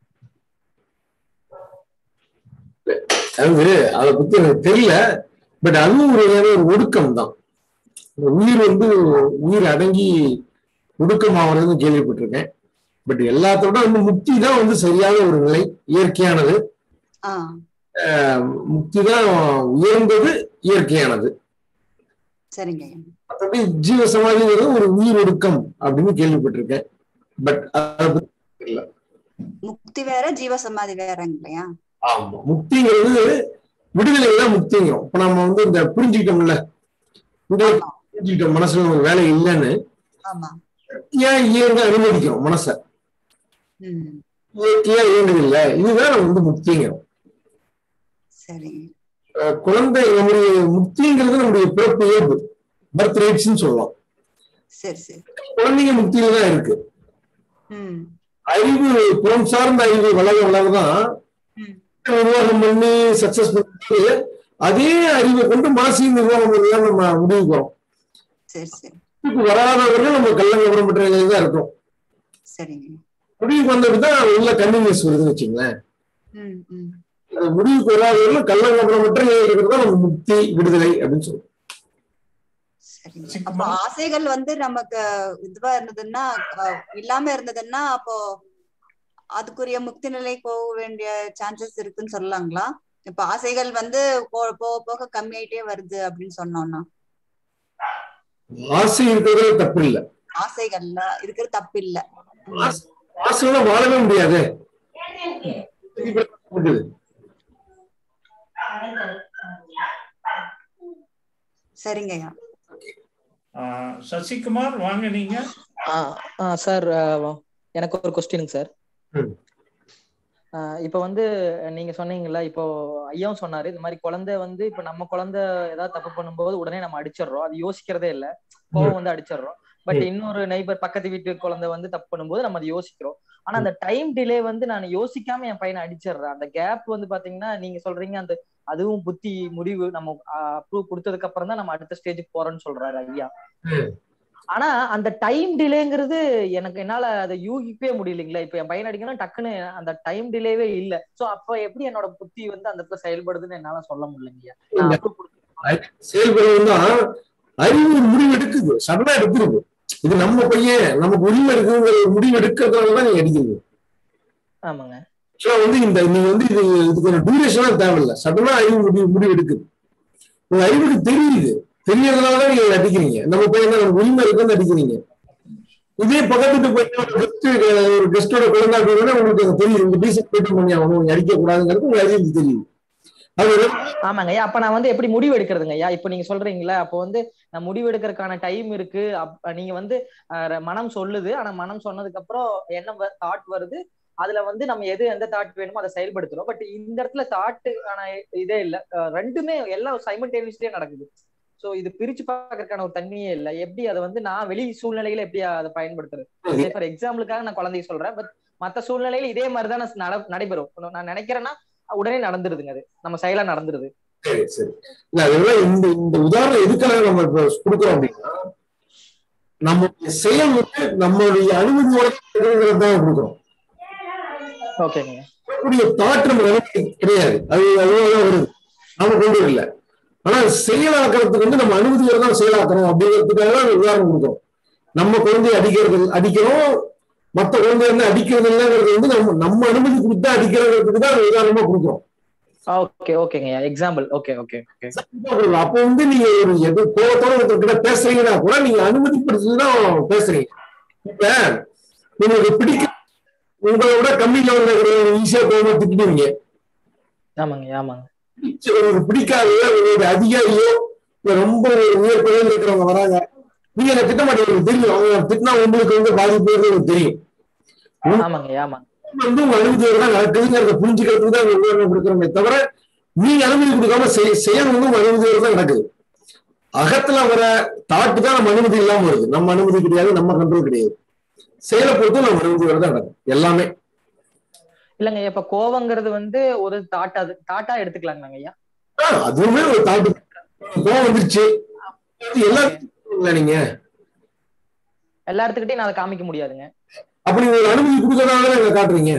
அதாவது அதை பத்தி எனக்கு தெரியல பட் அதுவும் ஒரு வகையான ஒரு ஒடுக்கம் தான் உயிர் வந்து உயிர் அடங்கி ஒடுக்கமாகறதுன்னு கேள்விப்பட்டிருக்கேன் பட் எல்லாத்தோட வந்து முக்தி தான் வந்து சரியான ஒரு நிலை இயற்கையானது ஆஹ் ஆஹ் முக்தி தான் உயர்ந்தது இயற்கையானது சரிங்க ஐயா. மற்றபடி ஜீவ சமாதிங்கிறது ஒரு உயிர் ஒடுக்கம் அப்படின்னு கேள்விப்பட்டிருக்கேன் பட் அதை பத்தி தெரியல முக்தி வேற ஜீவ சமாதி வேறங்க இல்லையா ஆமா முக்திங்கிறது விடுதலை தான் முக்திங்கிறோம் இப்ப நம்ம வந்து இந்த புரிஞ்சுக்கிட்டோம்ல இந்த புரிஞ்சுக்கிட்டோம் மனசுல ஒரு வேலை இல்லைன்னு ஆமா ஏன் இயங்க அனுமதிக்கிறோம் மனச ம் இயற்கையா இயங்குது இல்ல இதுதான் நம்ம வந்து முக்திங்கிறோம் சரிங்க அஹ் குழந்தை நம்முடைய முக்திங்கிறது நம்முடைய பிறப்பு இயல்பு பர்த் ரைட்ஸ்ன்னு சொல்லலாம் சரி சரி குழந்தைங்க முக்தியில தான் இருக்கு ம் அறிவு புறம் சார்ந்த அறிவு வளர வளரதான் நிர்வாகம் பண்ணி சக்சஸ் பண்ணி அதே அறிவை கொண்டு மனசையும் நிர்வாகம் பண்ணலாம் நம்ம முடிவுக்கு வரோம் சரி சரி முடிவுக்கு வராதவர்கள் நம்ம கள்ளங்கபடம் பண்றதுல தான் இருக்கும் சரிங்க முடிவுக்கு வந்துட்டு தான் உள்ள கன்வீனியன்ஸ் வருதுன்னு வச்சுங்களேன் ம் ம் அந்த முடிவுக்கு வராதவர்கள் கள்ளங்கபடம் பற்ற இருக்கிறது தான் நம்ம முக்தி விடுதலை அப்படின்னு சொல்றோம் சரிங்க அப்போ ஆசைகள் வந்து நமக்கு இதுவா இருந்ததுன்னா அஹ், இல்லாம இருந்ததுன்னா அப்போ அதுக்குரிய முக்தி நிலை போக வேண்டிய சான்சஸ் இருக்குன்னு சொல்லலாங்களா இப்ப ஆசைகள் வந்து போ- போக போக கம்மியாயிட்டே வருது அப்படின்னு சொன்னோம்னா ஆசை இருக்கிறதுல தப்பு இல்லை ஆசைகள்ல இருக்கிறது தப்பு இல்ல ஆசையோட வாழவே முடியாது இருக்குது. சரிங்கய்யா ஆஹ் சசிகுமார் வாங்க நீங்க சார் எனக்கு ஒரு கொஸ்டினுங்க சார் ம். இப்போ வந்து நீங்க சொன்னீங்கல்ல இப்போ ஐயாவும் சொன்னாரு இந்த மாதிரி குழந்தை வந்து இப்போ நம்ம குழந்தை ஏதாவது தப்பு பண்ணும்போது உடனே நம்ம அடிச்சிடுறோம் அது யோசிக்கிறதே இல்ல கோவம் வந்து அடிச்சிடுறோம் பட் இன்னொரு நெய்பர் பக்கத்து வீட்டு குழந்தை வந்து தப்பு பண்ணும்போது நம்ம அதை யோசிக்கிறோம் ஆனா அந்த டைம் டிலே வந்து நான் யோசிக்காம என் பையனை அடிச்சிடுறேன் அந்த கேப் வந்து பாத்தீங்கன்னா நீங்க சொல்றீங்க அந்த அதுவும் புத்தி முடிவு நம்ம அப்ரூவ் கொடுத்ததுக்கு அப்புறம் தான் நம்ம அடுத்த ஸ்டேஜுக்கு போறோம்னு சொல்றாரு ஐயா ஆனா அந்த டைம் டிலேங்கிறது எனக்கு என்னால அதை யூகிக்கவே முடியலைங்களா இப்ப என் பையன் அடிக்கணும் டக்குன்னு அந்த டைம் டிலேவே இல்ல சோ அப்ப எப்படி என்னோட புத்தி வந்து அந்த இடத்துல செயல்படுதுன்னு என்னால சொல்ல முடியலைங்கய்யா நான் approve கொடுத்து- செயல்படுறதுன்னா அறிவு ஒரு முடிவு எடுக்குது சடனா எடுத்துருது இது நம்ம பையன் நமக்கு உரிமை இருக்குங்கிற ஒரு முடிவு எடுக்கிறதுனால தான் நீங்க அடிக்கிறீங்க ஆமாங்க ஆக்சுவலா வந்து இந்த நீங்க வந்து இது இதுக்கான டியூரேஷனா தேவையில்ல சடனா அறிவு முடிவு முடிவு எடுக்குது உங்க அறிவுக்கு தெரியுது தெரியறதுனாலதான் நீங்க அடிக்கிறீங்க நம்ம பையன் தான் நமக்கு உரிமை இருக்குன்னு அடிக்கிறீங்க இதே பக்கத்துக்கு போய் ஒரு கெஸ்ட் ஒரு கெஸ்டோட குழந்தை அப்படின்னா உங்களுக்கு அது தெரியும் உங்க டீசென்ட் போயிட்டு பண்ணி அவங்க அடிக்க கூடாதுங்கிறது உங்க அறிவுக்கு தெரியுது அது ஆமாங்க ஐயா அப்ப நான் வந்து எப்படி முடிவு எடுக்கிறதுங்க ஐயா இப்ப நீங்க சொல்றீங்களா அப்போ வந்து நான் முடிவு எடுக்கிறதுக்கான டைம் இருக்கு அப்- நீங்க வந்து அஹ், மனம் சொல்லுது ஆனா மனம் சொன்னதுக்கு அப்புறம் என்ன தாட் வருது அதுல வந்து நம்ம எது எந்த தாட் வேணுமோ அதை செயல்படுத்துறோம் பட் இந்த இடத்துல தாட் ஆனா இதே இல்ல அஹ், ரெண்டுமே எல்லாம் சைமல்டேனியஸ்லயே நடக்குது சோ இது பிரிச்சு பார்க்கறதுக்கான ஒரு தன்மையே இல்ல எப்படி அதை வந்து நான் வெளி சூழ்நிலையில எப்படி அதை பயன்படுத்துறது ஃபார் எக்ஸாம்பிளுக்காக நான் குழந்தைய சொல்றேன் பட் மத்த சூழ்நிலையில இதே மாதிரிதான் நான் நட- நடைபெறும் நான் நினைக்கிறேன்னா உடனே நடந்துருதுங்க அது நம்ம செயலா நடந்துருது சரி சரி இல்ல அதெல்லாம் இந்த இந்த உதாரணம் எதுக்காக நம்ம இப்ப கொடுக்குறோம் அப்படின்னா நம்மளுடைய செயல் வந்து நம்மளுடைய அனுமதியோட இருக்கிறது தான் கொடுக்குறோம் ஓகேங்க வரக்கூடிய தாட் நம்ம நினைக்க கிடையாது அது அதுவாக வருது நாம கொண்டு வரல ஆனா செயலாக்குறதுக்கு வந்து நம்ம அனுமதியோட தான் செயலாக்குறோம் அப்படிங்கிறதுக்காக தான் அந்த உதாரணம் கொடுக்குறோம் நம்ம குழந்தைய அடிக்கிறது அடிக்கிறோம் மத்த குழந்தைய வந்து அடிக்கிறது இல்லைங்கிறது வந்து நம்ம நம்ம அனுமதி கொடுத்தா அடிக்கிறதுக்கு தான் அந்த உதாரணமா கொடுக்குறோம் ஓகே ஓகேங்க எக்ஸாம்பிள் ஓகே ஓகே ஓகே அப்ப வந்து நீங்க ஒரு எது கோவத்தோட ஒருத்தர்கிட்ட பேசுறீங்கன்னா கூட நீங்க அனுமதிப்படுத்தி தான் பேசுறீங்க இப்ப உங்களுக்கு பிடிக்க உங்களை விட கம்மி லெவல்ல இருக்கிற ஈஸியா கோவமா திட்டுவீங்க ஆமாங்க ஆமாங்க உங்களுக்கு பிடிக்காத உங்களுடைய அதிகாரியோ இல்ல ரொம்ப உயர் பதவியில் இருக்கிறவங்க வராங்க நீங்க அதை திட்ட மாட்டீங்க தெரியும் அவங்க திட்டினா உங்களுக்கு வந்து பாதிப்பு வருது உங்களுக்கு தெரியும் ஆமாங்க ஆமாங்க வந்து உங்க அனுமதியோட தான் நடக்குதுங்கிறத புரிஞ்சுக்கிறதுக்கு தான் உங்க உதாரணம் கொடுக்குறோமே தவிர நீங்க அனுமதி கொடுக்காம செய- செயல் வந்து உங்க அனுமதியோட தான் நடக்குது அகத்துல வர தாட்டு தான் நம்ம அனுமதி இல்லாம வருது நம்ம அனுமதி கிடையாது நம்ம கண்ட்ரோல் கிடையாது செயலை பொறுத்து நம்ம அனுமதியோட தான் நடக்கும் எல்லாமே இல்லங்க இப்ப கோவங்கிறது வந்து ஒரு தாட்டா தாட்டா எடுத்துக்கலாங்க ஐயா ஆஹ் அதுவுமே ஒரு தாட்டு கோவம் வந்துருச்சு அது எல்லாருக்கும் நீங்க எல்லாத்துக்கிட்டையும் நான் அதை காமிக்க முடியாதுங்க அப்ப நீங்க ஒரு அனுமதி கொடுக்கறதால நீங்க காட்டுறீங்க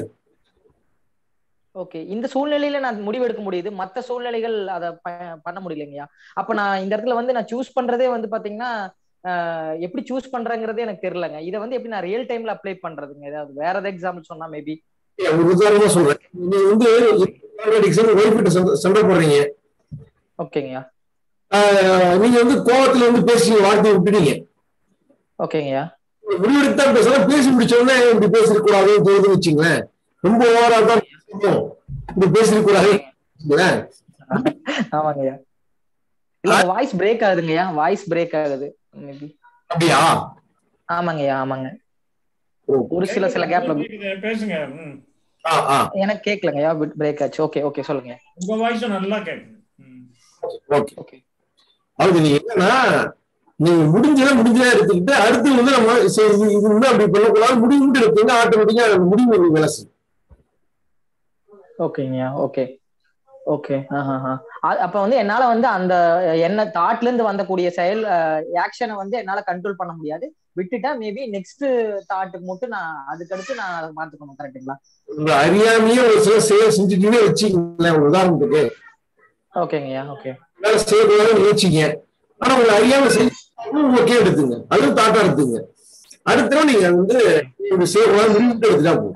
ஓகே இந்த சூழ்நிலையில நான் முடிவெடுக்க முடியுது மத்த சூழ்நிலைகள் அதை ப- பண்ண முடியலைங்கய்யா அப்ப நான் இந்த இடத்துல வந்து நான் சூஸ் பண்றதே வந்து பாத்தீங்கன்னா ஆஹ், எப்படி சூஸ் பண்றேங்கிறதே எனக்கு தெரியலங்க இதை வந்து எப்படி நான் ரியல் டைம்ல அப்ளை பண்றதுங்க ஏதாவது வேற ஏதாவது எக்ஸாம்பிள் சொன்னா மேபி ஒரு உதாரணமா சொல்றேன் நீங்க வந்து ஒய்ஃப் கிட்ட சண்டை- சண்டை போடுறீங்க ஓகேங்கய்யா ஆஹ் நீங்க வந்து கோவத்துல வந்து பேசி வார்த்தையை விட்டுட்டீங்க ஓகேங்கய்யா முடிவெடுத்து தான் பேசலாம் பேசி முடிச்ச உடனே இப்படி பேசிருக்க கூடாதுன்னு தோணுதுன்னு வச்சுங்களேன் ரொம்ப ஓவரா தான் பேசணும். இப்படி பேசிருக்க கூடாது வச்சுங்களேன். ஆமாங்கய்யா இல்ல வாய்ஸ் பிரேக் ஆகுதுங்கய்யா வாய்ஸ் பிரேக் ஆகுது மேபி அப்படியா ஆமாங்கய்யா ஆமாங்க ஒரு சில சில கேப்ல கேக்குது, பேசுங்க ம். எனக்கு கேட்கலங்கய்யா பிரேக் ஆச்சு ஓகே ஓகே சொல்லுங்க உங்க வாய்ஸ் நல்லா கேக்குது ஓகே அது நீங்க என்னன்னா நீங்க முடிஞ்சதை முடிஞ்சதா எடுத்துக்கிட்டு அடுத்து வந்து நம்ம சரி இது இது வந்து அப்படி பண்ணக்கூடாது முடிவு மட்டும் எடுத்தீங்கன்னா ஆட்டோமேட்டிக்கா அந்த முடிவு ஒரு வேலை செய்யும் ஓகேங்கய்யா ஓகே ஓகே அப்ப வந்து என்னால வந்து அந்த என்ன தாட்ல இருந்து வந்தக்கூடிய செயல் ஆக்ஷனை வந்து என்னால கண்ட்ரோல் பண்ண முடியாது விட்டுட்டா மேபி நெக்ஸ்ட் தாட்டுக்கு மட்டும் நான் அதுக்கடுத்து நான் அதை மாத்துக்கணும் கரெக்ட்டுங்களா உங்க அறியாமையே ஒரு சில செயல் செஞ்சுட்டீங்கன்னு வச்சுக்கீங்களேன் ஒரு உதாரணத்துக்கு ஓகேங்கய்யா ஓகே வேலை செய்யக்கூடாதுன்னு நினைச்சீங்க ஆனா உங்களை அறியாம செய்ய ஓகே எடுத்துங்க அதுவும் தாட்டா எடுத்துங்க அடுத்த நீங்க வந்து இப்படி செய்யக்கூடாது முடிவுட்டு எடுத்துட்டா போதும்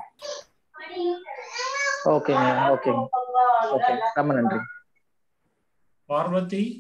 ஓகேங்க ஓகேங்க ஓகே ரொம்ப நன்றி பார்வதி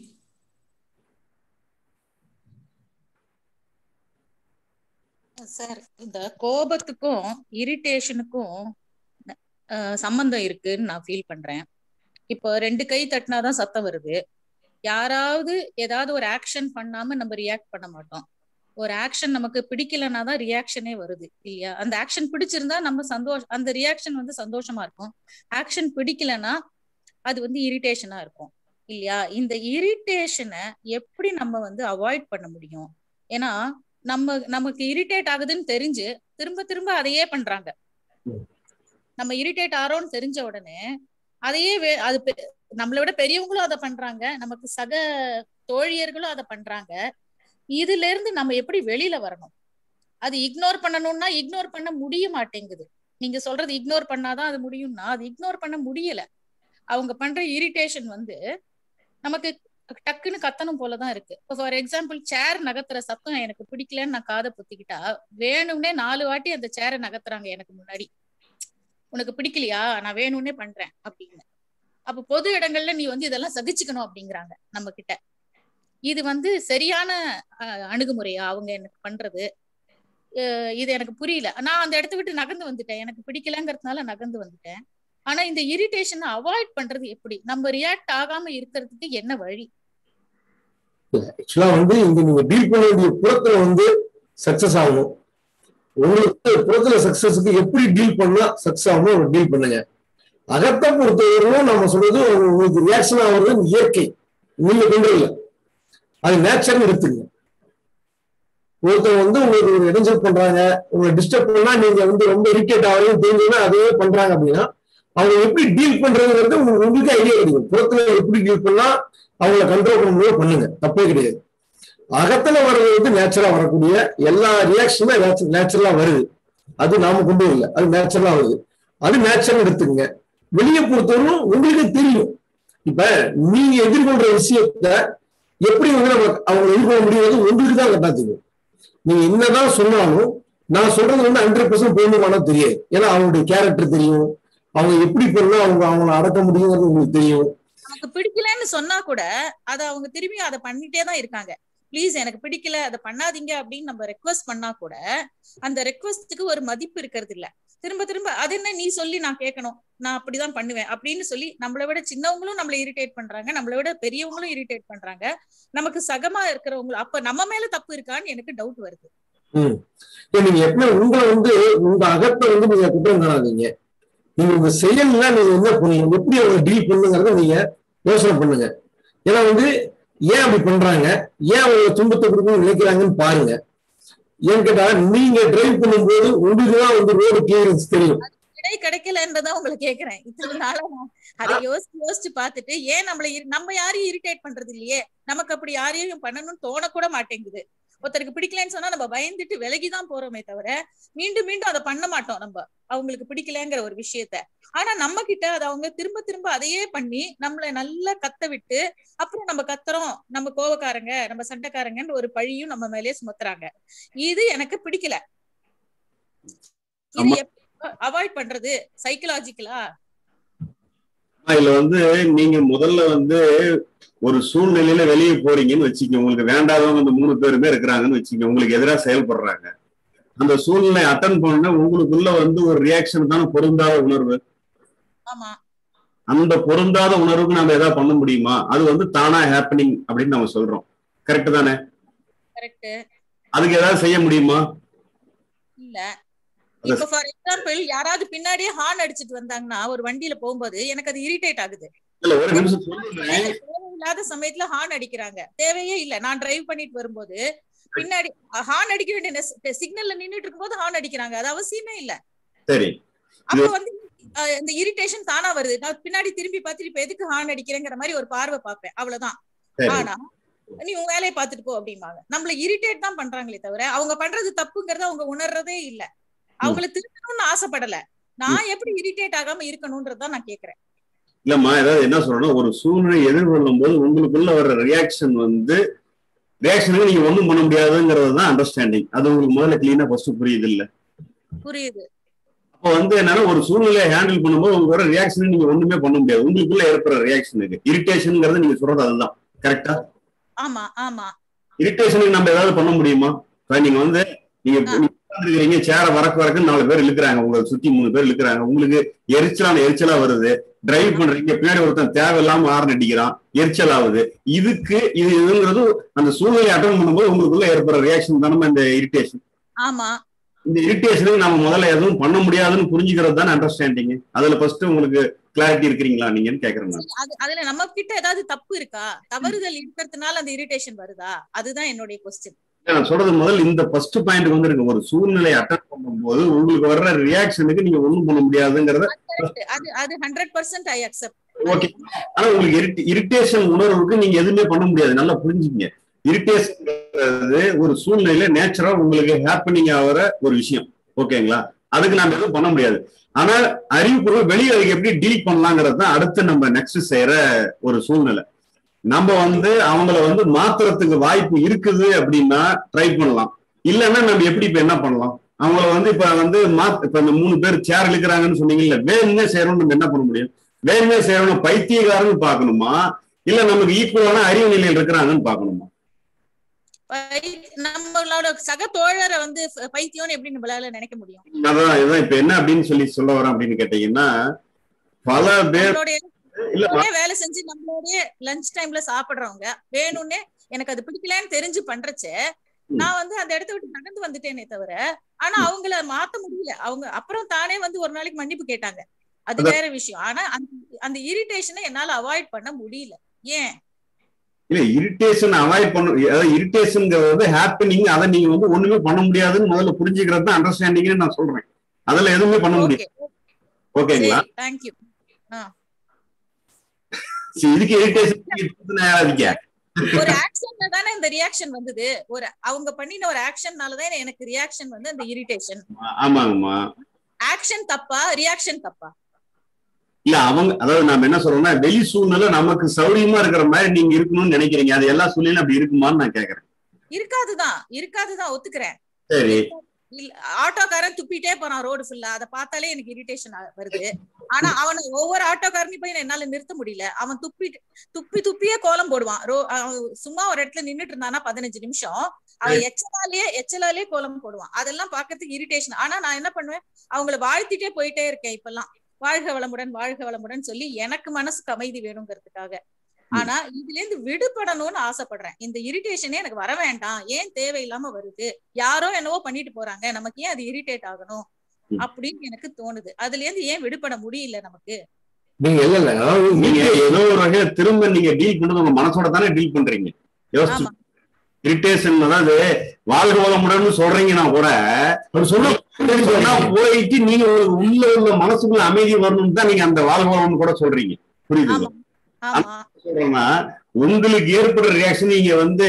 சார் இந்த கோபத்துக்கும் இரிட்டேஷனுக்கும் சம்பந்தம் இருக்குன்னு நான் ஃபீல் பண்றேன் இப்போ ரெண்டு கை தட்டினாதான் சத்தம் வருது யாராவது ஏதாவது ஒரு ஆக்ஷன் பண்ணாம நம்ம ரியாக்ட் பண்ண மாட்டோம் ஒரு ஆக்ஷன் நமக்கு பிடிக்கலன்னா தான் ரியாக்ஷனே வருது இல்லையா அந்த ஆக்ஷன் பிடிச்சிருந்தா நம்ம சந்தோஷம் அந்த ரியாக்ஷன் வந்து சந்தோஷமா இருக்கும் ஆக்ஷன் பிடிக்கலன்னா அது வந்து இரிட்டேஷனா இருக்கும் இல்லையா இந்த இரிட்டேஷனை எப்படி நம்ம வந்து அவாய்ட் பண்ண முடியும் ஏன்னா நம்ம நமக்கு இரிட்டேட் ஆகுதுன்னு தெரிஞ்சு திரும்ப திரும்ப அதையே பண்றாங்க நம்ம இரிட்டேட் ஆறோம்னு தெரிஞ்ச உடனே அதையே அது நம்மளை விட பெரியவங்களும் அதை பண்றாங்க நமக்கு சக தோழியர்களும் அதை பண்றாங்க இதுல இருந்து நம்ம எப்படி வெளியில வரணும் அது இக்னோர் பண்ணணும்னா இக்னோர் பண்ண முடிய மாட்டேங்குது நீங்க சொல்றது இக்னோர் பண்ணாதான் அது முடியும்னா அது இக்னோர் பண்ண முடியல அவங்க பண்ற இரிட்டேஷன் வந்து நமக்கு டக்குன்னு கத்தணும் போலதான் இருக்கு இப்போ ஃபார் எக்ஸாம்பிள் சேர் நகர்த்துற சத்தம் எனக்கு பிடிக்கலன்னு நான் காதை பொத்திக்கிட்டா வேணும்னே நாலு வாட்டி அந்த சேரை நகர்த்துறாங்க எனக்கு முன்னாடி உனக்கு பிடிக்கலையா நான் வேணும்னே பண்றேன் அப்படின்னு அப்ப பொது இடங்கள்ல நீ வந்து இதெல்லாம் சகிச்சுக்கணும் அப்படிங்கிறாங்க நம்ம கிட்ட இது வந்து சரியான அணுகுமுறையா அவங்க எனக்கு பண்றது இது எனக்கு புரியல நான் அந்த இடத்த விட்டு நகர்ந்து வந்துட்டேன் எனக்கு பிடிக்கலங்கிறதுனால நகர்ந்து வந்துட்டேன் ஆனா இந்த இரிட்டேஷனை அவாய்ட் பண்றது எப்படி நம்ம ரியாக்ட் ஆகாம இருக்கிறதுக்கு என்ன வழி ஆக்சுவலா வந்து இங்க நீங்க டீல் பண்ண வேண்டிய புறத்துல வந்து சக்சஸ் ஆகணும் உங்களுக்கு புறத்துல சக்சஸ்க்கு எப்படி டீல் பண்ணா சக்சஸ் ஆகணும் டீல் பண்ணுங்க அகத்தை பொறுத்தவரையும் நம்ம சொல்றது உங்களுக்கு ரியாக்ஷன் ஆகுறது இயற்கை நீங்க கொண்டு இல்லை அது நேச்சர்னு எடுத்துங்க ஒருத்தர் வந்து உங்களுக்கு ஒரு இடைஞ்சல் பண்றாங்க உங்களை டிஸ்டர்ப் பண்ணா நீங்க வந்து ரொம்ப இரிட்டேட் ஆகணும் தெரிஞ்சதுன்னா அதே பண்றாங்க அப்படின்னா அவங்க எப்படி டீல் பண்றதுங்கிறது உங்களுக்கு ஐடியா கிடைக்கும் புறத்துல எப்படி டீல் பண்ணா அவங்கள கண்ட்ரோல் பண்ண முடியும் பண்ணுங்க தப்பே கிடையாது அகத்துல வர்றது வந்து நேச்சுரலா வரக்கூடிய எல்லா ரியாக்ஷனும் நேச்சுரலா வருது அது நாம கொண்டு வரல அது நேச்சுரலா வருது அது நேச்சுரல் எடுத்துங்க வெளியே பொறுத்தவரைக்கும் உங்களுக்கு தெரியும் இப்ப நீங்க எதிர்கொள்ற விஷயத்த எப்படி வந்து நம்ம அவங்க எதிர்கொள்ள முடியாது உங்களுக்கு தான் கட்டா தெரியும் நீங்க என்னதான் சொன்னாலும் நான் சொல்றது வந்து ஹண்ட்ரட் பர்சன்ட் பொருந்துமானா தெரியாது ஏன்னா அவங்களுடைய கேரக்டர் தெரியும் அவங்க எப்படி பண்ணா அவங்க அவங்கள அடக்க முடியுங்கிறது உங்களுக்கு தெரியும் நமக்கு பிடிக்கலன்னு சொன்னா கூட அத அவங்க திரும்பி அதை பண்ணிட்டே தான் இருக்காங்க ப்ளீஸ் எனக்கு பிடிக்கல அதை பண்ணாதீங்க அப்படின்னு நம்ம ரெக்வஸ்ட் பண்ணா கூட அந்த ரெக்வஸ்ட்டுக்கு ஒரு மதிப்பு இருக்கிறது இல்ல திரும்ப திரும்ப அது என்ன நீ சொல்லி நான் கேட்கணும் நான் அப்படிதான் பண்ணுவேன் அப்படின்னு சொல்லி நம்மளை விட சின்னவங்களும் நம்மளை இரிட்டேட் பண்றாங்க நம்மளை விட பெரியவங்களும் இரிட்டேட் பண்றாங்க நமக்கு சகமா இருக்கிறவங்க அப்ப நம்ம மேல தப்பு இருக்கான்னு எனக்கு டவுட் வருது ம் நீங்க எப்படி உங்களை வந்து உங்க அகத்தை வந்து நீங்க குற்றம் காணாதீங்க நீங்க உங்க செயல்ல நீங்க என்ன பண்ணுங்க எப்படி அவங்க டீல் பண்ணுங்கிறத நீங்க யோசனை பண்ணுங்க ஏன்னா வந்து ஏன் அப்படி பண்றாங்க ஏன் அவங்க துன்பத்தை கொடுக்கணும்னு நினைக்கிறாங்கன்னு பாருங்க ஏன்னு கேட்டா நீங்க டிரைவ் பண்ணும்போது உங்களுக்கு தான் வந்து ரோடு கிளியரன்ஸ் தெரியும் விடை கிடைக்கலன்றதான் உங்களை கேக்குறேன் இத்தனை நாளா நான் அதை யோசிச்சு யோசிச்சு பார்த்துட்டு ஏன் நம்மள நம்ம யாரையும் இரிட்டேட் பண்றது இல்லையே நமக்கு அப்படி யாரையும் பண்ணணும்னு தோணக்கூட மாட்டேங்குது ஒருத்தருக்கு பிடிக்கலன்னு சொன்னா நம்ம பயந்துட்டு விலகிதான் போறோமே தவிர மீண்டும் மீண்டும் அதை பண்ண மாட்டோம் நம்ம அவங்களுக்கு பிடிக்கலங்கிற ஒரு விஷயத்த ஆனா நம்ம கிட்ட அதை அவங்க திரும்ப திரும்ப அதையே பண்ணி நம்மள நல்லா கத்த விட்டு அப்புறம் நம்ம கத்துறோம் நம்ம கோவக்காரங்க நம்ம சண்டைக்காரங்கன்னு ஒரு பழியும் நம்ம மேலேயே சுமத்துறாங்க இது எனக்கு பிடிக்கல இது எப்படி அவாய்ட் பண்றது சைக்கலாஜிக்கலா இதுல வந்து நீங்க முதல்ல வந்து ஒரு சூழ்நிலையில வெளியே போறீங்கன்னு வச்சுக்க உங்களுக்கு வேண்டாதவங்க அந்த மூணு பேருமே இருக்கிறாங்கன்னு வச்சுக்க உங்களுக்கு எதிராக செயல்படுறாங்க அந்த சூழ்நிலை அட்டன் பண்ண உங்களுக்குள்ள வந்து ஒரு ரியாக்ஷன் தானே பொருந்தாத உணர்வு ஆமா அந்த பொருந்தாத உணர்வுக்கு நம்ம ஏதாவது பண்ண முடியுமா அது வந்து தானா ஹேப்பனிங் அப்படின்னு நம்ம சொல்றோம் கரெக்ட் தானே கரெக்ட் அதுக்கு ஏதாவது செய்ய முடியுமா இல்ல இப்ப ஃபார் எக்ஸாம்பிள் யாராவது பின்னாடியே ஹார்ன் அடிச்சிட்டு வந்தாங்கன்னா ஒரு வண்டியில போகும்போது எனக்கு அது இரிட்டேட் ஆகுது இல்ல ஒரு நிமிஷம் சொல்றேன் தேவையில்லாத சமயத்துல ஹார்ன் அடிக்கிறாங்க தேவையே இல்ல நான் டிரைவ் பண்ணிட்டு வரும்போது பின்னாடி ஹார்ன் அடிக்க வேண்டிய சிக்னல்ல நின்னுட்டு இருக்கும்போது ஹார்ன் அடிக்கிறாங்க அது அவசியமே இல்ல சரி அப்ப வந்து அஹ் இந்த இரிட்டேஷன் தானா வருது நான் பின்னாடி திரும்பி பார்த்துட்டு இப்ப எதுக்கு ஹார்ன் அடிக்கிறேங்கிற மாதிரி ஒரு பார்வை பார்ப்பேன் அவ்வளவுதான் சரி. ஆனா நீ உன் வேலையை பார்த்துட்டு போ அப்படிம்பாங்க நம்மள இரிட்டேட் தான் பண்றாங்களே தவிர அவங்க பண்றது தப்புங்கிறத அவங்க உணர்றதே இல்ல அவங்கள திருத்தணும்னு ஆசைப்படல நான் எப்படி இரிட்டேட் ஆகாம இருக்கணும்ன்றதான் நான் கேக்குறேன் இல்லம்மா ஏதாவது என்ன சொல்றேன்னா ஒரு சூழ்நிலை எதிர்கொள்ளும் போது உங்களுக்குள்ள வர்ற ரியாக்ஷன் வந்து ரியாக்ஷனுக்கு நீங்க ஒண்ணும் பண்ண முடியாதுங்கிறது தான் அண்டர்ஸ்டாண்டிங் அது உங்களுக்கு முதல்ல கிளீனா ஃபர்ஸ்ட் புரியுது இல்ல புரியுது அப்போ வந்து என்னன்னா ஒரு சூழ்நிலையை ஹேண்டில் பண்ணும்போது உங்களுக்கு வர ரியாக்ஷன் நீங்க ஒண்ணுமே பண்ண முடியாது உங்களுக்குள்ள ஏற்படுற ரியாக்ஷனுக்கு இரிட்டேஷன்ங்கிறது நீங்க சொல்றது அதுதான் கரெக்டா ஆமா ஆமா இரிட்டேஷனுக்கு நம்ம ஏதாவது பண்ண முடியுமா இப்ப நீங்க வந்து நீங்க உட்காந்துருக்கீங்க சேர வரக்கு வரக்கு நாலு பேர் இழுக்கிறாங்க உங்களை சுத்தி மூணு பேர் இழுக்கிறாங்க உங்களுக்கு எரிச்சலான எரிச்சலா வருது டிரைவ் பண்றீங்க பின்னாடி ஒருத்தன் தேவையில்லாம ஆரன் அடிக்கிறான் எரிச்சல் ஆகுது இதுக்கு இது இதுங்கிறது அந்த சூழ்நிலை அட்டன் பண்ணும்போது உங்களுக்குள்ள ஏற்படுற ரியாக்ஷன் தானே இந்த இரிட்டேஷன் ஆமா இந்த இரிட்டேஷனுக்கு நம்ம முதல்ல எதுவும் பண்ண முடியாதுன்னு புரிஞ்சுக்கிறது தானே அண்டர்ஸ்டாண்டிங் அதுல ஃபர்ஸ்ட் உங்களுக்கு கிளாரிட்டி இருக்கிறீங்களா நீங்கன்னு கேக்குறேன் நான் அது அதுல நம்ம கிட்ட ஏதாவது தப்பு இருக்கா தவறுதல் இருக்கிறதுனால அந்த இரிட்டேஷன் வருதா அதுதான் என்னுடைய கொஸ்டின் இல்ல, நான் சொல்றது முதல்ல இந்த ஃபர்ஸ்ட் பாயிண்ட் வந்து இருக்கு ஒரு சூழ்நிலை அட்டன் பண்ணும்போது உங்களுக்கு வர்ற ரியாக்ஷனுக்கு நீங்க ஒண்ணும் பண்ண முடியாதுங்கிறத அது அது hundred percent I accept okay ஆனா உங்களுக்கு இரிட்டேஷன் உணர்வுக்கு நீங்க எதுவுமே பண்ண முடியாது நல்லா புரிஞ்சுக்கங்க இரிட்டேஷன் ஒரு சூழ்நிலையில நேச்சுரா உங்களுக்கு ஹேப்பனிங் ஆகிற ஒரு விஷயம் ஓகேங்களா அதுக்கு நாம எதுவும் பண்ண முடியாது ஆனா அறிவுபூர்வம் வெளியே அதுக்கு எப்படி டீல் பண்ணலாங்கிறது தான் அடுத்து நம்ம நெக்ஸ்ட் செய்யற ஒரு சூழ்நிலை நம்ம வந்து அவங்கள வந்து மாத்துறதுக்கு வாய்ப்பு இருக்குது அப்படின்னா ட்ரை பண்ணலாம் இல்லைன்னா நம்ம எப்படி இப்ப என்ன பண்ணலாம் அவங்கள வந்து இப்ப வந்து மா இப்ப இந்த மூணு பேர் சேர் இழுக்கிறாங்கன்னு சொன்னீங்கல்ல வேணுமே செய்யறோம் நம்ம என்ன பண்ண முடியும் வேணுமே செய்யறோம் பைத்தியக்காரன்னு பார்க்கணுமா இல்ல நமக்கு ஈக்குவலான அறிவு நிலையில் இருக்கிறாங்கன்னு பார்க்கணுமா நம்மளோட சக தோழரை வந்து ப- பைத்தியம்னு எப்படி நம்மளால நினைக்க முடியும் அதான் இதான் இப்ப என்ன அப்படின்னு சொல்லி சொல்ல வரேன் அப்படின்னு கேட்டீங்கன்னா பல பேர் நம்மளுடைய இல்ல நம்மளோடயே வேலை செஞ்சு நம்மளோடய லஞ்ச் டைம்ல சாப்பிடுறவங்க வேணும்னே எனக்கு அது பிடிக்கலன்னு தெரிஞ்சு பண்றச்சே நான் வந்து அந்த இடத்த விட்டு நடந்து வந்துட்டேனே தவிர ஆனா அவங்கள மாத்த முடியல அவங்க அப்புறம் தானே வந்து ஒரு நாளைக்கு மன்னிப்பு கேட்டாங்க அது அதான். வேற விஷயம் ஆனா அந்த அந்த இரிட்டேஷனை என்னால அவாய்ட் பண்ண முடியல ஏன் இல்ல இரிட்டேஷன் அவாய்ட் பண்ண அதாவது இரிட்டேஷன்ங்கிறது ஹாப்பனிங் அதை நீங்க வந்து ஒண்ணுமே பண்ண முடியாதுன்னு முதல்ல புரிஞ்சுக்கிறது தான் அண்டர்ஸ்டாண்டிங்னு நான் சொல்றேன் அதுல எதுவுமே பண்ண முடியாது ஓகேங்களா தேங்க்யூ சரி, இதுக்கு இரிட்டேஷன் யாராதிக்க ஒரு ஆக்ஷன்ல தானே இந்த ரியாக்ஷன் வந்தது ஒரு அவங்க பண்ணின ஒரு ஆக்ஷன்னாலதான் எனக்கு ரியாக்ஷன் வந்து அந்த இரிட்டேஷன் ஆமாங்கம்மா ஆக்ஷன் தப்பா ரியாக்ஷன் தப்பா இல்ல அவங்க அதாவது நாம என்ன சொல்றோம்னா வெளி சூழ்நிலை நமக்கு சௌரியமா இருக்கிற மாதிரி நீங்க இருக்கணும்னு நினைக்கிறீங்க அது எல்லா சூழ்நிலையும் அப்படி இருக்குமான்னு நான் கேக்குறேன் இருக்காதுதான் இருக்காதுதான் ஒத்துக்கிறேன் சரி இல்ல ஆட்டோக்காரன் துப்பிட்டே போறான் ரோடு ஃபுல்லா அதை பார்த்தாலே எனக்கு இரிட்டேஷன் வருது ஆனா அவனை ஒவ்வொரு ஆட்டோக்காரனையும் போய் என்னால நிறுத்த முடியல அவன் துப்பி துப்பி துப்பியே கோலம் போடுவான் ரோ அவன் சும்மா ஒரு இடத்துல நின்னுட்டு இருந்தானா பதினஞ்சு நிமிஷம் அவன் எச்சலாலேயே எச்சலாலேயே கோலம் போடுவான் அதெல்லாம் பாக்குறதுக்கு இரிட்டேஷன் ஆனா நான் என்ன பண்ணுவேன் அவங்கள வாழ்த்திட்டே போயிட்டே இருக்கேன் இப்பெல்லாம் வாழ்க வளமுடன் வாழ்க வளமுடன் சொல்லி எனக்கு மனசுக்கு அமைதி வேணுங்கிறதுக்காக ஆனா இதுல இருந்து விடுபடணும்னு ஆசைப்படுறேன் இந்த இரிட்டேஷனே எனக்கு வர வேண்டாம் ஏன் தேவையில்லாம வருது யாரோ என்னவோ பண்ணிட்டு போறாங்க நமக்கு ஏன் அது இரிட்டேட் ஆகணும் அப்படின்னு எனக்கு தோணுது அதுல இருந்து ஏன் விடுபட முடியல நமக்கு நீங்க இல்ல இல்ல அதாவது நீங்க நீங்க ஏதோ ஒரு வகையில திரும்ப நீங்க டீல் பண்றது உங்க மனசோட தானே டீல் பண்றீங்க யோசிச்சு இரிட்டேஷன் அதாவது வாழ்க வளமுடன்னு சொல்றீங்கன்னா கூட அவர் சொன்ன சொன்னா போயிட்டு நீங்க உங்களுக்கு உள்ள உள்ள மனசுக்குள்ள அமைதி வரணும்னு தான் நீங்க அந்த வாழ்க வளம்னு கூட சொல்றீங்க புரியுதுங்களா ஆமா சொல்றேன்னா உங்களுக்கு ஏற்படுற ரியாக்ஷன் நீங்க வந்து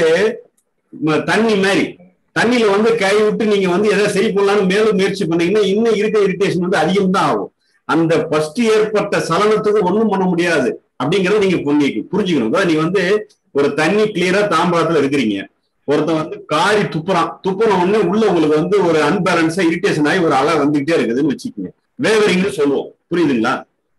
ம- தண்ணி மாதிரி தண்ணியில வந்து கை விட்டு நீங்க வந்து எதை சரி பண்ணலாம்னு மேலும் முயற்சி பண்ணீங்கன்னா இன்னும் இருக்க இரிட்டேஷன் வந்து அதிகம் தான் ஆகும் அந்த ஃபர்ஸ்ட் ஏற்பட்ட சலனத்துக்கு ஒண்ணும் பண்ண முடியாது அப்படிங்கறத நீங்க புரிஞ்சுக்க புரிஞ்சுக்கணும் அதாவது நீங்க வந்து ஒரு தண்ணி கிளியரா தாம்பாளத்துல இருக்கிறீங்க ஒருத்தன் வந்து காரி துப்புறான் துப்புன உடனே உள்ள உங்களுக்கு வந்து ஒரு அன்பேலன்ஸா இரிட்டேஷன் ஆகி ஒரு அலை வந்துகிட்டே இருக்குதுன்னு வச்சுக்கோங்க வேவரிங்னு சொல்லுவோம் புரியுதுங்களா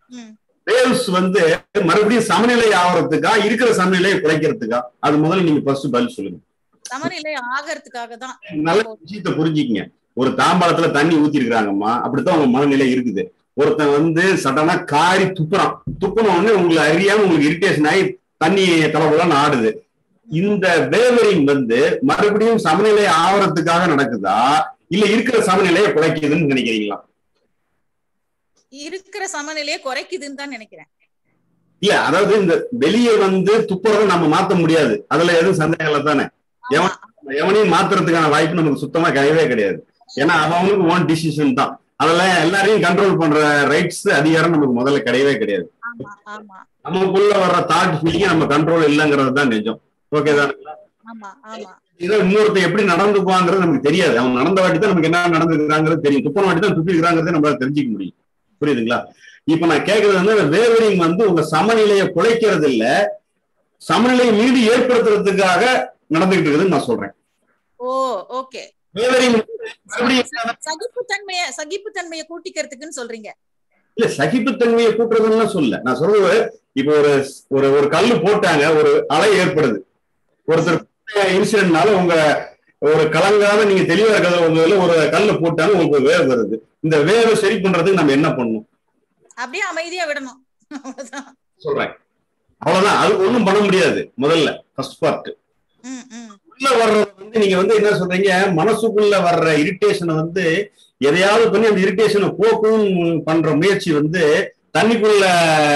வேவ்ஸ் வந்து மறுபடியும் சமநிலை ஆகிறதுக்கா இருக்கிற சமநிலையை குறைக்கிறதுக்கா அது முதல்ல நீங்க ஃபர்ஸ்ட் பதில் சொல்லுங்க சமநிலை ஆகிறதுக்காக தான் நல்ல விஷயத்த புரிஞ்சுக்கங்க ஒரு தாம்பாளத்துல தண்ணி ஊத்தி இருக்காங்கம்மா அப்படித்தான் உங்க மனநிலை இருக்குது ஒருத்தன் வந்து சடனா காரி துப்புறான் துப்புன உடனே உங்களுக்கு அறியாம உங்களுக்கு இரிட்டேஷன் ஆகி தண்ணி தலைவலாம் ஆடுது இந்த வேவரிங் வந்து மறுபடியும் சமநிலை ஆவறதுக்காக நடக்குதா இல்ல இருக்கிற சமநிலையை குறைக்குதுன்னு நினைக்கிறீங்களா இருக்கிற சமநிலையை குறைக்குதுன்னு தான் நினைக்கிறேன் இல்ல அதாவது இந்த வெளியே வந்து துப்புறதை நம்ம மாத்த முடியாது அதுல எதுவும் சந்தேகம் இல்லை தானே எவன் எவனையும் மாத்துறதுக்கான வாய்ப்பு நமக்கு சுத்தமா கிடையவே கிடையாது ஏன்னா அவனுக்கு ஓன் டிசிஷன் தான் அதுல எல்லாரையும் கண்ட்ரோல் பண்ற ரைட்ஸ் அதிகாரம் நமக்கு முதல்ல கிடையவே கிடையாது ஆமா ஆமா நமக்குள்ள வர்ற தாட் ஃபீலிங் நம்ம கண்ட்ரோல் இல்லைங்கிறது தான் நிஜம் ஓகே தான் ஆமா ஆமா இதை இன்னொருத்தன் எப்படி நடந்துக்குவாங்கிறது நமக்கு தெரியாது அவன் நடந்த வாட்டி தான் நமக்கு என்ன நடந்துக்கிறாங்கிறது தெரியும் துப்பன வாட்டி தான் துப்பிக்கிறாங்கிறத நம்மளால தெரிஞ்சுக்க முடியும் புரியுதுங்களா இப்ப நான் கேக்குறது வந்து வேவரிங் வந்து உங்க சமநிலையை குலைக்கிறது இல்ல சமநிலையை மீறி ஏற்படுத்துறதுக்காக நடந்துகிட்டு இருக்குதுன்னு நான் சொல்றேன் ஓ ஓகே வேவரிங் சகிப்புத்தன்மைய சகிப்புத்தன்மைய கூட்டிக்கிறதுக்குன்னு சொல்றீங்க இல்ல சகிப்புத்தன்மையை கூட்டுறதுன்னு சொல்ல நான் சொல்றது இப்போ ஒரு ஒரு ஒரு கல்லு போட்டாங்க ஒரு அலை ஏற்படுது ஒருத்தர் இன்சிடென்ட்னால உங்க ஒரு கலங்காத நீங்க தெளிவா இருக்கிறத உங்க இதுல ஒரு கல்லு போட்டாங்க உங்களுக்கு வேர் வருது இந்த வேவை சரி பண்றதுக்கு நம்ம என்ன பண்ணணும் அப்படியே அமைதியா விடணும் அவ்வளவுதான் சொல்றேன் அவ்வளவுதான் அது ஒண்ணும் பண்ண முடியாது முதல்ல ஃபர்ஸ்ட் பார்ட் ம் ம் உள்ள வர்றது வந்து நீங்க வந்து என்ன சொல்றீங்க மனசுக்குள்ள வர்ற இரிட்டேஷனை வந்து எதையாவது பண்ணி அந்த இரிட்டேஷனை போக்கும் பண்ற முயற்சி வந்து தண்ணிக்குள்ள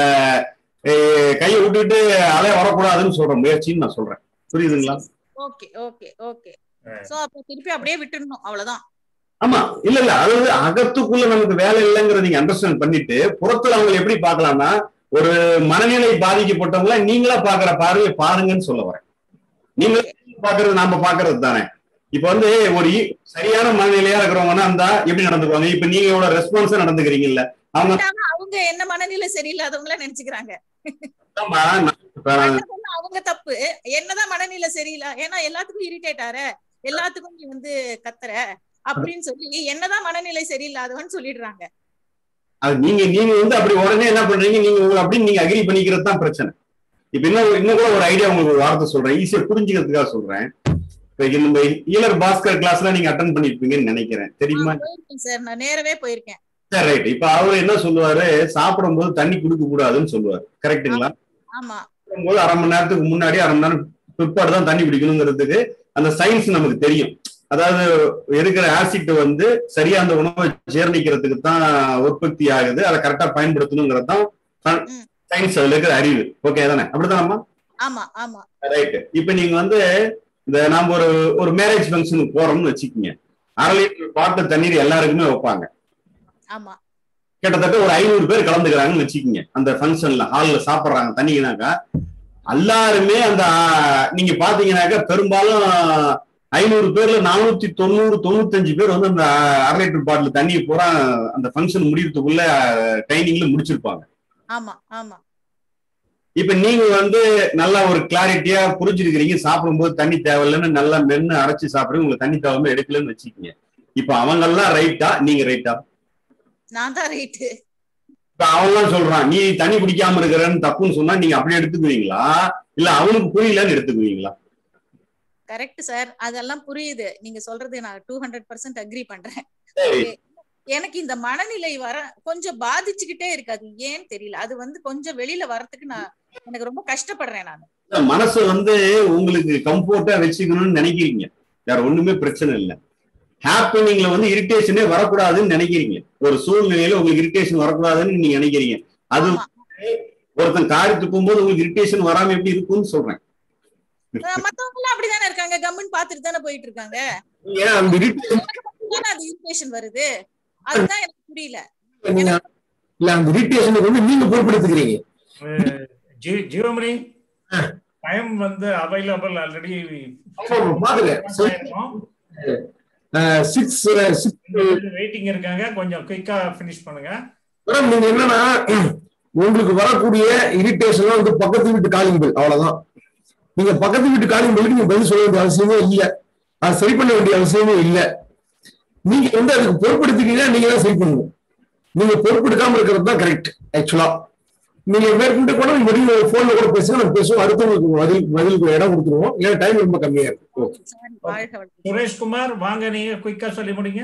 அஹ், கையை விட்டுட்டு அலை வரக்கூடாதுன்னு சொல்ற முயற்சின்னு நான் சொல்றேன் புரியுதுங்களா ஓகே ஓகே ஓகே சோ அப்ப திருப்பி அப்படியே விட்டுடணும் அவ்வளவுதான் ஆமா இல்ல இல்ல அதாவது அகத்துக்குள்ள நமக்கு வேலை இல்லைங்கிறத நீங்க அண்டர்ஸ்டாண்ட் பண்ணிட்டு புறத்துல அவங்க எப்படி பார்க்கலாம்னா ஒரு மனநிலை பாதிக்கப்பட்டவங்கள நீங்களா பாக்குற பார்வையை பாருங்கன்னு சொல்ல வரேன் நீங்க பாக்குறது நாம பாக்குறது தானே இப்ப வந்து ஒரு இ- சரியான மனநிலையா இருக்கிறவங்கன்னா அந்த எப்படி நடந்துக்குவாங்க இப்ப நீங்க எவ்வளவு ரெஸ்பான்ஸா நடந்துக்கிறீங்கல்ல அவங்க ஆனா அவங்க என்ன மனநிலை சரியில்லாதவங்களா நினைச்சுக்கிறாங்க ஆமா, நான் இப்ப பண்றது வந்து அவங்க தப்பு என்னதான் மனநிலை சரியில்லை ஏன்னா எல்லாத்துக்கும் இரிட்டேட் ஆற எல்லாத்துக்கும் நீ வந்து கத்துற அப்படின்னு சொல்லி என்னதான் மனநிலை சரியில்லாதவன்னு சொல்லிடுறாங்க அது நீங்க நீங்க வந்து அப்படி உடனே என்ன பண்றீங்க நீங்க உங்களை அப்படின்னு நீங்க அக்ரி பண்ணிக்கிறது தான் பிரச்சனை இப்ப இன்னும் இன்னும் கூட ஒரு ஐடியா உங்களுக்கு ஒரு வார்த்தை சொல்றேன் ஈஸியா புரிஞ்சுக்கிறதுக்காக சொல்றேன் இப்ப இந்த ஈலர் பாஸ்கர் கிளாஸ்ல நீங்க அட்டன் பண்ணிருப்பீங்கன்னு நினைக்கிறேன் தெரியுமா போயிருக்கேன் சார் நான் நேரவே போயிருக்கேன் சரி ரைட் இப்ப அவரு என்ன சொல்லுவாரு சாப்பிடும்போது தண்ணி குடுக்க கூடாதுன்னு சொல்லுவாரு கரெக்ட்டுங்களா ஆமா போது அரை மணி நேரத்துக்கு முன்னாடி அரை மணி நேரம் பிற்பாடு தான் தண்ணி குடிக்கணுங்கிறதுக்கு அந்த சயின்ஸ் நமக்கு தெரியும் அதாவது இருக்கிற ஆசிட் வந்து சரியா அந்த உணவை ஜீரணிக்கிறதுக்கு தான் உற்பத்தி ஆகுது அதை கரெக்டா பயன்படுத்தணுங்கிறது தான் சயின்ஸ் அதுல இருக்கிற அறிவு ஓகே தானே அப்படிதானம்மா ஆமா ஆமா ரைட் இப்ப நீங்க வந்து இந்த நாம ஒரு ஒரு மேரேஜ் ஃபங்க்ஷனுக்கு போறோம்னு வச்சுக்கோங்க அரை லிட்டர் பாட்டில் தண்ணீர் எல்லாருக்குமே வைப்பாங்க ஆமா கிட்டத்தட்ட ஒரு ஐநூறு பேர் கலந்துக்கிறாங்கன்னு வச்சுக்கோங்க அந்த ஃபங்க்ஷன்ல ஹால்ல சாப்பிடுறாங்க தண்ணினாக்கா எல்லாருமே அந்த ஆ, நீங்க பாத்தீங்கன்னாக்கா பெரும்பாலும் ஐநூறு பேர்ல நானூத்தி தொண்ணூறு தொண்ணூத்தஞ்சு பேர் வந்து அந்த ஆ, அரை லிட்டர் பாட்டில் தண்ணியை பூரா அந்த ஃபங்க்ஷன் முடியறதுக்குள்ள ட்ரைனிங்ல முடிச்சிருப்பாங்க ஆமா ஆமா இப்ப நீங்க வந்து நல்லா ஒரு கிளாரிட்டியா புரிஞ்சிருக்கிறீங்க சாப்பிடும்போது தண்ணி தேவையில்லைன்னு நல்லா மென்னு அரைச்சு சாப்பிடுறீங்க உங்களுக்கு தண்ணி தேவையில்லை எடுக்கலன்னு வச்சுக்கோங்க இப்ப அவங்க எல்லாம் ரைட்டா நீங்க ரைட்டா நான் தான் ரைட்டு இப்ப அவன்லாம் சொல்றான் நீ தண்ணி குடிக்காம இருக்கிறன்னு தப்புன்னு சொன்னா நீங்க அப்படியே எடுத்துக்குவீங்களா இல்ல அவனுக்கு புரியலன்னு எடுத்துக்குவீங்களா கரெக்ட் சார் அதெல்லாம் புரியுது நீங்க சொல்றது நான் டூ ஹண்ட்ரட் பர்சன்ட் அக்ரி பண்றேன் சரி. Okay. எனக்கு இந்த மனநிலை வர கொஞ்சம் பாதிச்சுக்கிட்டே இருக்கு அது ஏன்னு தெரியல அது வந்து கொஞ்சம் வெளியில வரதுக்கு நான் எனக்கு ரொம்ப கஷ்டப்படுறேன் நான் இல்ல, மனசை வந்து உங்களுக்கு கம்ஃபோர்ட்டா வச்சுக்கணும்னு நினைக்கிறீங்க வேற ஒண்ணுமே பிரச்சனை இல்லை ஹாப்பினிங்ல வந்து இரிட்டேஷனே வரக்கூடாதுன்னு நினைக்கிறீங்க ஒரு சூழ்நிலையில உங்களுக்கு இரிட்டேஷன் வரக்கூடாதுன்னு நீங்க நினைக்கிறீங்க அது வந்து ஒருத்தன் காரி துப்பும் போது உங்களுக்கு இரிட்டேஷன் வராம எப்படி இருக்கும்னு சொல்றேன் அஹ் மத்தவங்க எல்லாம் அப்படிதானே இருக்காங்க கம்முன்னு பாத்துட்டு தானே போயிட்டு இருக்காங்க ஏன் அந்த irritation தானே அது இரிட்டேஷன் வருது அதுதான் எனக்கு புரியல நீங்க இல்ல அந்த இரிட்டேஷனுக்கு வந்து நீங்க பொறுப்பெடுத்துக்கிறீங்க அஹ் ஜீ- ஜீவமணி டைம் வந்து அவைலபிள் ஆல்ரெடி சிக்ஸ் வெயிட்டிங் இருக்காங்க கொஞ்சம் குயிக்கா ஃபினிஷ் பண்ணுங்க மேடம் நீங்க என்னன்னா உங்களுக்கு வரக்கூடிய இரிட்டேஷன் வந்து பக்கத்து வீட்டு காலிங் பில் அவ்வளவுதான் நீங்க பக்கத்து வீட்டு காலிங் பில்லுக்கு நீங்க பதில் சொல்ல வேண்டிய அவசியமே இல்ல அது சரி பண்ண வேண்டிய அவசியமே இல்ல நீங்க வந்து அதுக்கு பொறுப்பெடுத்துக்கீங்கன்னா நீங்க தான் சரி பண்ணணும் நீங்க பொறுப்பெடுக்காம இருக்கிறது தான் கரெக்ட் ஆக்சுவலா நீங்க மேற்கொண்டு கூட நீங்க வெளியில போன்ல கூட பேசுங்க நம்ம பேசுவோம் அடுத்தவங்களுக்கு பதில் பதிலுக்கு இடம் கொடுத்துருவோம் ஏன்னா டைம் ரொம்ப கம்மியா இருக்கு ஓகே வாழ்க வளமுடன். சுரேஷ்குமார் வாங்க நீங்க குயிக்கா சொல்லி முடிங்க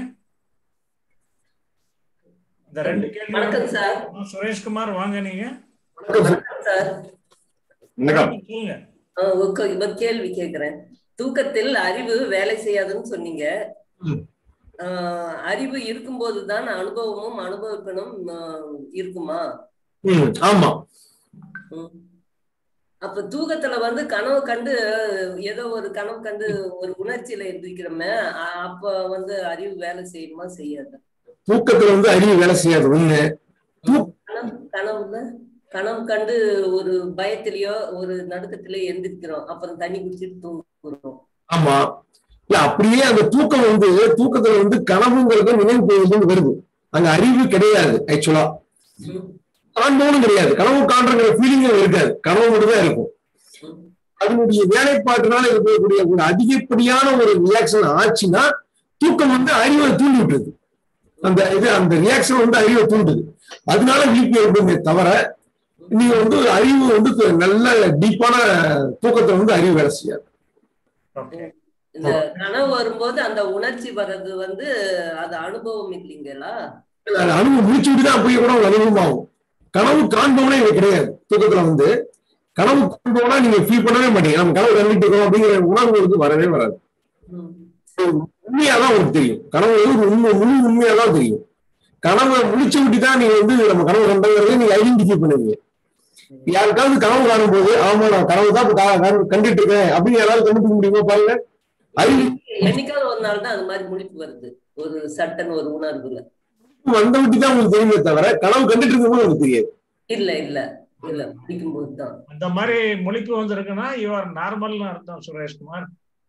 இந்த ரெண்டு கேள்வி வணக்கம் சார். சுரேஷ்குமார் வாங்க நீங்க சார் சொல்லுங்க ஆஹ் ஒரு கே- ஒரு கேள்வி கேக்குறேன் தூக்கத்தில் அறிவு வேலை செய்யாதுன்னு சொன்னீங்க ஆஹ் அறிவு இருக்கும்போது தான் அனுபவமும் அனுபவிக்கணும் ஆஹ் இருக்குமா ம், ஆமா ம். அப்ப தூக்கத்துல வந்து கனவு கண்டு ஏதோ ஒரு கனவு கண்டு ஒரு உணர்ச்சியில எந்திரிக்கிறோமே அ- அப்ப வந்து அறிவு வேலை செய்யுமா செய்யாது தூக்கத்துல வந்து அறிவு வேலை செய்யாது ஒண்ணு கனவு கனவுல கனவு கண்டு ஒரு பயத்திலயோ ஒரு நடுக்கத்திலயோ எந்திரிக்கிறோம் அப்புறம் தண்ணி குடிச்சிட்டு தூங்குறோம் ஆமா இல்ல அப்படியே அந்த தூக்கம் வந்து தூக்கத்துல வந்து கனவுங்கிறது நினைவு பகுதியிலிருந்து வருது அங்க அறிவு கிடையாது ஆக்சுவலா காண்பவனும் கிடையாது கனவு காண்றங்கிற ஃபீலிங்கும் இருக்காது கனவு மட்டும் தான் இருக்கும் அதனுடைய வேலைப்பாட்டினால இருக்கக்கூடிய ஒரு அதிகப்படியான ஒரு ரியாக்ஷன் ஆச்சுன்னா தூக்கம் வந்து அறிவை தூண்டி விட்டுருது அந்த இது அந்த ரியாக்ஷன் வந்து அறிவை தூண்டுது அதனால விழிப்பு ஏற்படுமே தவிர நீங்க வந்து அறிவு வந்து நல்ல டீப்பான தூக்கத்தை வந்து அறிவு வேலை செய்யாது இந்த கனவு வரும்போது அந்த உணர்ச்சி வர்றது வந்து அது அனுபவம் இல்லைங்களா அது அனுபவம் முடிச்சுட்டு தான் போய் கூட ஒரு அனுபவம் ஆகும் கனவு காண்பவனே இது கிடையாது தூக்கத்துல வந்து கனவு காண்பவனா நீங்க ஃபீல் பண்ணவே மாட்டீங்க நம்ம கனவு கண்டுட்டு இருக்கோம் அப்படிங்கிற உணர்வு வந்து வரவே வராது உண்மையாதான் உங்களுக்கு தெரியும் கனவு வந்து ஒரு உண்மை முழு உண்மையாதான் தெரியும் கனவை முடிச்சு விட்டு தான் நீங்க வந்து நம்ம கனவு கண்டங்கிறத நீங்க ஐடென்டிஃபை பண்ணுவீங்க யாருக்காவது கனவு காணும் போது ஆமா நான் கனவு தான் இப்ப கா- கண்டு- கண்டுட்டு இருக்கேன் அப்படின்னு யாராவது கண்டுபிடிக்க முடியுமா பாருங்க அறிவு என்னைக்காவது ஒரு நாள் தான் அது மாதிரி முழிப்பு வருது ஒரு சட்டன் ஒரு உணர்வுல வந்த விட்டு தான் உங்களுக்கு தெரியுமே தவிர கனவு கண்டுட்டு இருக்கும்போது உங்களுக்கு தெரியாது இல்ல இல்ல இல்ல முடிக்கும் போது தான் அந்த மாதிரி மொழிப்பு வந்திருக்குன்னா யூஆர் நார்மல்னு அர்த்தம் சுரேஷ்குமார்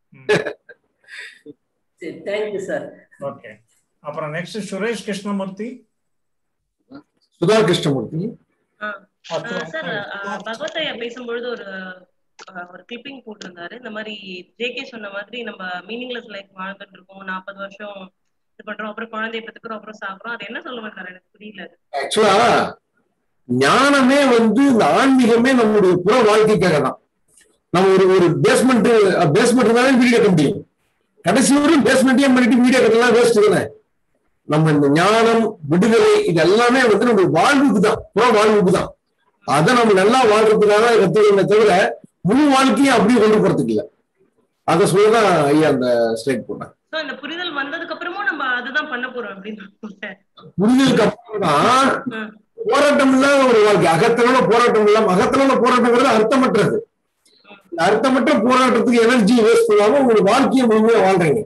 சரி தேங்க்யூ சார் ஓகே அப்புறம் நெக்ஸ்ட் சுரேஷ் கிருஷ்ணமூர்த்தி சுதா கிருஷ்ணமூர்த்தி சார் பகவத்தையா பேசும்பொழுது ஒரு அஹ், ஒரு கிளிப்பிங் போட்டிருந்தாரு இந்த மாதிரி ஜேகே சொன்ன மாதிரி நம்ம மீனிங்லெஸ் லைஃப் வாழ்ந்துட்டு இருக்கோம் நாற்பது வருஷம் இது பண்றோம் அப்புறம் குழந்தைய பெற்றுக்கிறோம் அப்புறம் சாப்பிடுறோம் அது என்ன சொல்ல வந்தாரு எனக்கு புரியல அது. ஆக்சுவலா ஞானமே வந்து இந்த ஆன்மீகமே நம்மளுடைய புற வாழ்க்கைக்காக தான் நம்ம ஒரு ஒரு பேஸ்மெண்ட் பேஸ்மெண்ட் இருந்தாலும் வீடு கட்ட முடியும் கடைசி வரையும் பேஸ்மெண்ட்டே பண்ணிட்டு வீடியோ கட்டலாம் வேஸ்ட் தானே நம்ம இந்த ஞானம் விடுதலை இது எல்லாமே வந்து நம்ம வாழ்வுக்கு தான் புற வாழ்வுக்கு தான் அதை நம்ம நல்லா வாழ்றதுக்காக கத்துக்கணுமே தவிர முழு வாழ்க்கையை அப்படியே கொண்டு போறதுக்கு இல்லை அதை சொல்லதான் ஐயா அந்த ஸ்ட்ரைக் போட்டேன் So, இந்த புரிதல் வந்ததுக்கு அப்புறமும் நம்ம அதுதான் பண்ண போறோம் அப்படின்னு புரிதலுக்கு அப்புறம் தான் போராட்டம் இல்லாத ஒரு வாழ்க்கை அகத்தலான போராட்டம் இல்லாம அகத்தலான போராட்டங்கிறது அர்த்தமற்றது இந்த அர்த்தமற்ற போராட்டத்துக்கு எனர்ஜி வேஸ்ட் பண்ணாம உங்க வாழ்க்கையை முழுமையா வாழ்றீங்க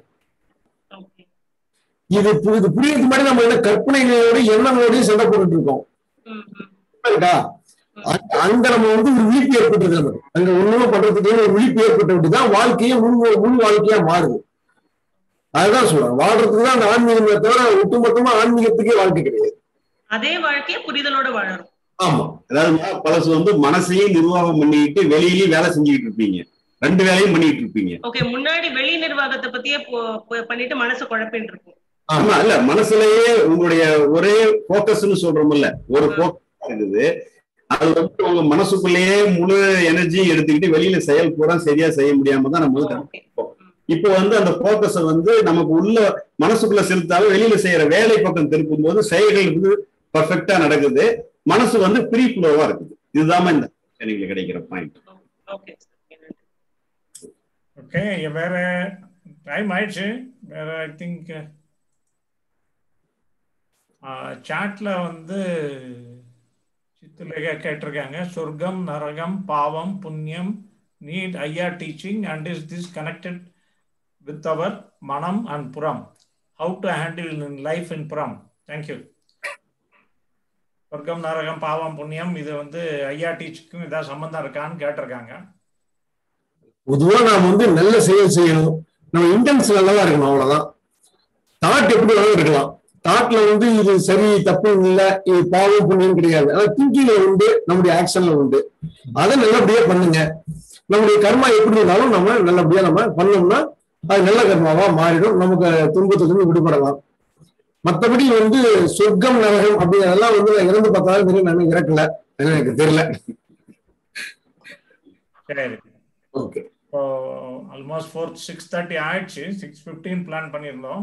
இது பு- இது புரியறதுக்கு முன்னாடி நம்ம என்ன கற்பனைகளோட எண்ணங்களோடய சண்டை போட்டுட்டு இருக்கோம் இருக்கா? அங்க- அங்க நம்ம வந்து ஒரு விழிப்பு ஏற்பட்டது நமக்கு அங்க ஒண்ணுமே பண்றதுக்கு ஒரு விழிப்பு ஏற்பட்ட விட்டுதான் வாழ்க்கையே முழு முழு வாழ்க்கையா மாறுது அதுதான் சொல்றேன் வாழ்றதுக்கு தான் அந்த ஆன்மீகமே தவிர ஒட்டுமொத்தமா ஆன்மீகத்துக்கே வாழ்க்கை கிடையாது அதே வாழ்க்கைய புரிதலோட வாழறோம் ஆமா அதாவது பழசு வந்து மனசையும் நிர்வாகம் பண்ணிட்டு வெளியிலயும் வேலை செஞ்சுக்கிட்டு இருப்பீங்க ரெண்டு வேலையும் பண்ணிட்டு இருப்பீங்க ஓகே முன்னாடி வெளி நிர்வாகத்தை பத்தியே போ- போ- பண்ணிட்டு மனசு குழப்பின்னு இருக்கும் ஆமா இல்ல மனசுலயே உங்களுடைய ஒரே போக்கஸ்னு சொல்றோம்ல ஒரு போக்கஸ் இருக்குது அது வந்து உங்க மனசுக்குள்ளேயே முழு எனர்ஜி எடுத்துக்கிட்டு வெளியில செயல் பூரா சரியா செய்ய முடியாம தான் நம்ம வந்து கஷ்டப்பட்டோம். இப்போ வந்து அந்த போக்கஸ வந்து நமக்கு உள்ள மனசுக்குள்ள செலுத்தாம வெளியில செய்யற வேலை பக்கம் திருப்பும் போது செயல்கள் வந்து பர்ஃபெக்டா நடக்குது மனசு வந்து ஃப்ரீ ஃப்ளோவா இருக்குது இதுதான் இந்த எனக்கு கிடைக்கிற பாயிண்ட் ஓகே ஓகே வேற டைம் ஆயிடுச்சு வேற ஐ திங்க் சாட்ல வந்து சித்துலேகா கேட்டிருக்காங்க சொர்க்கம் நரகம் பாவம் புண்ணியம் நீட் ஐயா teaching and is this connected with our மனம் அண்ட் புறம் how to handle in life in புறம் தேங்க்யூ சொர்க்கம் நரகம் பாவம் புண்ணியம் இது வந்து ஐயா டீச்சிங்க்கும் ஏதாவது சம்பந்தம் இருக்கான்னு கேட்டிருக்காங்க பொதுவா நாம வந்து நல்ல செயல் செய்யணும் நம்ம இன்டென்ஸ் நல்லதா இருக்கணும் அவ்வளவுதான் தாட் எப்படி வேணாலும் இருக்கலாம் தாட்ல வந்து இது சரி தப்பு இல்ல இது பாவம் புண்ணியம் கிடையாது ஆனா திங்கிங்ல உண்டு நம்முடைய ஆக்ஷன்ல உண்டு அதை நல்லபடியா பண்ணுங்க நம்முடைய கர்மா எப்படி இருந்தாலும் நம்ம நல்லபடியா நம்ம பண்ணோம்னா அது நல்ல கர்மாவா மாறிடும் நமக்கு துன்பத்திலிருந்து விடுபடலாம் மத்தபடி வந்து சொர்க்கம் நரகம் அப்படிங்கிறதெல்லாம் வந்து நான் இறந்து பார்த்தாலும் தெரியும் நான் இறக்கல அதனால எனக்கு தெரியல சரி ஓகே இப்போ ஆல்மோஸ்ட் ஃபோர் சிக்ஸ் தேர்ட்டி ஆயிடுச்சு சிக்ஸ் ஃபிஃப்டீன் பிளான் பண்ணியிருந்தோம்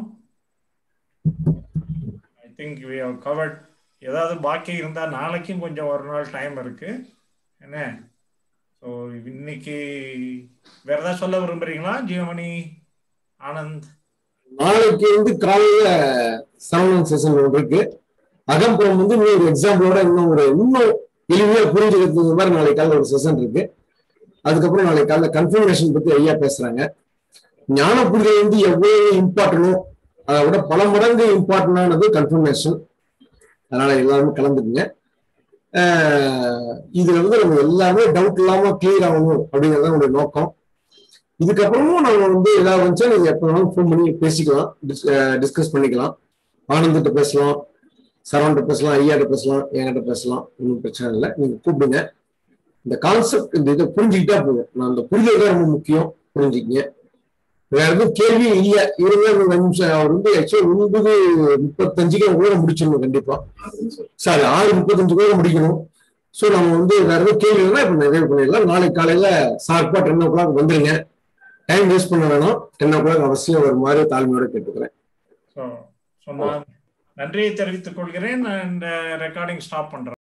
I think we have covered ஏதாவது பாக்கி இருந்தால் நாளைக்கும் கொஞ்சம் ஒரு நாள் டைம் இருக்கு என்ன ஸோ இன்னைக்கு வேற ஏதாவது சொல்ல விரும்புறீங்களா ஜீவமணி ஆனந்த் நாளைக்கு வந்து காலையில சரவணன் செஷன் ஒன்று இருக்கு அகம்புறம் வந்து இன்னும் ஒரு எக்ஸாம்பிளோட இன்னும் ஒரு இன்னும் எளிமையா புரிஞ்சுக்கிறது மாதிரி நாளைக்கு காலையில ஒரு செஷன் இருக்கு அதுக்கப்புறம் நாளைக்கு காலையில கன்ஃபர்மேஷன் பத்தி ஐயா பேசுறாங்க ஞான புரிதல் வந்து எவ்வளவு இம்பார்ட்டனோ அதை விட பல மடங்கு இம்பார்ட்டன்டானது கன்ஃபர்மேஷன் அதனால எல்லாருமே கலந்துக்குங்க ஆஹ் இதுல வந்து நம்ம எல்லாமே டவுட் இல்லாம கிளியர் ஆகணும் அப்படிங்கறது நம்மளுடைய நோக்கம் இதுக்கப்புறமும் நம்ம வந்து ஏதாவது வந்துச்சா நீங்க எப்ப வேணாலும் ஃபோன் பண்ணி பேசிக்கலாம் டிஸ்கஸ் பண்ணிக்கலாம் ஆனந்திட்ட பேசலாம் சரவண்ட பேசலாம் ஐயாட்ட பேசலாம் என்கிட்ட பேசலாம் ஒன்றும் பிரச்சனை இல்லை நீங்க கூப்பிடுங்க இந்த கான்செப்ட் இந்த இதை புரிஞ்சுக்கிட்டா போதும் நான் அந்த புரிதல் தான் ரொம்ப முக்கியம் புரிஞ்சுக்கிங்க வேற எதுவும் கேள்வியும் இல்லை இருபது ரெண்டு நிமிஷம் அவர் வந்து ஆக்சுவலி ஒன்பது முப்பத்தஞ்சுக்கு கூட முடிச்சிடணும் கண்டிப்பா சாரி ஆறு முப்பத்தஞ்சு கூட முடிக்கணும் ஸோ நம்ம வந்து வேற எதுவும் கேள்வி இல்லைன்னா இப்போ நிறைவு பண்ணிடலாம் நாளைக்கு காலையில ஷார்ப்பா டென் ஓ கிளாக் வந்துருங்க டைம் வேஸ்ட் பண்ண வேணாம் டென் ஓ கிளாக் அவசியம் ஒரு மாதிரி தாழ்மையோட கேட்டுக்கிறேன் ஸோ ஸோ நான் நன்றியை தெரிவித்துக் கொள்கிறேன் இந்த ரெக்கார்டிங் ஸ்டாப் பண்றேன்